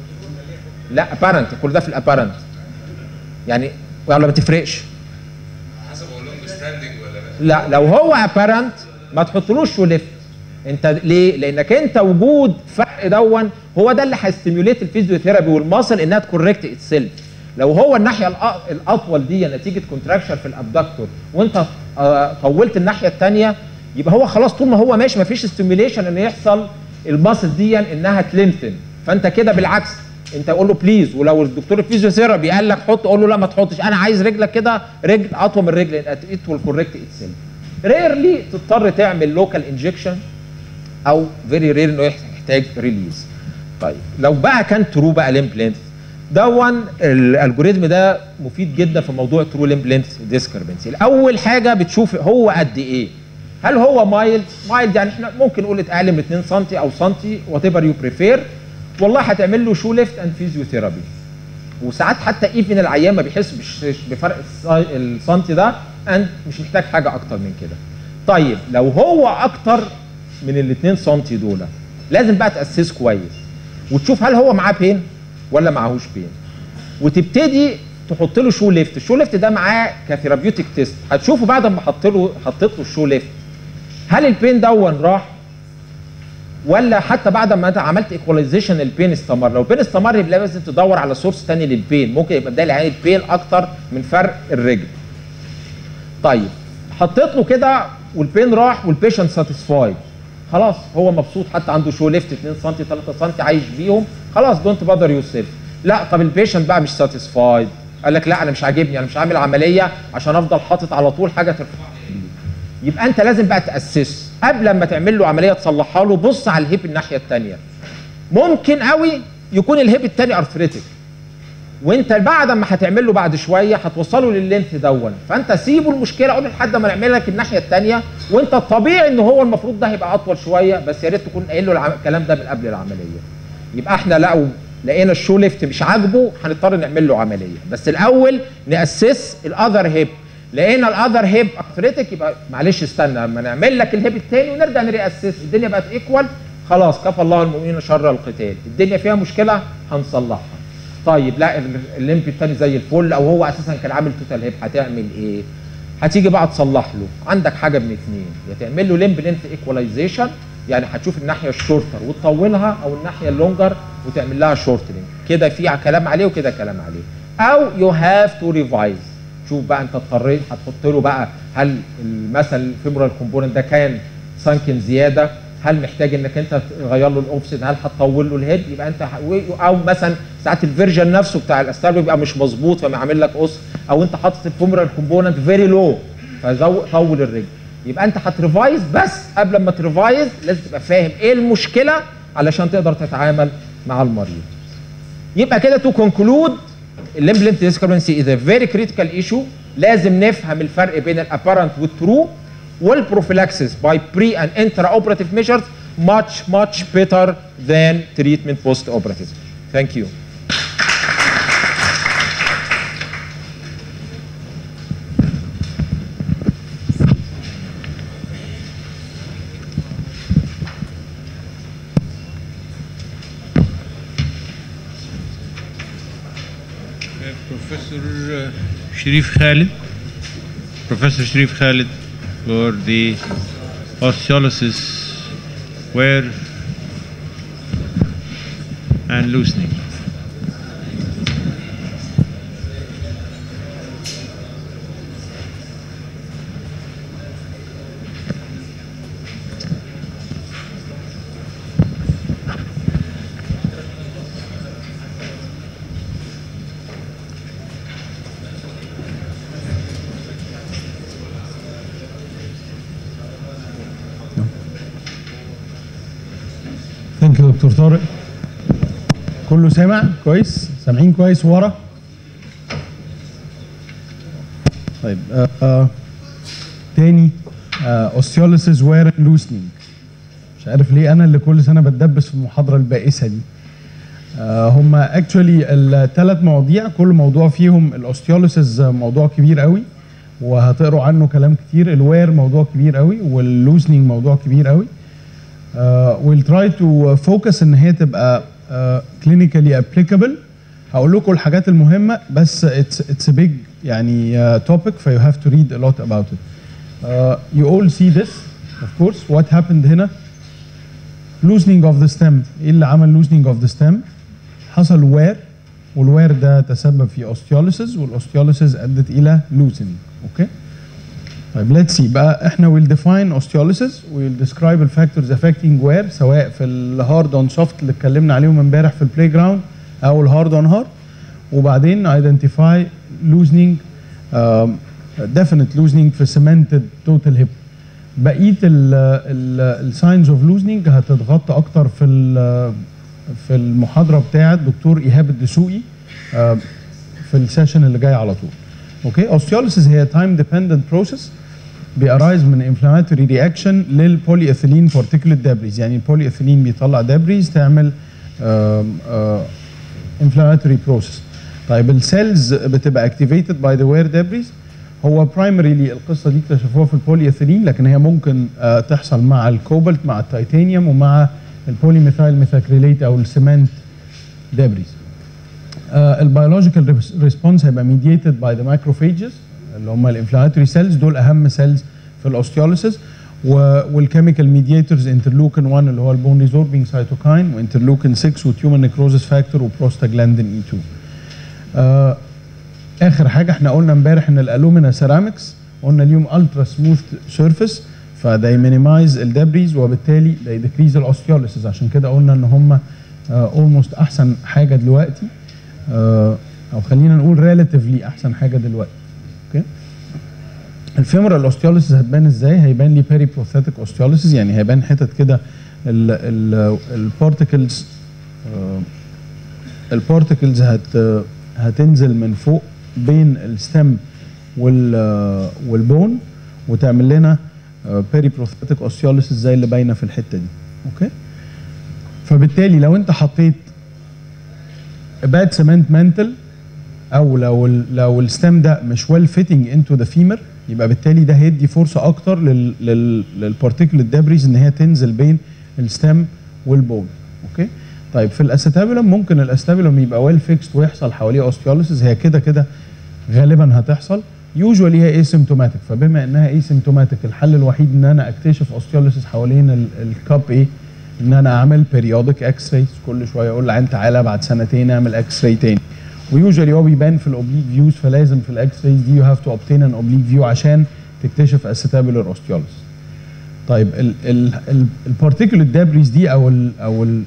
لا ابارنت كل ده في الابارنت يعني ولا ما تفرقش حسب اقول لهم ستاندنج ولا لا لا لو هو ابارنت ما تحطلوش شو ليفت انت ليه؟ لانك انت وجود فرق دون هو ده اللي هيستيميوليت الفيزيوثيرابي والماسل انها تكوركت اتسيلف لو هو الناحيه الأ- الاطول دي نتيجه كونتراكشر في الابدكتور وانت آه، طولت الناحيه الثانيه يبقى هو خلاص طول ما هو ماشي ما فيش ستيميوليشن ان يحصل الماسل دي انها تلينثن فانت كده بالعكس انت قول له بليز ولو الدكتور الفيزيوثيرابي قال لك حط قول له لا ما تحطش انا عايز رجلك كده رجل اطول من رجل ات ويل كوركت اتسيلف ريرلي تضطر تعمل لوكال انجكشن او فيري رير انه يحتاج ريليز طيب لو بقى كان ترو بقى ليمب لينث دون الالجوريزم ده مفيد جدا في موضوع ترو ليمب لينث ديسكربنسي الاول حاجه بتشوف هو قد ايه هل هو مايلد مايلد يعني احنا ممكن نقول اقل من 2 سم او سم وات ايفر يو بريفير والله هتعمل له شو ليفت اند فيزيوثيرابي وساعات حتى ايفن العيان ما بيحسش بفرق السا- السنتي ده اند مش محتاج حاجه اكتر من كده طيب لو هو اكتر من ال 2 سم دول لازم بقى تاسس كويس وتشوف هل هو معاه بين ولا معهوش بين وتبتدي تحط له شو ليفت الشو ليفت ده معاه كثيرابيوتيك تيست هتشوفه بعد ما حط له حطيت له الشو ليفت هل البين دون راح ولا حتى بعد ما انت عملت ايكواليزيشن البين استمر لو البين استمر يبقى لازم تدور على سورس تاني للبين ممكن يبقى ده العين البين اكتر من فرق الرجل طيب حطيت له كده والبين راح والبيشنت ساتيسفايد خلاص هو مبسوط حتى عنده شو ليفت 2 سم 3 سم عايش بيهم خلاص دونت بادر يور سيلف لا طب البيشنت بقى مش ساتيسفايد قال لك لا انا مش عاجبني انا مش عامل عمليه عشان افضل حاطط على طول حاجه ترفع لي. يبقى انت لازم بقى تاسس قبل ما تعمل له عمليه تصلحها له بص على الهيب الناحيه الثانيه ممكن قوي يكون الهيب الثاني ارثريتك وانت بعد ما هتعمل له بعد شويه هتوصله لللينث دون فانت سيبه المشكله قول لحد ما نعمل لك الناحيه الثانيه وانت الطبيعي ان هو المفروض ده هيبقى اطول شويه بس يا ريت تكون قايل له العم- الكلام ده من قبل العمليه يبقى احنا لو لقينا الشو ليفت مش عاجبه هنضطر نعمل له عمليه بس الاول ناسس الاذر هيب لقينا الاذر هيب ارثريتك يبقى معلش استنى لما نعمل لك الهيب الثاني ونرجع نرياسس الدنيا بقت ايكوال خلاص كفى الله المؤمنين شر القتال الدنيا فيها مشكله هنصلحها طيب لا ال- الليمف الثاني زي الفل او هو اساسا كان عامل توتال هيب هتعمل ايه هتيجي بقى تصلح له عندك حاجه من اثنين يا تعمل له ليمب لينث ايكواليزيشن يعني هتشوف الناحيه الشورتر وتطولها او الناحيه اللونجر وتعمل لها شورتنج كده في كلام عليه وكده كلام عليه او يو هاف تو ريفايز شوف بقى انت اضطريت هتحط له بقى هل مثلا الفيبرال كومبوننت ده كان سانكن زياده هل محتاج انك انت تغير له الاوفست هل هتطول له الهيد يبقى انت ح- او مثلا ساعات الفيرجن نفسه بتاع الاستار بيبقى مش مظبوط فما عامل لك قص او انت حاطط الفيمورال كومبوننت فيري لو فطول الرجل يبقى انت هتريفايز بس قبل ما تريفايز لازم تبقى فاهم ايه المشكله علشان تقدر تتعامل مع المريض يبقى كده تو كونكلود الليمبلنت ديسكربنسي از ا فيري كريتيكال ايشو لازم نفهم الفرق بين الابارنت والترو والبروفيلاكسيس باي بري اند انترا اوبراتيف ميجرز much much better than treatment post operative thank you Professor uh, Sharif Khalid, Professor Sharif Khalid for the osteolysis wear and loosening. ثانك يو دكتور طارق كله سامع كويس سامعين كويس ورا طيب آه آه تاني اوستيوليسيس وير لوسنينج مش عارف ليه انا اللي كل سنه بتدبس في المحاضره البائسه دي آه هم اكشولي الثلاث مواضيع كل موضوع فيهم الاوستيوليسيس موضوع كبير قوي وهتقروا عنه كلام كتير الوير موضوع كبير قوي واللوسنينج موضوع كبير قوي ويل تراي تو فوكس ان هي تبقى كلينيكالي ابليكابل هقول لكم الحاجات المهمه بس اتس اتس بيج يعني توبيك فيو هاف تو ريد ا لوت اباوت ات يو اول سي ذس اوف كورس وات هابند هنا loosening of the stem ايه اللي عمل loosening of the stem حصل وير والوير ده تسبب في osteolysis والاوستيوليسيس ادت الى loosening اوكي طيب let's see بقى احنا will define osteolysis we'll describe the factors affecting wear سواء في الهارد اون سوفت اللي اتكلمنا عليهم امبارح في البلاي جراوند او الهارد اون هارد وبعدين identify loosening um, definite loosening في cemented total hip بقيه الساينز اوف لوزنينج هتتغطى اكتر في ال- في المحاضره بتاعه دكتور ايهاب الدسوقي آه، في السيشن اللي جاي على طول اوكي اوستيوليسيس هي تايم ديبندنت بروسيس بيأرايز من انفلاماتوري رياكشن للبولي اثيلين بارتيكولت دابريز يعني البولي اثيلين بيطلع دابريز تعمل انفلاماتوري بروسيس طيب السيلز بتبقى اكتيفيتد باي ذا وير دابريز هو برايمريلي القصه دي اكتشفوها في البولي اثيلين لكن هي ممكن آه، تحصل مع الكوبالت مع التيتانيوم ومع البولي ميثايل ميثاكريليت او السمنت دابريز البيولوجيكال ريسبونس هيبقى ميديتد باي ذا مايكروفيجز اللي هم الانفلاماتوري سيلز دول اهم سيلز في الاوستيوليسيس والكيميكال ميديتورز انترلوكين 1 اللي هو البون ريزوربينج سايتوكاين وانترلوكين 6 وتيومر نيكروزس فاكتور وبروستاجلاندين اي 2 آه اخر حاجه احنا قلنا امبارح ان الالومينا سيراميكس قلنا اليوم الترا سموث سيرفيس فده يمينيمايز الدبريز وبالتالي ده يدكريز الاوستيوليسيس عشان كده قلنا ان هم اولموست احسن حاجه دلوقتي آه، او خلينا نقول ريلاتيفلي احسن حاجه دلوقتي اوكي الفيمورال اوستيوليسيس هتبان ازاي هيبان لي بيري بروثيتك اوستيوليسيس يعني هيبان حتت كده البارتكلز البارتكلز هت هتنزل من فوق بين الستم وال والبون وتعمل لنا بيري بروثيتك اوستيوليسيس زي اللي باينه في الحته دي اوكي فبالتالي لو انت حطيت باد سيمنت مانتل او لو ال لو الستم ده مش ويل فيتنج انتو ذا فيمر يبقى بالتالي ده هيدي فرصه اكتر لل لل للبارتيكولت دابريز ان هي تنزل بين الستم والبون اوكي طيب في الاستابيلم ممكن الاستابيلم يبقى ويل فيكست ويحصل حواليه اوستيوليسيس هي كده كده غالبا هتحصل يوجوالي هي اسيمتوماتيك فبما انها اسيمتوماتيك الحل الوحيد ان انا اكتشف اوستيوليسيس حوالين ال- الكاب ايه ان انا اعمل بيريودك اكس رايز كل شويه اقول لعين تعالى بعد سنتين اعمل اكس راي تاني ويوجوالي هو بيبان في الاوبليك فيوز فلازم في الاكس رايز دي يو هاف تو obtain ان اوبليك فيو عشان تكتشف استابيلر اوستيوليسيس طيب البارتيكولت دابريز دي او ال او ال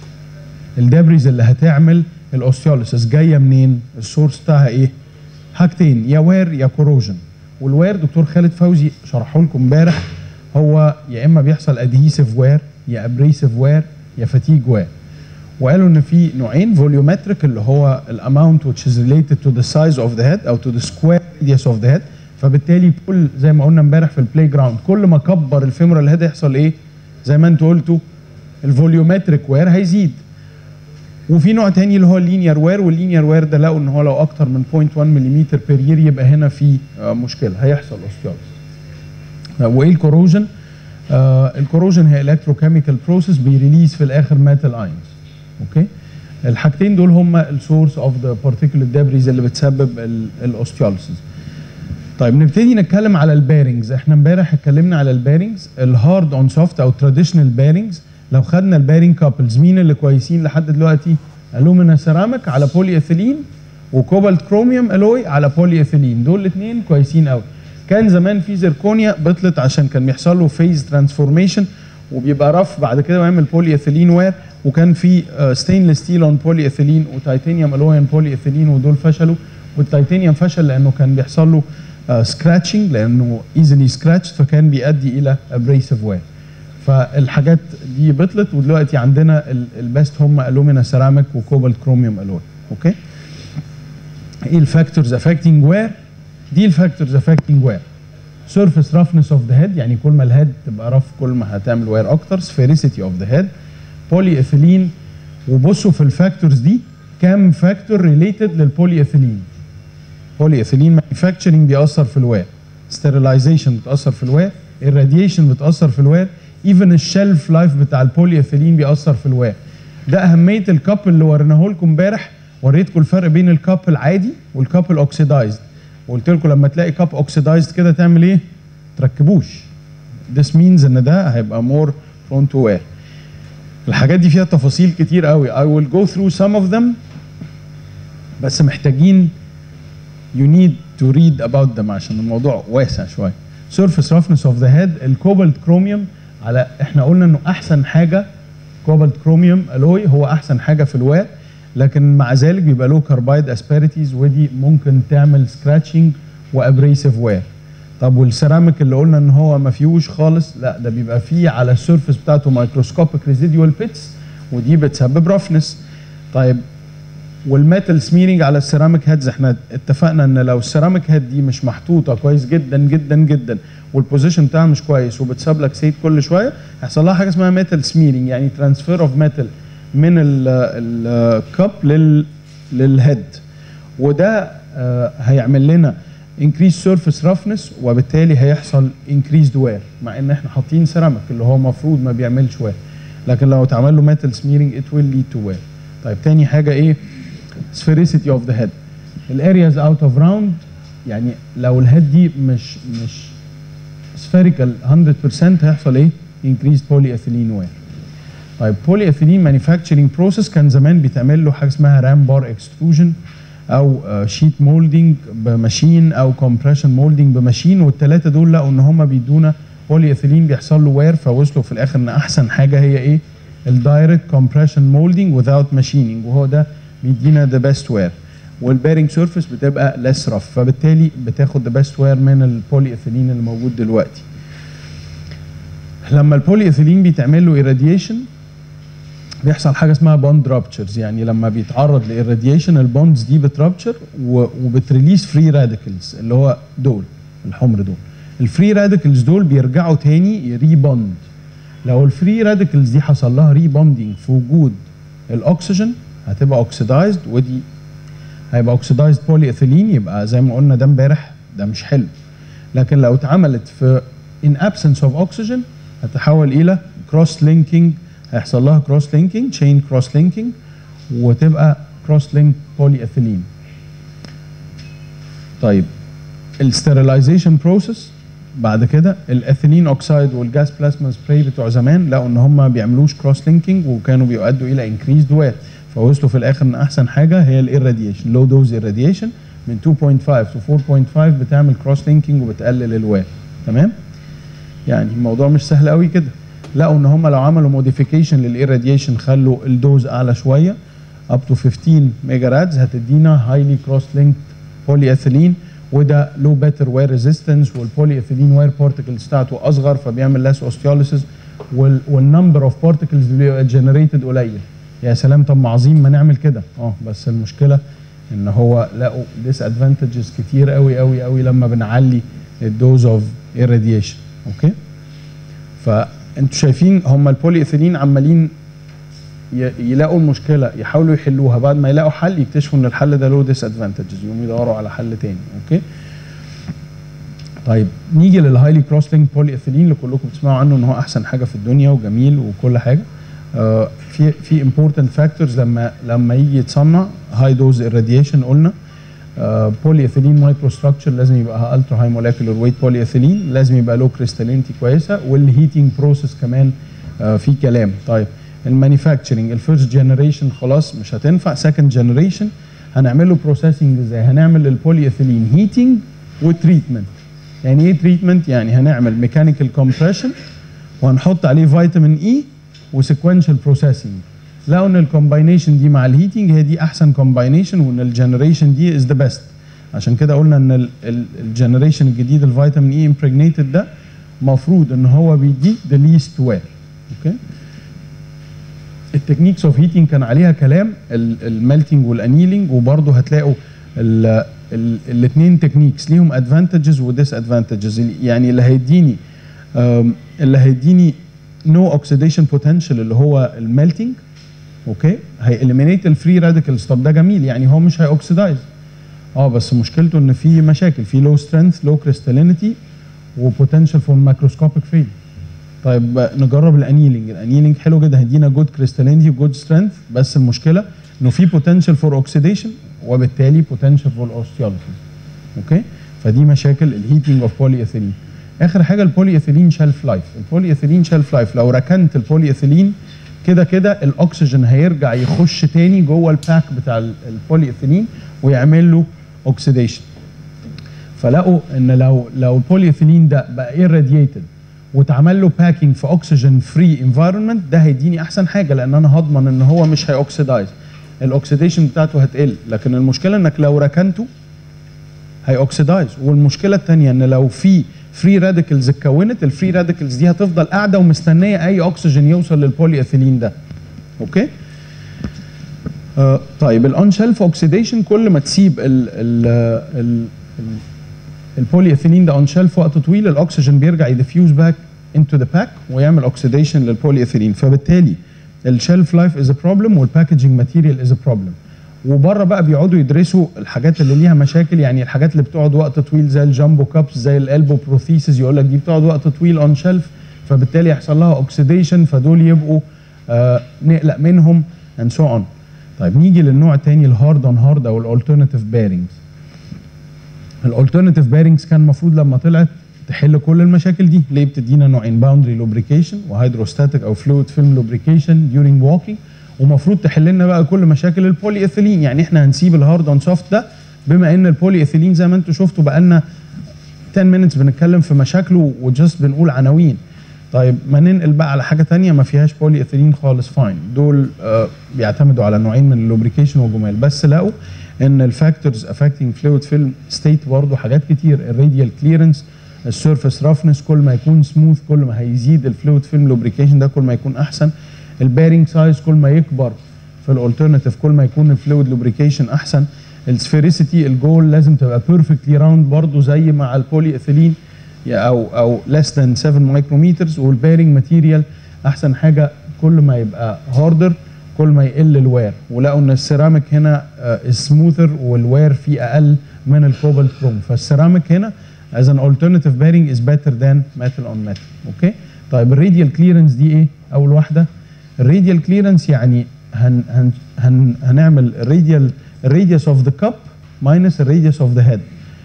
الدابريز اللي هتعمل الاوستيوليسيس جايه منين؟ السورس بتاعها ايه؟ حاجتين يا وير يا كوروجن والوير دكتور خالد فوزي شرحه لكم امبارح هو يا اما بيحصل ادهيسيف وير يا ابريسيف وير يا فاتيج وير وقالوا ان في نوعين فوليومتريك اللي هو الاماونت which is related to the size of the head او to the square radius of the head فبالتالي كل زي ما قلنا امبارح في البلاي جراوند كل ما كبر الفيمورال هيد يحصل ايه؟ زي ما انتوا قلتوا الفوليومتريك وير هيزيد وفي نوع تاني اللي هو اللينير وير واللينير وير ده لقوا ان هو لو اكتر من 0.1 ملم بير يير يبقى هنا في آه، مشكله هيحصل اوستيوليس وايه الكوروجن؟ آه الكوروجن هي الكتروكيميكال بروسيس بيريليز في الاخر ميتال اينز اوكي الحاجتين دول هم السورس اوف ذا بارتيكولت دابريز اللي بتسبب الاوستيوليسيس طيب نبتدي نتكلم على البيرنجز احنا امبارح اتكلمنا على البيرنجز الهارد اون سوفت او تراديشنال بيرنجز لو خدنا البيرنج كابلز مين اللي كويسين لحد دلوقتي الومينا سيراميك على بولي ايثيلين وكوبالت كروميوم الوي على بولي ايثيلين دول الاثنين كويسين قوي كان زمان في زركونيا بطلت عشان كان بيحصل له فيز ترانسفورميشن وبيبقى رف بعد كده ويعمل بولي ايثيلين وير وكان في ستينلس ستيل اون بولي ايثيلين وتيتانيوم الوي اون بولي ايثيلين ودول فشلوا والتيتانيوم فشل لانه كان بيحصل له سكراتشنج لانه ايزلي سكراتش فكان بيؤدي الى ابريسيف وير فالحاجات دي بطلت ودلوقتي عندنا البيست هم الومينا سيراميك وكوبالت كروميوم الوي اوكي ايه الفاكتورز افكتنج وير دي الفاكتورز افكتنج وير سيرفيس رفنس اوف ذا هيد يعني كل ما الهيد تبقى رف كل ما هتعمل وير اكتر سفيريسيتي اوف ذا هيد بولي ايثيلين وبصوا في الفاكتورز دي كام فاكتور ريليتد للبولي ايثيلين بولي ايثيلين مانيفاكتشرنج بيأثر في الوير ستيرلايزيشن بتأثر في الوير الراديشن بتأثر في الوير ايفن الشيلف لايف بتاع البولي ايثيلين بيأثر في الوير ده اهميه الكاب اللي وريناه لكم امبارح وريتكم الفرق بين الكاب العادي والكاب الاوكسيدايزد وقلت لكم لما تلاقي كاب اوكسيدايزد كده تعمل ايه؟ تركبوش this means ان ده هيبقى more prone to wear الحاجات دي فيها تفاصيل كتير قوي I will go through some of them بس محتاجين you need to read about them عشان الموضوع واسع شويه surface roughness of the head الكوبالت كروميوم على احنا قلنا انه احسن حاجه كوبالت كروميوم الوي هو احسن حاجه في الوير لكن مع ذلك بيبقى له كاربايد اسباريتيز ودي ممكن تعمل سكراتشنج وابريسيف وير طب والسيراميك اللي قلنا ان هو ما فيهوش خالص لا ده بيبقى فيه على السيرفيس بتاعته مايكروسكوبيك ريزيديوال بيتس ودي بتسبب رفنس طيب والميتال سميرنج على السيراميك هيدز احنا اتفقنا ان لو السيراميك هيد دي مش محطوطه كويس جدا جدا جدا والبوزيشن بتاعها مش كويس وبتساب لك سيد كل شويه هيحصل لها حاجه اسمها ميتال سميرنج يعني ترانسفير اوف ميتال من الكاب لل للهيد وده آه، هيعمل لنا increase surface roughness وبالتالي هيحصل increased wear مع ان احنا حاطين سيراميك اللي هو المفروض ما بيعملش wear لكن لو اتعمل له metal smearing it will lead to wear طيب تاني حاجه ايه sphericity of the head الارياز out of round يعني لو الهيد دي مش مش spherical 100% هيحصل ايه increased polyethylene wear طيب بولي اثيلين مانيفاكتشرنج بروسيس كان زمان بيتعمل له حاجه اسمها رام بار اكستروجن او شيت مولدنج بماشين او كومبريشن مولدنج بماشين والثلاثه دول لقوا ان هم بيدونا بولي اثيلين بيحصل له وير فوصلوا في الاخر ان احسن حاجه هي ايه الدايركت كومبريشن مولدنج without ماشيننج وهو ده بيدينا ذا بيست وير والبيرنج سيرفيس بتبقى ليس رف فبالتالي بتاخد ذا بيست وير من البولي ايثيلين اللي موجود دلوقتي لما البولي ايثيلين بيتعمل له irradiation بيحصل حاجه اسمها بوند رابتشرز يعني لما بيتعرض للراديشن البوندز دي بترابتشر وبتريليس فري راديكلز اللي هو دول الحمر دول الفري راديكلز دول بيرجعوا تاني ريبوند لو الفري راديكلز دي حصل لها ريبوندينج في وجود الاكسجين هتبقى اوكسيدايزد ودي هيبقى اوكسيدايزد بولي ايثيلين يبقى زي ما قلنا ده امبارح ده مش حلو لكن لو اتعملت في in absence of oxygen هتحول الى cross linking هيحصل لها cross linking chain cross linking وتبقى cross linked polyethylene طيب الستيرلايزيشن بروسيس بعد كده الاثيلين اوكسايد والجاس بلازما سبراي بتوع زمان لقوا ان هم ما بيعملوش كروس لينكينج وكانوا بيؤدوا الى انكريزد ويت فوصلوا في الاخر ان احسن حاجه هي الاراديشن لو دوز irradiation من 2.5 to 4.5 بتعمل كروس لينكينج وبتقلل الويت تمام يعني الموضوع مش سهل قوي كده لقوا ان هم لو عملوا موديفيكيشن للإيراديشن خلوا الدوز اعلى شويه اب تو 15 ميجا رادز هتدينا هايلي كروس لينكد بولي اثيلين وده لو بيتر وير ريزيستنس والبولي اثيلين وير بارتكلز بتاعته اصغر فبيعمل ليس اوستيوليسيس والنمبر اوف بارتكلز اللي بيبقى جنريتد قليل يا سلام طب ما عظيم ما نعمل كده اه بس المشكله ان هو لقوا ديس ادفانتجز كتير قوي قوي قوي لما بنعلي الدوز اوف irradiation اوكي فانتوا شايفين هم البولي ايثيلين عمالين ي- يلاقوا المشكله يحاولوا يحلوها بعد ما يلاقوا حل يكتشفوا ان الحل ده له ديس ادفانتجز يقوموا يدوروا على حل تاني اوكي طيب نيجي للهايلي كروس لينك بولي ايثيلين اللي كلكم بتسمعوا عنه ان هو احسن حاجه في الدنيا وجميل وكل حاجه آه في في امبورتنت فاكتورز لما لما يجي يتصنع هاي دوز irradiation قلنا بولي ايثيلين مايكرو ستراكشر لازم يبقى الترا هاي مولكيولر ويت بولي ايثيلين لازم يبقى له كريستالينتي كويسه والهيتنج بروسيس كمان آه في كلام طيب المانيفاكتشرنج الفيرست جنريشن خلاص مش هتنفع سكند جنريشن هنعمل له بروسيسنج ازاي هنعمل للبولي ايثيلين هيتنج وتريتمنت يعني ايه تريتمنت يعني هنعمل ميكانيكال كومبريشن وهنحط عليه فيتامين اي وسيكونشال بروسيسنج لقوا ان الكومباينيشن دي مع الهيتنج هي دي احسن كومباينيشن وان الجنريشن دي از ذا بيست عشان كده قلنا ان الجنريشن الجديد الفيتامين اي امبريجنيتد ده المفروض ان هو بيديك ذا ليست وير اوكي التكنيكس اوف هيتنج كان عليها كلام الميلتنج والانيلنج وبرضه هتلاقوا الاثنين تكنيكس ليهم ادفانتجز وديس ادفانتجز يعني اللي هيديني آم، اللي هيديني نو اوكسيديشن بوتنشال اللي هو الميلتنج اوكي هيإليمينيت الفري راديكالز طب ده جميل يعني هو مش هيوكسيدايز اه بس مشكلته ان في مشاكل في لو سترينث لو كريستالينيتي وبوتنشال فور مايكروسكوبيك فيل طيب نجرب الانيلنج الانيلنج حلو جدا هيدينا جود كريستالينيتي وجود سترينث بس المشكله انه في بوتنشال فور اوكسيديشن وبالتالي بوتنشال فور اوستيوليسيس اوكي فدي مشاكل الهيتنج اوف بولي ايثيلين اخر حاجه البولي ايثيلين شيلف لايف البولي ايثيلين شيلف لايف لو ركنت البولي ايثيلين كده كده الاكسجين هيرجع يخش تاني جوه الباك بتاع ال- البولي ايثيلين ويعمل له اوكسيديشن فلقوا ان لو لو البولي ايثيلين ده بقى irradiated واتعمل له باكينج في اوكسجين فري انفايرمنت ده هيديني احسن حاجه لان انا هضمن ان هو مش هيوكسيدايز الاكسيديشن بتاعته هتقل لكن المشكله انك لو ركنته هيوكسيدايز والمشكله الثانيه ان لو في فري راديكلز اتكونت الفري راديكلز دي هتفضل قاعده ومستنيه اي اكسجين يوصل للبولي ايثيلين ده اوكي آه طيب الاون شيلف اوكسيديشن كل ما تسيب ال ال ال ال البولي ايثيلين ده اون شيلف وقت طويل الاكسجين بيرجع يديفيوز باك انتو ذا باك ويعمل اوكسيديشن للبولي ايثيلين فبالتالي الشيلف لايف از ا بروبلم والباكجينج ماتيريال از ا بروبلم وبره بقى بيقعدوا يدرسوا الحاجات اللي ليها مشاكل يعني الحاجات اللي بتقعد وقت طويل زي الجامبو كابس زي الالبو بروثيسز يقول لك دي بتقعد وقت طويل اون شيلف فبالتالي يحصل لها اوكسيديشن فدول يبقوا آه نقلق منهم اند سو اون طيب نيجي للنوع الثاني الهارد اون هارد او الالترناتيف بيرنجز الالترناتيف بيرنجز كان المفروض لما طلعت تحل كل المشاكل دي ليه بتدينا نوعين باوندري لوبريكيشن وهيدروستاتيك او فلويد فيلم لوبريكيشن ديورينج ووكينج ومفروض تحل لنا بقى كل مشاكل البولي ايثيلين يعني احنا هنسيب الهارد اون سوفت ده بما ان البولي ايثيلين زي ما انتم شفتوا بقى لنا 10 minutes بنتكلم في مشاكله وجست بنقول عناوين طيب ما ننقل بقى على حاجه تانية ما فيهاش بولي ايثيلين خالص فاين دول آه بيعتمدوا على نوعين من اللوبريكيشن وجمال بس لقوا ان الفاكتورز افكتنج فلويد فيلم ستيت برضه حاجات كتير الراديال كليرنس السيرفيس رفنس كل ما يكون سموث كل ما هيزيد الفلويد فيلم لوبريكيشن ده كل ما يكون احسن البيرنج سايز كل ما يكبر في الالترناتيف كل ما يكون الفلويد لوبريكيشن احسن السفيريسيتي الجول لازم تبقى بيرفكتلي راوند برضه زي مع البولي ايثيلين او او less than 7 مايكرومترز والبيرنج ماتيريال احسن حاجه كل ما يبقى هاردر كل ما يقل الوير ولقوا ان السيراميك هنا سموثر والوير فيه اقل من الكوبالت كروم فالسيراميك هنا as an alternative bearing is better than metal on metal اوكي طيب الراديال كليرنس دي ايه اول واحده الراديال كليرنس يعني هن هن هن هنعمل الراديال الراديوس اوف ذا كاب ماينس الراديوس اوف ذا هيد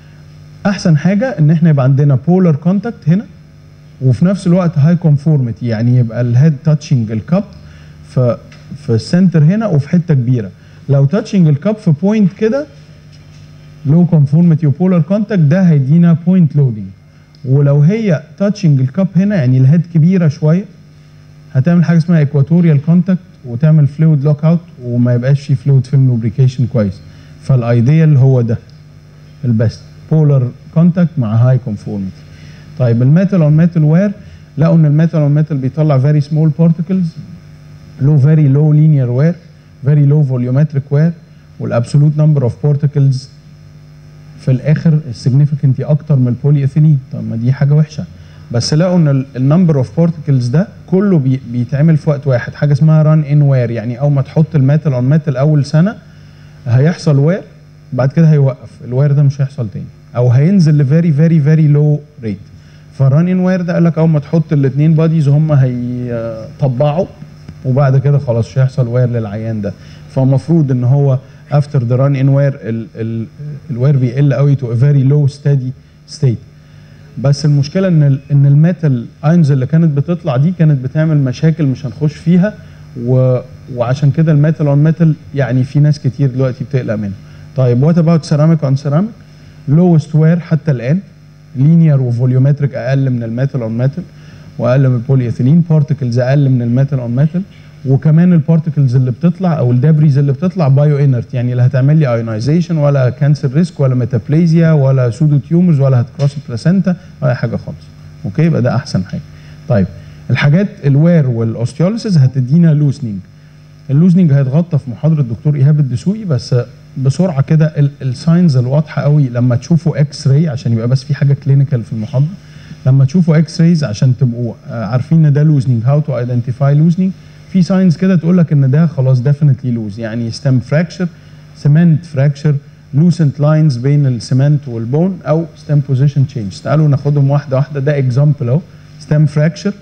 احسن حاجه ان احنا يبقى عندنا بولار كونتاكت هنا وفي نفس الوقت هاي كونفورميتي يعني يبقى الهيد تاتشنج الكاب في في السنتر هنا وفي حته كبيره لو تاتشنج الكاب في بوينت كده لو كونفورميتي وبولار كونتاكت ده هيدينا بوينت لودنج ولو هي تاتشنج الكاب هنا يعني الهيد كبيره شويه هتعمل حاجه اسمها ايكواتوريال كونتاكت وتعمل فلويد لوك اوت وما يبقاش فيه فلويد فيلم لوبريكيشن كويس فالايديال هو ده البست بولار كونتاكت مع هاي كونفورميتي طيب الميتال اون ميتال وير لقوا ان الميتال اون ميتال بيطلع فيري سمول بارتكلز لو فيري لو لينير وير فيري لو فوليومتريك وير والابسولوت نمبر اوف بارتكلز في الاخر السيجنيفيكانتي اكتر من البولي ايثيلين طب ما دي حاجه وحشه بس لقوا ان النمبر اوف بارتكلز ده كله بي بيتعمل في وقت واحد حاجه اسمها ران ان وير يعني اول ما تحط الميتال اون ميتال اول سنه هيحصل وير بعد كده هيوقف الوير ده مش هيحصل تاني او هينزل لفيري فيري فيري لو ريت فالران ان وير ده قال لك اول ما تحط الاثنين باديز هم هيطبعوا وبعد كده خلاص مش هيحصل وير للعيان ده فالمفروض ان هو افتر ذا ران ان وير الوير بيقل قوي تو ا فيري لو ستادي ستيت بس المشكله ان ال ان الميتال اينز اللي كانت بتطلع دي كانت بتعمل مشاكل مش هنخش فيها و وعشان كده الميتال اون ميتال يعني في ناس كتير دلوقتي بتقلق منه طيب وات اباوت سيراميك اون سيراميك لوست وير حتى الان لينير وفوليومتريك اقل من الميتال اون ميتال واقل من البولي ايثيلين بارتكلز اقل من الميتال اون ميتال وكمان البارتكلز اللي بتطلع او الدبريز اللي بتطلع بايو انرت يعني لا هتعمل لي ايونايزيشن ولا كانسر ريسك ولا ميتابليزيا ولا سودو تيومرز ولا هتكروس البلاسنتا ولا حاجه خالص اوكي يبقى ده احسن حاجه طيب الحاجات الوير والاوستيوليسيس هتدينا لوسنينج اللوزنينج هيتغطى في محاضره الدكتور ايهاب الدسوقي بس بسرعه كده الساينز الواضحه قوي لما تشوفوا اكس راي عشان يبقى بس في حاجه كلينيكال في المحاضره لما تشوفوا اكس رايز عشان تبقوا عارفين ان ده لوزنينج هاو تو ايدنتيفاي لوزنينج في ساينز كده تقول لك ان ده خلاص ديفينتلي لوز يعني ستام فراكشر سيمنت فراكشر لوسنت لاينز بين السيمنت والبون او ستام بوزيشن تشينج تعالوا ناخدهم واحده واحده ده اكزامبل اهو ستام فراكشر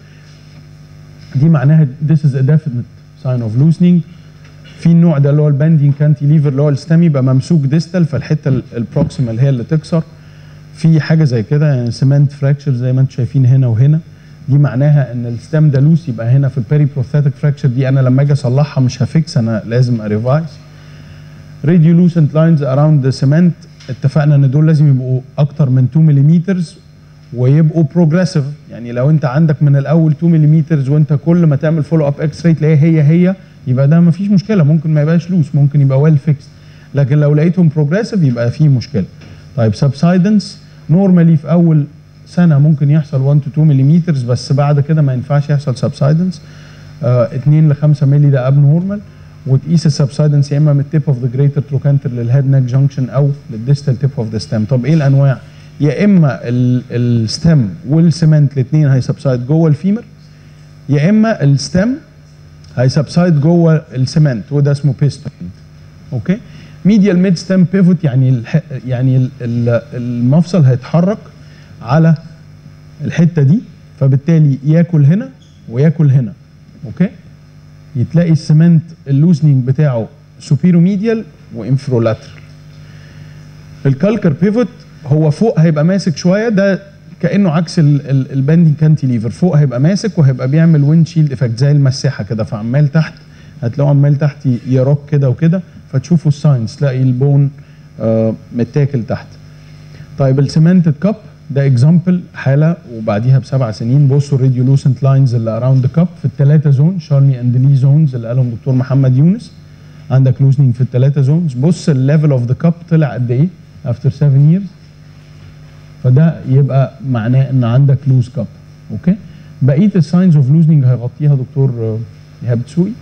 دي معناها this is a definite sign of loosening في النوع ده اللي هو الباندين كانتيليفر اللي هو الستام يبقى ممسوك ديستال فالحته البروكسيمال هي اللي تكسر في حاجه زي كده يعني سيمنت فراكشر زي ما انتم شايفين هنا وهنا دي معناها ان الستام ده لوس يبقى هنا في البيري بروثيتك فراكشر دي انا لما اجي اصلحها مش هفكس انا لازم اريفايز راديولوسنت لاينز اراوند ذا سيمنت اتفقنا ان دول لازم يبقوا اكتر من 2 ملم ويبقوا بروجريسيف يعني لو انت عندك من الاول 2 ملم وانت كل ما تعمل فولو اب اكس راي تلاقيها هي هي يبقى ده ما فيش مشكله ممكن ما يبقاش لوس ممكن يبقى ويل فيكس لكن لو لقيتهم بروجريسيف يبقى في مشكله طيب سبسايدنس نورمالي في اول سنه ممكن يحصل 1 تو 2 ملم بس بعد كده ما ينفعش يحصل سبسايدنس 2 ل 5 مللي ده اب نورمال وتقيس السبسايدنس يا اما من التيب اوف ذا جريتر تروكانتر للهيد نيك جانكشن او للديستال تيب اوف ذا ستيم طب ايه الانواع؟ يا اما الستم والسمنت الاثنين هيسبسايد جوه الفيمر يا اما الستم هيسبسايد جوه السمنت وده اسمه بيستون اوكي ميديال ميد ستيم بيفوت يعني الح... يعني ال- ال- المفصل هيتحرك على الحته دي فبالتالي ياكل هنا وياكل هنا اوكي يتلاقي السمنت اللوزنينج بتاعه سوبيرو ميديال وانفرولاترال الكالكر بيفوت هو فوق هيبقى ماسك شويه ده كانه عكس الباندنج كانتيليفر فوق هيبقى ماسك وهيبقى بيعمل ويند شيلد افكت زي المساحه كده فعمال تحت هتلاقوا عمال تحت يرك كده وكده فتشوفوا الساينس تلاقي البون آه متاكل تحت طيب السيمنتد كاب ده اكزامبل حاله وبعديها بسبع سنين بصوا الراديولوسنت لاينز اللي اراوند ذا كاب في الثلاثه زون شارني اند لي زونز اللي قالهم دكتور محمد يونس عندك لوزنينج في الثلاثه زونز بص الليفل اوف ذا كاب طلع قد ايه افتر 7 years فده يبقى معناه ان عندك لوز كاب اوكي بقيه الساينز اوف لوزنينج هيغطيها دكتور آه، ايهاب دسوقي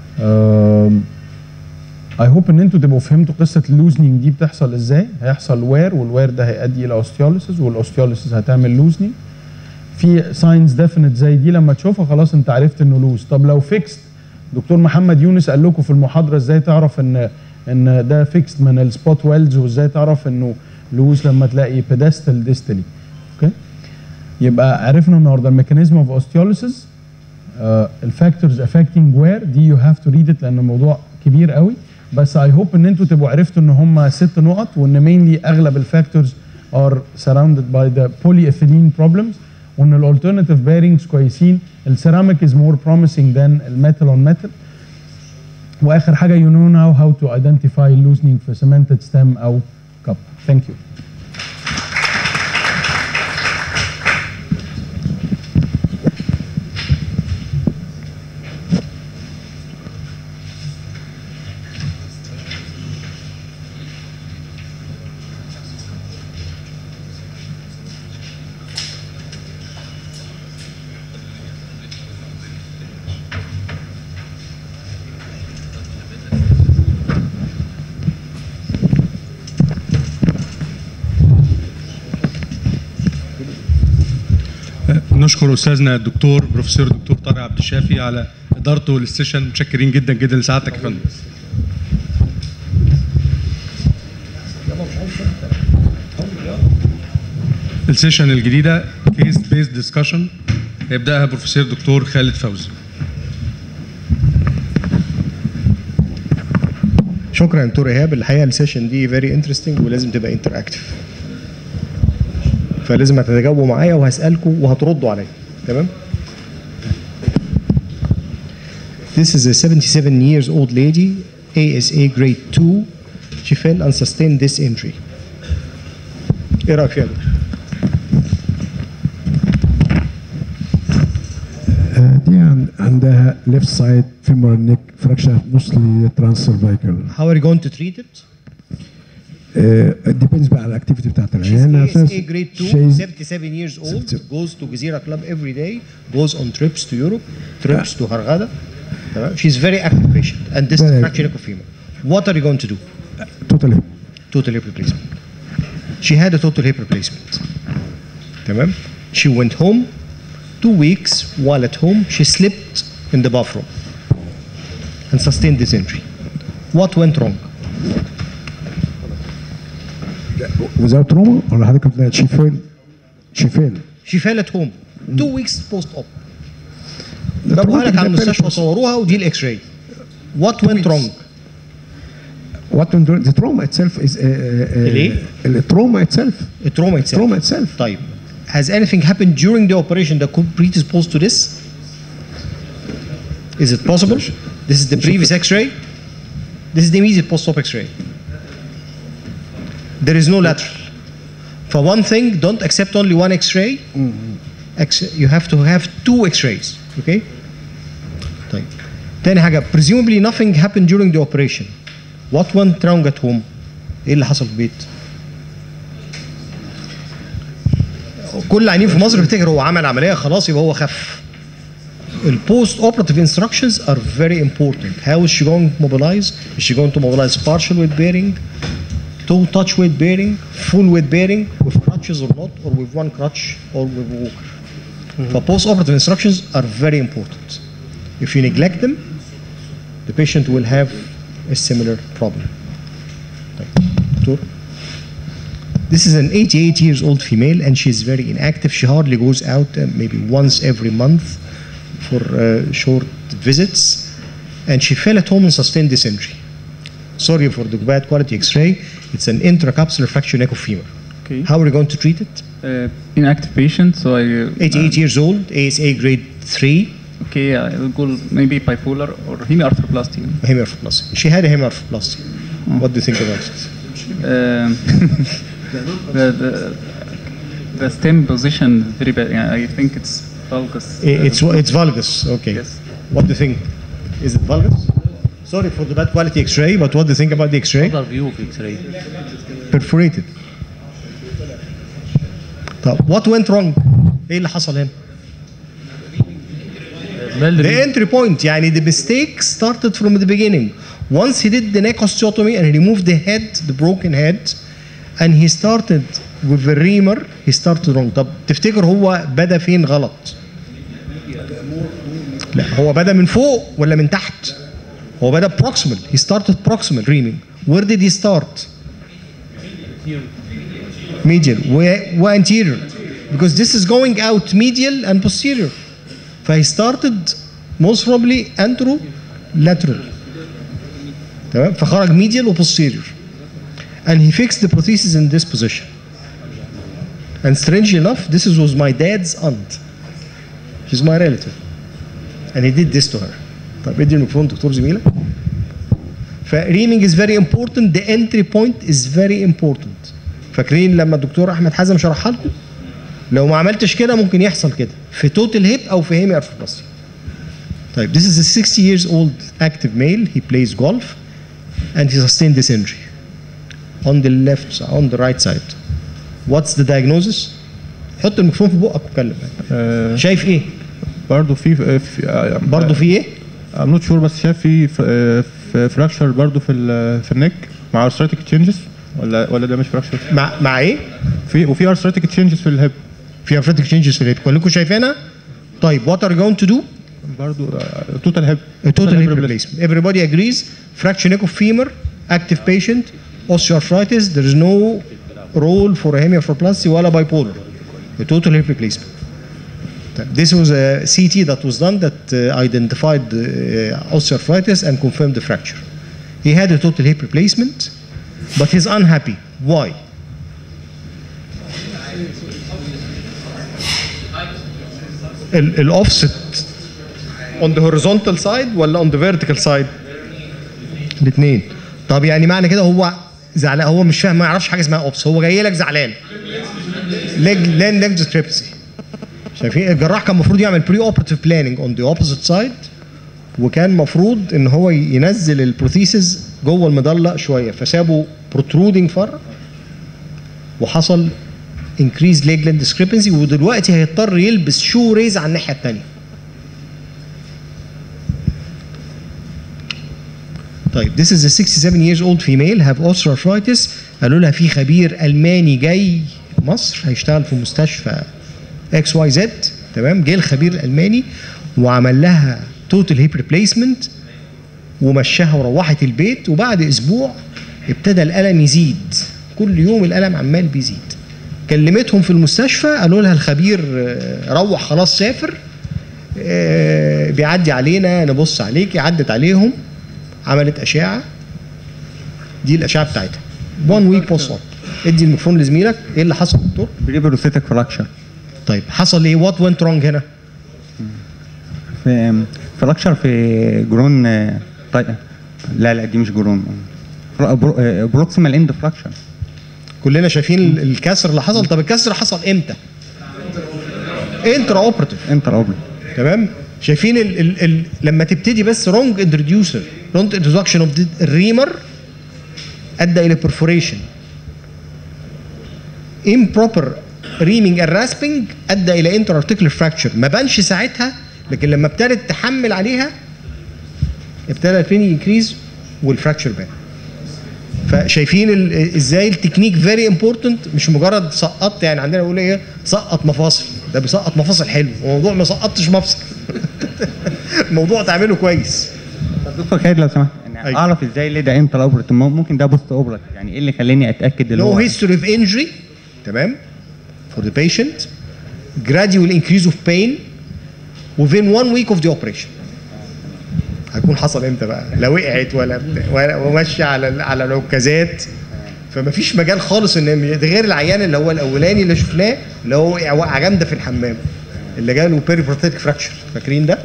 اي هوب ان انتوا تبقوا فهمتوا قصه اللوزنينج دي بتحصل ازاي هيحصل وير والوير ده هيؤدي الى اوستيوليسيس والاوستيوليسيس هتعمل لوزنينج في ساينز ديفينيت زي دي لما تشوفها خلاص انت عرفت انه لوز طب لو فيكست دكتور محمد يونس قال لكم في المحاضره ازاي تعرف ان ان ده فيكست من السبوت ويلز وازاي تعرف انه لوز لما تلاقي بيدستال ديستالي اوكي يبقى عرفنا النهارده الميكانيزم اوف اوستيوليسيس الفاكتورز افكتنج وير دي يو هاف تو ريد ات لان الموضوع كبير قوي بس اي هوب ان انتوا تبقوا عرفتوا ان هم ست نقط وان مينلي اغلب الفاكتورز ار سراوندد باي ذا polyethylene problems وان الالترناتيف بيرنجز كويسين السيراميك از مور بروميسنج ذان الميتال اون ميتال واخر حاجه you know now how to identify loosening في cemented stem او cup thank you نشكر استاذنا الدكتور بروفيسور دكتور طارق عبد الشافي على ادارته للسيشن متشكرين جدا جدا لسعادتك يا فندم السيشن الجديده كيس بيست ديسكشن هيبداها بروفيسور دكتور خالد فوزي شكرا يا دكتور ايهاب الحقيقه السيشن دي فيري انترستنج ولازم تبقى انتراكتيف فلازم هتتجاوبوا معايا وهسالكم وهتردوا عليا تمام This is a 77 years old lady ASA grade 2 she fell and sustained this injury ايه رايك فيها يا دكتور؟ آه، دي عن- عندها ليفت سايد فيمور نيك فراكشر موستلي ترانس سيرفايكال How are you going to treat it? ديبيندز بقى على الاكتيفيتي بتاعت She's العيانه ASA grade 2 she's 77 years old goes to Gezira Club every day goes on trips to Europe trips to Harghada تمام she's very active patient and this is Very- fracture neck of femur what are you going to do totally total hip replacement she had a total hip replacement تمام she went home two weeks while at home she slipped in the bathroom and sustained this injury what went wrong without trauma ولا حضرتك بتلاقي she fell she fell she fell at home two weeks post op جابوها لك على المستشفى صوروها ودي الاكس راي what went wrong what went wrong the trauma itself is uh, uh, ليه؟ التروما itself التروما itself trauma itself طيب has anything happened during the operation that could predispose to this is it possible this is the previous x-ray this is the immediate post-op x-ray there is no lateral for one thing don't accept only one x-ray X- you have to have two x-rays okay طيب تاني حاجة presumably nothing happened during the operation what went wrong at home ايه اللي حصل في البيت كل العيانين في مصر بتفتكر هو عمل عمليه خلاص يبقى هو خف البوست اوبراتيف instructions are very important how is she going to mobilize is she going to mobilize partial weight bearing two touch weight bearing full weight bearing with crutches or not or with one crutch or with a walker but post operative instructions are very important if you neglect them the patient will have a similar problem طيب دكتور This is an 88 years old female and she's very inactive. She hardly goes out uh, maybe once every month for uh, short visits. And she fell at home and sustained this injury. Sorry for the bad quality x-ray. It's an intracapsular fracture neck of femur. Okay. How are you going to treat it? Uh, inactive patient, so I. Uh, 88 years old, ASA grade 3, Okay, I will go maybe bipolar or hemiarthroplasty. hemiarthroplasty. She had a hemiarthroplasty. What do you think about it? Um, the, the, the stem position is very bad. Yeah, I think it's valgus. I- It's it's valgus. Okay. Yes. What do you think? Is it valgus? Sorry for the bad quality X-ray, but what do you think about the X-ray? other view of X-ray. Perforated. طب what went wrong؟ ايه اللي حصل هنا؟ The entry point يعني the mistake started from the beginning. Once he did the neck osteotomy and he removed the head, the broken head, and he started with the reamer, he started wrong. طب تفتكر هو بدا فين غلط؟ لا هو بدا من فوق ولا من تحت؟ هو بدا proximal. He started proximal reaming. Where did he start? medial و, و anterior because this is going out medial and posterior فهي started most probably antero lateral تمام فخرج medial و posterior and he fixed the prosthesis in this position and strangely enough this is, was my dad's aunt she's my relative and he did this to her طب ادي الميكروفون دكتور زميلة فريمينج is very important the entry point is very important فاكرين لما الدكتور احمد حازم شرحها لكم لو ما عملتش كده ممكن يحصل كده في توتال هيب او في هيمي ارثروبلاستي طيب this is a 60 years old active male he plays golf and he sustained this injury on the left side on the right side what's the diagnosis حط الميكروفون في بقك واتكلم شايف ايه برضه في في برضه في ايه ام نوت شور بس شايف في في فراكشر برضه في ال في النك مع ارثرايتك تشينجز ولا ولا ده مش فراكشر مع مع ايه في وفي ارثرايتك تشينجز في الهيب في ارثرايتك تشينجز في الهيب كلكم شايفينها طيب what are you going to do برضه توتال هيب A total hip replacement. Everybody agrees. Fracture neck of femur, active patient, osteoarthritis. There is no role for a hemiarthroplasty ولا bipolar. A total hip replacement. This was a CT that was done that uh, identified uh, osteoarthritis and confirmed the fracture. He had a total hip replacement, but he's unhappy. Why? الاوفست on the horizontal side ولا on the vertical side؟ الاثنين. طب يعني معنى كده هو زعلان هو مش فاهم ما يعرفش حاجه اسمها اوبس هو جاي لك زعلان. ليج لين ليج ديسكريبسي. شايفين الجراح كان المفروض يعمل بري اوبرتيف بلاننج اون ذا اوبوزيت سايد وكان المفروض ان هو ينزل البروثيسز جوه المضله شويه فسابه بروترودنج فر وحصل انكريز ليج لين ديسكريبنسي ودلوقتي هيضطر يلبس شو ريز على الناحيه الثانيه. طيب this is a 67 years old female have osteoarthritis قالوا لها في خبير الماني جاي مصر هيشتغل في مستشفى اكس واي زد تمام جه الخبير الالماني وعمل لها توتال هيب ريبليسمنت ومشاها وروحت البيت وبعد اسبوع ابتدى الالم يزيد كل يوم الالم عمال بيزيد كلمتهم في المستشفى قالوا لها الخبير آه، روح خلاص سافر آه، بيعدي علينا نبص عليكي عدت عليهم عملت اشعه دي الاشعه بتاعتها 1 ويك بوست ادي الميكروفون لزميلك ايه اللي حصل يا دكتور؟ بريبروسيتك فراكشر طيب حصل ايه؟ وات وينت رونج هنا؟ في فراكشر في جرون آه، طيب لا لا دي مش جرون بروكسيمال اند فراكشر كلنا شايفين ال- الكسر اللي حصل طب الكسر حصل امتى؟ انترا اوبرتيف انترا اوبرتيف تمام؟ شايفين ال ال ال لما تبتدي بس رونج انتروديوسر رونج انترودكشن اوف الريمر ادى الى perforation improper reaming and rasping ادى الى انتر ارتيكولار فراكشر ما بانش ساعتها لكن لما ابتدت تحمل عليها ابتدى البين ينكريز والفراكشر بان فشايفين ال- ازاي التكنيك فيري امبورتنت مش مجرد سقطت يعني عندنا بيقول ايه سقط مفاصل ده بيسقط مفاصل حلو وموضوع ما سقطتش مفصل الموضوع تعمله كويس دكتور خالد لو سمحت يعني اعرف ازاي ليه ده انترا اوبرتيف ممكن ده بوست اوبرتيف يعني ايه اللي خلاني اتاكد اللي no هو history of injury تمام for the patient gradual increase of pain within one week of the operation هيكون حصل امتى بقى لا وقعت ولا بتاع ولا وماشيه على ال- على العكازات فما فيش مجال خالص ان ده غير العيان اللي هو الاولاني اللي شفناه اللي هو وقع وقعه جامده في الحمام اللي جاله بيري بروتيك فراكشر فاكرين ده؟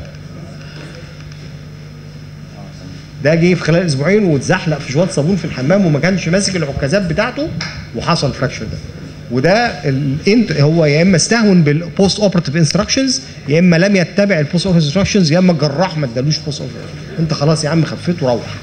ده جه في خلال اسبوعين واتزحلق في شويه صابون في الحمام وما كانش ماسك العكازات بتاعته وحصل فراكشر ده وده الانت هو يا اما استهون بالبوست اوبراتيف انستراكشنز يا اما لم يتبع البوست اوبراتيف انستراكشنز يا اما الجراح ما ادالوش بوست اوبراتيف انت خلاص يا عم خفيت وروح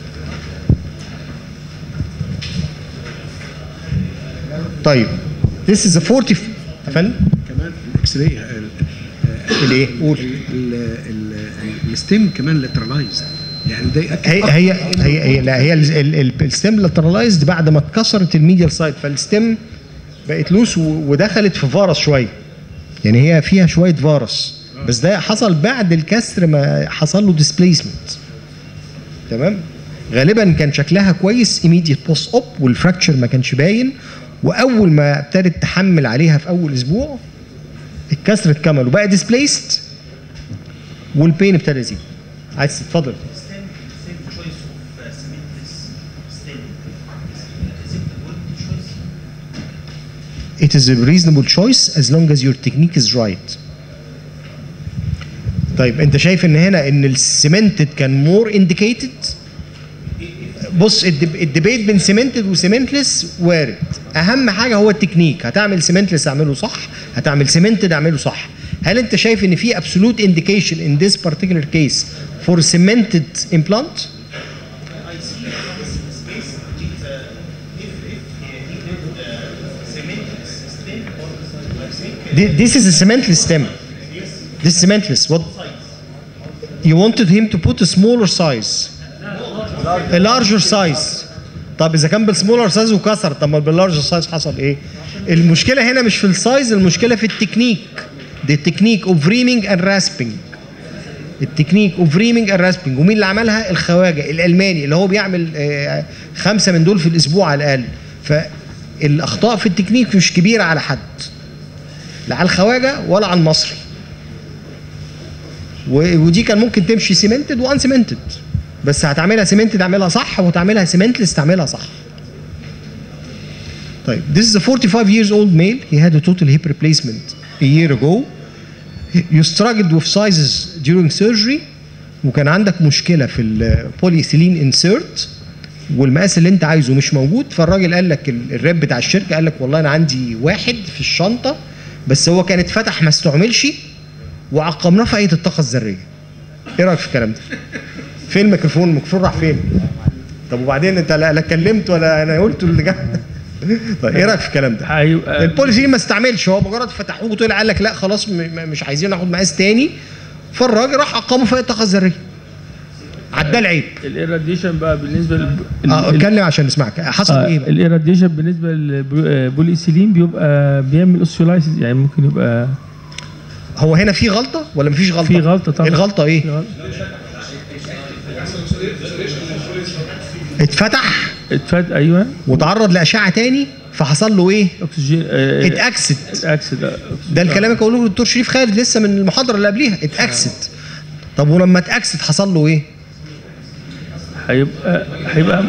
طيب this is a 40 يا فندم كمان الاكس راي الايه؟ قول الستيم كمان لاترالايزد يعني ده يأكد هي أكتر هي إن هي, هي لا هي الستيم لاترالايزد بعد ما اتكسرت الميديال سايد فالستيم بقت لوس و- ودخلت في فارس شويه يعني هي فيها شويه فارس بس ده حصل بعد الكسر ما حصل له ديسبيسمنت تمام غالبا كان شكلها كويس ايميديت بوست اوب والفراكتشر ما كانش باين واول ما ابتدت تحمل عليها في اول اسبوع الكسر اتكمل وبقى ديسبليست والبين ابتدى يزيد عايز تتفضل It is a reasonable choice as long as your technique is right. طيب انت شايف ان هنا ان السيمنتد كان مور انديكيتد بص الدب- الديبيت بين سيمنتد وسيمنتلس وارد اهم حاجه هو التكنيك هتعمل سيمنتلس اعمله صح هتعمل سيمنتد اعمله صح هل انت شايف ان في absolute indication in this particular case for cemented implant Thi- This is a cementless stem. This is cementless. What? You wanted him to put a smaller size. A larger size. طب اذا كان بالسمولر سايز وكسر طب ما باللارجر سايز حصل ايه؟ المشكله هنا مش في السايز المشكله في التكنيك. The technique of reaming and rasping. التكنيك اوف ريمينج اند راسبنج ومين اللي عملها؟ الخواجه الالماني اللي هو بيعمل آه، خمسه من دول في الاسبوع على الاقل. فالاخطاء في التكنيك مش كبيره على حد. لا على الخواجه ولا على المصري. و- ودي كان ممكن تمشي سيمنتد وان سيمنتد بس هتعملها سيمنتد اعملها صح وتعملها سيمنتلس تعملها صح. طيب this is a 45 years old male he had a total hip replacement a year ago you struggled with sizes during surgery وكان عندك مشكله في البوليثيلين انسيرت والمقاس اللي انت عايزه مش موجود فالراجل قال لك ال- الراب بتاع الشركه قال لك والله انا عندي واحد في الشنطه بس هو كان اتفتح ما استعملش وعقمناه في هيئه الطاقه الذريه. ايه رايك في الكلام ده؟ فين الميكروفون؟ الميكروفون راح فين؟ طب وبعدين انت لا, لا اتكلمت ولا انا قلت اللي جاي طيب ايه رايك في الكلام ده؟ البوليثيلين ما استعملش هو مجرد فتحوه طلع قال لك لا خلاص م- م- مش عايزين ناخد مقاس تاني فالراجل راح عقمه في هيئه الطاقه الذريه. عداه العيب. الاراديشن بقى بالنسبه لل اه اتكلم عشان نسمعك حصل آه ايه بقى؟ الاراديشن بالنسبه للبوليسيلين بيبقى بيعمل اوسيولايسيس يعني ممكن يبقى هو هنا في غلطه ولا مفيش غلطه؟ في غلطه طبعا الغلطه ايه؟ اتفتح اتفتح ايوه وتعرض لاشعه تاني فحصل له ايه؟ اكسجين اتاكسد اتاكسد ده الكلام اللي قاله الدكتور شريف خالد لسه من المحاضره اللي قبليها اتاكسد طب ولما اتاكسد حصل له ايه؟ هيبقى هيبقى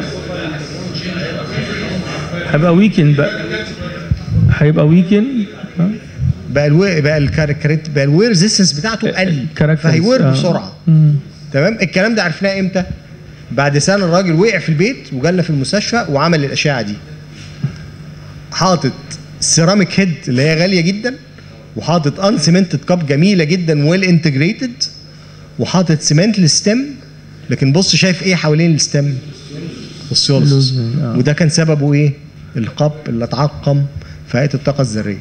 هيبقى ويكند بقى هيبقى ويكند بقى الوي بقى الكاركتر بقى الوير ريزيستنس بتاعته قل فهيور آه. بسرعه مم. تمام الكلام ده عرفناه امتى؟ بعد سنه الراجل وقع في البيت وجالنا في المستشفى وعمل الاشعه دي حاطط سيراميك هيد اللي هي غاليه جدا وحاطط ان سيمنتد كاب جميله جدا ويل انتجريتد وحاطط سيمنت للستم لكن بص شايف ايه حوالين الستم السيولوس آه. وده كان سببه ايه القب اللي اتعقم في هيئه الطاقه الذريه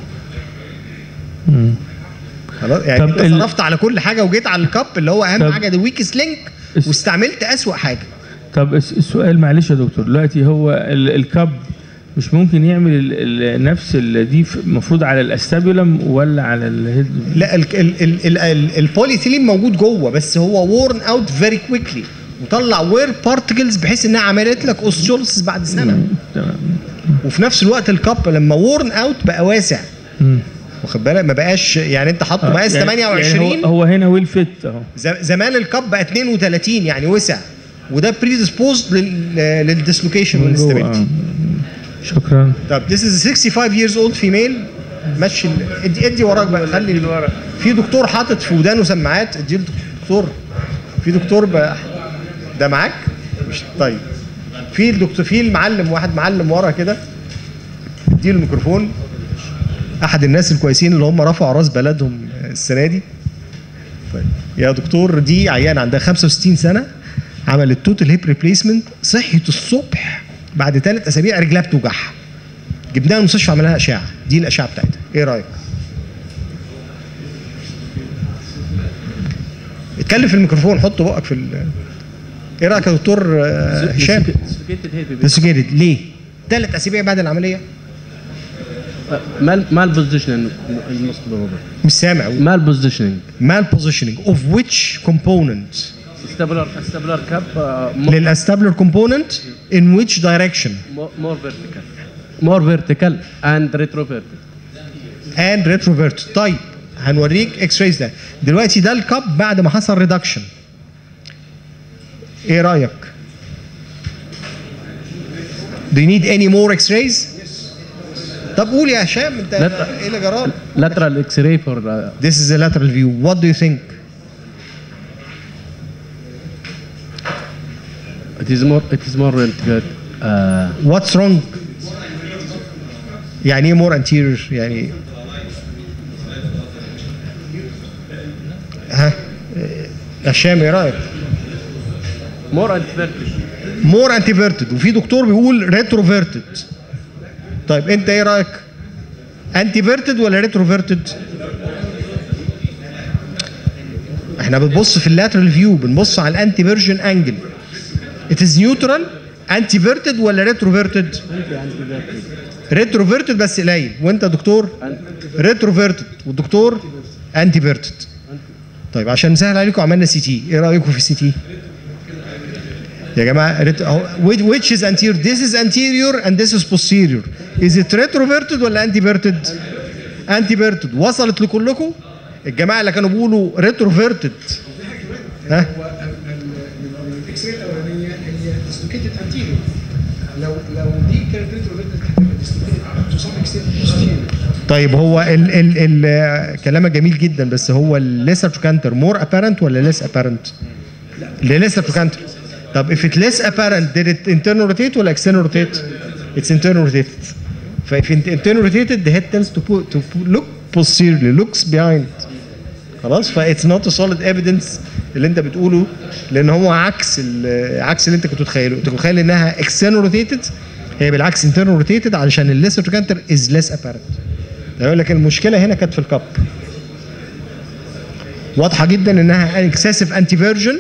مم. خلاص يعني طب انت ال- صرفت على كل حاجه وجيت على الكاب اللي هو اهم طب- حاجه ده ويكس لينك واستعملت اسوأ حاجه طب الس- السؤال معلش يا دكتور دلوقتي هو ال- الكاب مش ممكن يعمل ال- ال- نفس ال- دي ف- المفروض على الاستابيولم ولا على الهيد لا ال ال ال ال ال البوليثيلين موجود جوه بس هو وورن اوت فيري كويكلي وطلع وير بارتكلز بحيث انها عملت لك اوستيوليسيس بعد سنه تمام وفي نفس الوقت الكاب لما وورن اوت بقى واسع مم. واخد بالك ما بقاش يعني انت حاطه آه، مقاس يعني- 28 يعني هو, هو هنا ويل فيت اهو ز- زمان الكاب بقى 32 يعني وسع وده بريدسبوزد للديسلوكيشن من جوه، والاستابيليتي آه. شكرا طب this is a 65 years old female مشي ال- ادي ادي وراك بقى خلي ال- في دكتور حاطط في ودانه سماعات ادي دكتور في دكتور بقى ده معاك مش طيب في الدكتور في المعلم واحد معلم ورا كده اديله الميكروفون احد الناس الكويسين اللي هم رفعوا راس بلدهم السنه دي طيب يا دكتور دي عيان عندها 65 سنه عملت توتال هيب ريبليسمنت صحيت الصبح بعد ثلاث اسابيع رجلها بتوجعها جبناها المستشفى عملها اشعه دي الاشعه بتاعتها ايه رايك؟ اتكلم في الميكروفون حط بقك في ال... ايه رايك يا دكتور آه، هشام؟ ديسوكيتد ليه؟ ثلاث اسابيع بعد العمليه مال مال بوزيشننج الموست بروبابل مش سامع مال بوزيشننج مال بوزيشننج اوف which component استابلر استابلر كاب للاستابلر كومبوننت in which direction مور فيرتيكال مور فيرتيكال اند ريترو فيرتيكال and retrovert طيب هنوريك اكس رايز ده دلوقتي ده الكاب بعد ما حصل ريدكشن ايه رايك Do you need any more x-rays? طب قول يا هشام انت ايه اللي جرالك؟ lateral x-ray for uh, This is a lateral view. What do you think? it is more it is more vertical uh, What's wrong? يعني ايه more anterior؟ يعني ها إيه، هشام ايه رايك؟ more antiverted مور انتيفيرتد وفي دكتور بيقول ريتروفيرتد طيب انت ايه رايك انتيفيرتد ولا ريتروفيرتد احنا بنبص في اللاترال فيو بنبص على الانتي فيرجن انجل ات از نيوترال انتيفيرتد ولا ريتروفيرتد ريتروفيرتد بس قليل وانت دكتور ريتروفيرتد والدكتور انتيفيرتد طيب عشان نسهل عليكم عملنا سي تي ايه رايكم في السي تي يا جماعه ريت- أهو، which which is anterior this is anterior and this is posterior is it retroverted ولا antiverted antiverted وصلت لكلكم الجماعه اللي كانوا بيقولوا retroverted ها الاكس راي الاولانيه هي ديسلوكيتد انتيريور لو لو دي كانت ريتروفيرتد هتبقى ديسلوكيتد تو سم اكستنت بوستيريور طيب هو ال ال ال كلامك جميل جدا بس هو الليسر تروكانتر مور ابارنت ولا ليس ابارنت؟ ليسر تروكانتر طب if it less apparent did it internal rotate ولا external rotate؟ It's internal rotated. ف if it internal rotated the head tends to put, to put, look posteriorly looks behind. خلاص ف it's not a solid evidence اللي انت بتقوله لان هو عكس ال- عكس اللي انت كنت متخيله انت كنت متخيل انها external rotated هي بالعكس internal rotated علشان الليسر تروكانتر is less apparent. يقول لك المشكله هنا كانت في الكاب واضحه جدا انها اكسسيف انتي فيرجن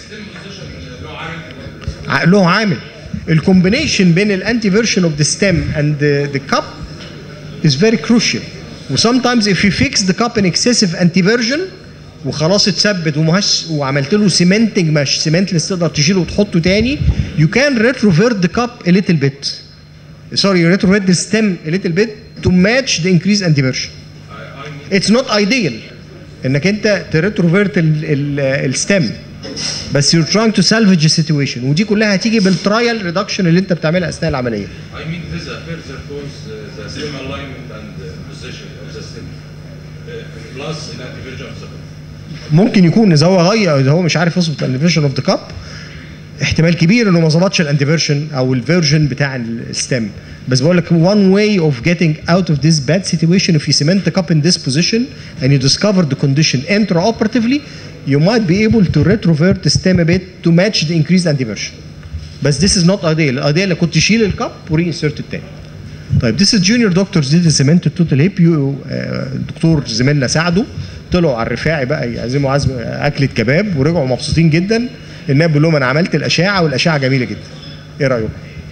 له عامل الكومبينيشن بين الانتي فيرجن اوف ذا ستيم اند ذا كاب is very crucial و sometimes if you fix the cup in excessive antiversion وخلاص اتثبت ومهش وعملت له سيمنتنج مش سيمنتلس تقدر تشيله وتحطه تاني you can retrovert the cup a little bit sorry retrovert the stem a little bit to match the increased antiversion it's not ideal انك انت تريتروفيرت الستيم بس you're trying to salvage the situation ودي كلها هتيجي بالترايل ريدكشن اللي انت بتعملها اثناء العمليه I mean, this further cause uh, the stem alignment and uh, position of the stem, uh, plus the antivirgin of the cup. ممكن يكون اذا هو غير اذا هو مش عارف يظبط الانفيرجن اوف ذا كاب احتمال كبير انه ما ظبطش الانتيفيرجن او الفيرجن بتاع الستيم بس بقول لك one way of getting out of this bad situation if you cement the cup in this position and you discover the condition intraoperatively you might be able to retrovert the stem a bit to match the increased antiversion بس this is not ideal الايديال اللي كنت تشيل الكاب ورينسرت التاني طيب this is junior doctors did the cemented total hip you آه، الدكتور زميلنا ساعده طلعوا على الرفاعي بقى يعزموا عزم اكله كباب ورجعوا مبسوطين جدا النائب بيقول لهم انا عملت الاشعه والاشعه جميله جدا ايه رايكم؟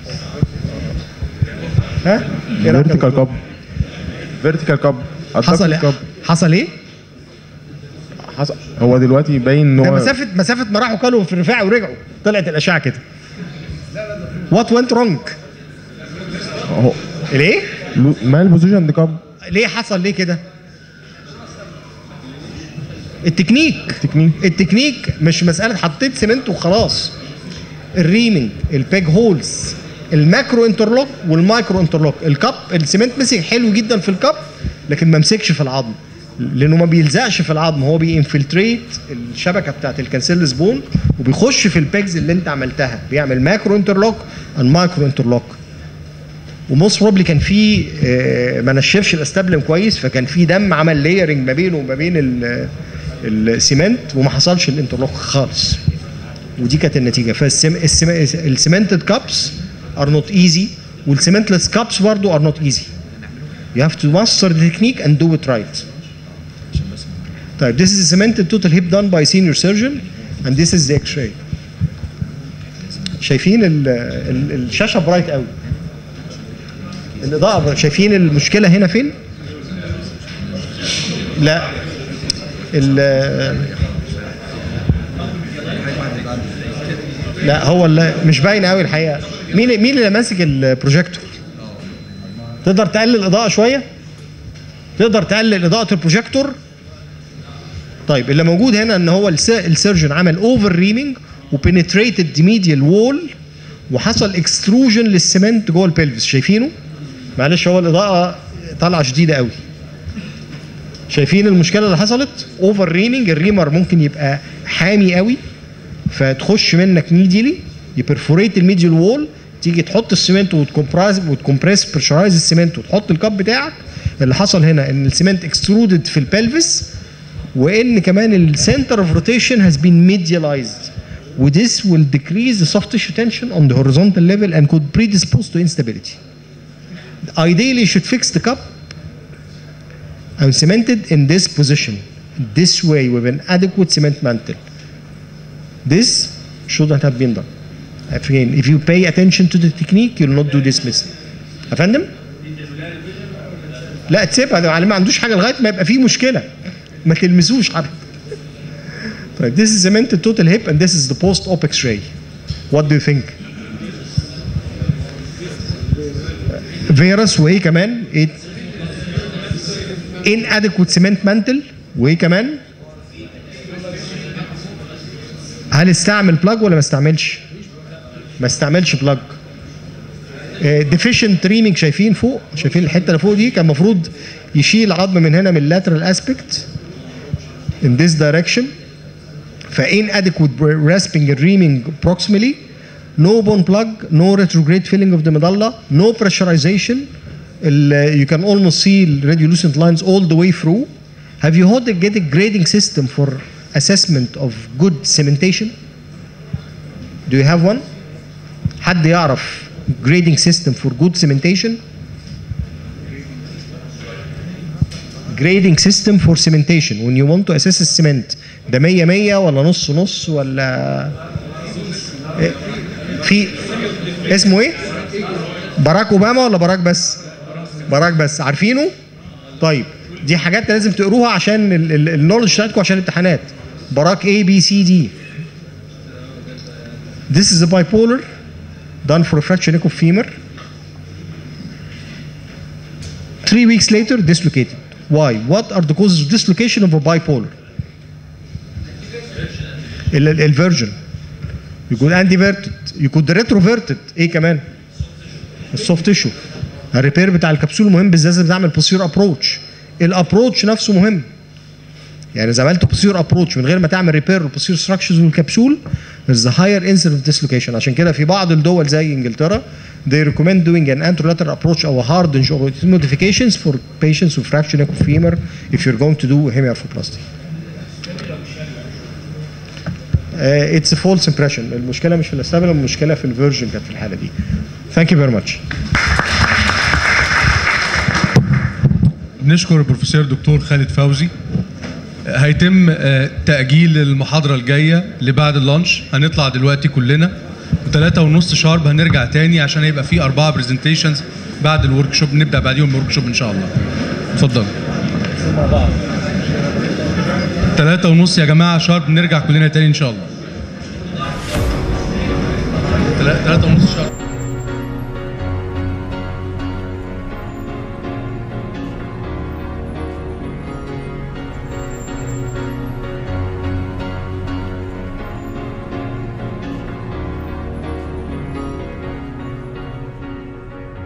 ها؟ ايه رايك يا فيرتيكال دكتور؟ كاب فيرتيكال كاب حصل ايه؟ حصل ايه؟ حصل هو دلوقتي باين ان ده هو مسافه مسافه ما راحوا كلوا في الرفاعي ورجعوا طلعت الاشعه كده وات went wrong؟ هو ليه؟ مال بوزيشن دي كاب ليه حصل ليه كده؟ التكنيك التكنيك التكنيك مش مساله حطيت سيمنت وخلاص الريمنج البيج هولز الماكرو انترلوك والمايكرو انترلوك الكاب السيمنت مسك حلو جدا في الكاب لكن ما مسكش في العظم لانه ما بيلزقش في العظم هو بينفلتريت الشبكه بتاعت الكانسيلس بون وبيخش في البيجز اللي انت عملتها بيعمل ماكرو انترلوك اند مايكرو انترلوك وموست بروبلي كان في آه، ما نشفش الاستابلم كويس فكان في دم عمل ليرنج ما بينه وما بين ال- السيمنت وما حصلش الانترلوك خالص ودي كانت النتيجه فالسيمنتد كابس ار نوت ايزي والسيمنتلس كابس برضه ار نوت ايزي You have to master the technique and do it right. طيب this is a cemented total hip done by senior surgeon and this is the x-ray. شايفين ال ال الشاشة برايت قوي. الإضاءة شايفين المشكلة هنا فين؟ لا ال لا هو اللي مش باين قوي الحقيقة. مين مين اللي ماسك البروجيكتور؟ تقدر تقلل الاضاءه شويه تقدر تقلل اضاءه البروجيكتور طيب اللي موجود هنا ان هو الس- السيرجن عمل اوفر ريمينج وبنتريتد ميديال وول وحصل اكستروجن للسمنت جوه البلفس شايفينه معلش هو الاضاءه طالعه شديده قوي شايفين المشكله اللي حصلت اوفر ريمينج الريمر ممكن يبقى حامي قوي فتخش منك ميديالي يبرفوريت الميديال وول تيجي تحط السمنت وتكمبرس وتكمبرس بريشرايز السمنت وتحط الكاب بتاعك اللي حصل هنا ان السمنت اكسترودد في البلفس وان كمان السنتر اوف روتيشن هاز بين ميديالايزد وذس will decrease the soft tissue tension on the horizontal level and could predispose to instability. Ideally, you should fix the cup and cemented in this position, this way with an adequate cement mantle. This shouldn't have been done. Again, if you pay attention to the technique, you'll not do this mistake. يا فندم؟ لا تسيبها ده ما عندوش حاجه لغايه ما يبقى فيه مشكله ما تلمسوش حد طيب this is cemented total hip and this is the post op x-ray what do you think فيروس وايه كمان ايه inadequate cement mantle وايه كمان هل استعمل بلاج ولا ما استعملش ما استعملش بلاج ديفيشنت ريمينج شايفين فوق شايفين الحته اللي فوق دي كان المفروض يشيل عظم من هنا من اللاترال اسبكت in this direction ف inadequate rasping and reaming proximally no bone plug no retrograde filling of the medulla no pressurization ال- you can almost see radiolucent lines all the way through have you had a get a grading system for assessment of good cementation do you have one حد يعرف grading system for good cementation grading system for cementation when you want to assess السمنت ده 100 100 ولا نص نص ولا إيه؟ في اسمه ايه باراك اوباما ولا باراك بس باراك بس عارفينه طيب دي حاجات لازم تقروها عشان النولج بتاعتكم عشان الامتحانات باراك A B C D This is a bipolar done for a fracture neck of femur. Three weeks later, dislocated. Why? What are the causes of dislocation of a bipolar? ال- ال- الفيرجن. You could antiverted. You could retroverted. ايه كمان؟ السوفت تيشو. الريبير بتاع الكبسول مهم بالذات لازم تعمل بوسير ابروتش. الابروتش نفسه مهم. يعني اذا عملت بوسير ابروتش من غير ما تعمل ريبير للبوسير ستراكشرز والكبسول there's a higher incidence of dislocation عشان كده في بعض الدول زي انجلترا they recommend doing an anterolateral approach or hardenage or modifications for patients with fracture neck of femur if you're going to do hemiarthroplasty. Uh, it's a false impression المشكله مش في الاستابل المشكله في الفيرجن كانت في الحاله دي. Thank you very much. بنشكر البروفيسور دكتور خالد فوزي هيتم آه، تأجيل المحاضرة الجاية لبعد اللانش هنطلع دلوقتي كلنا وثلاثة ونص شارب هنرجع تاني عشان هيبقى في أربعة برزنتيشنز بعد الورك شوب نبدأ بعديهم الورك شوب إن شاء الله اتفضل ثلاثة ونص يا جماعة شارب نرجع كلنا تاني إن شاء الله ثلاثة ونص شارب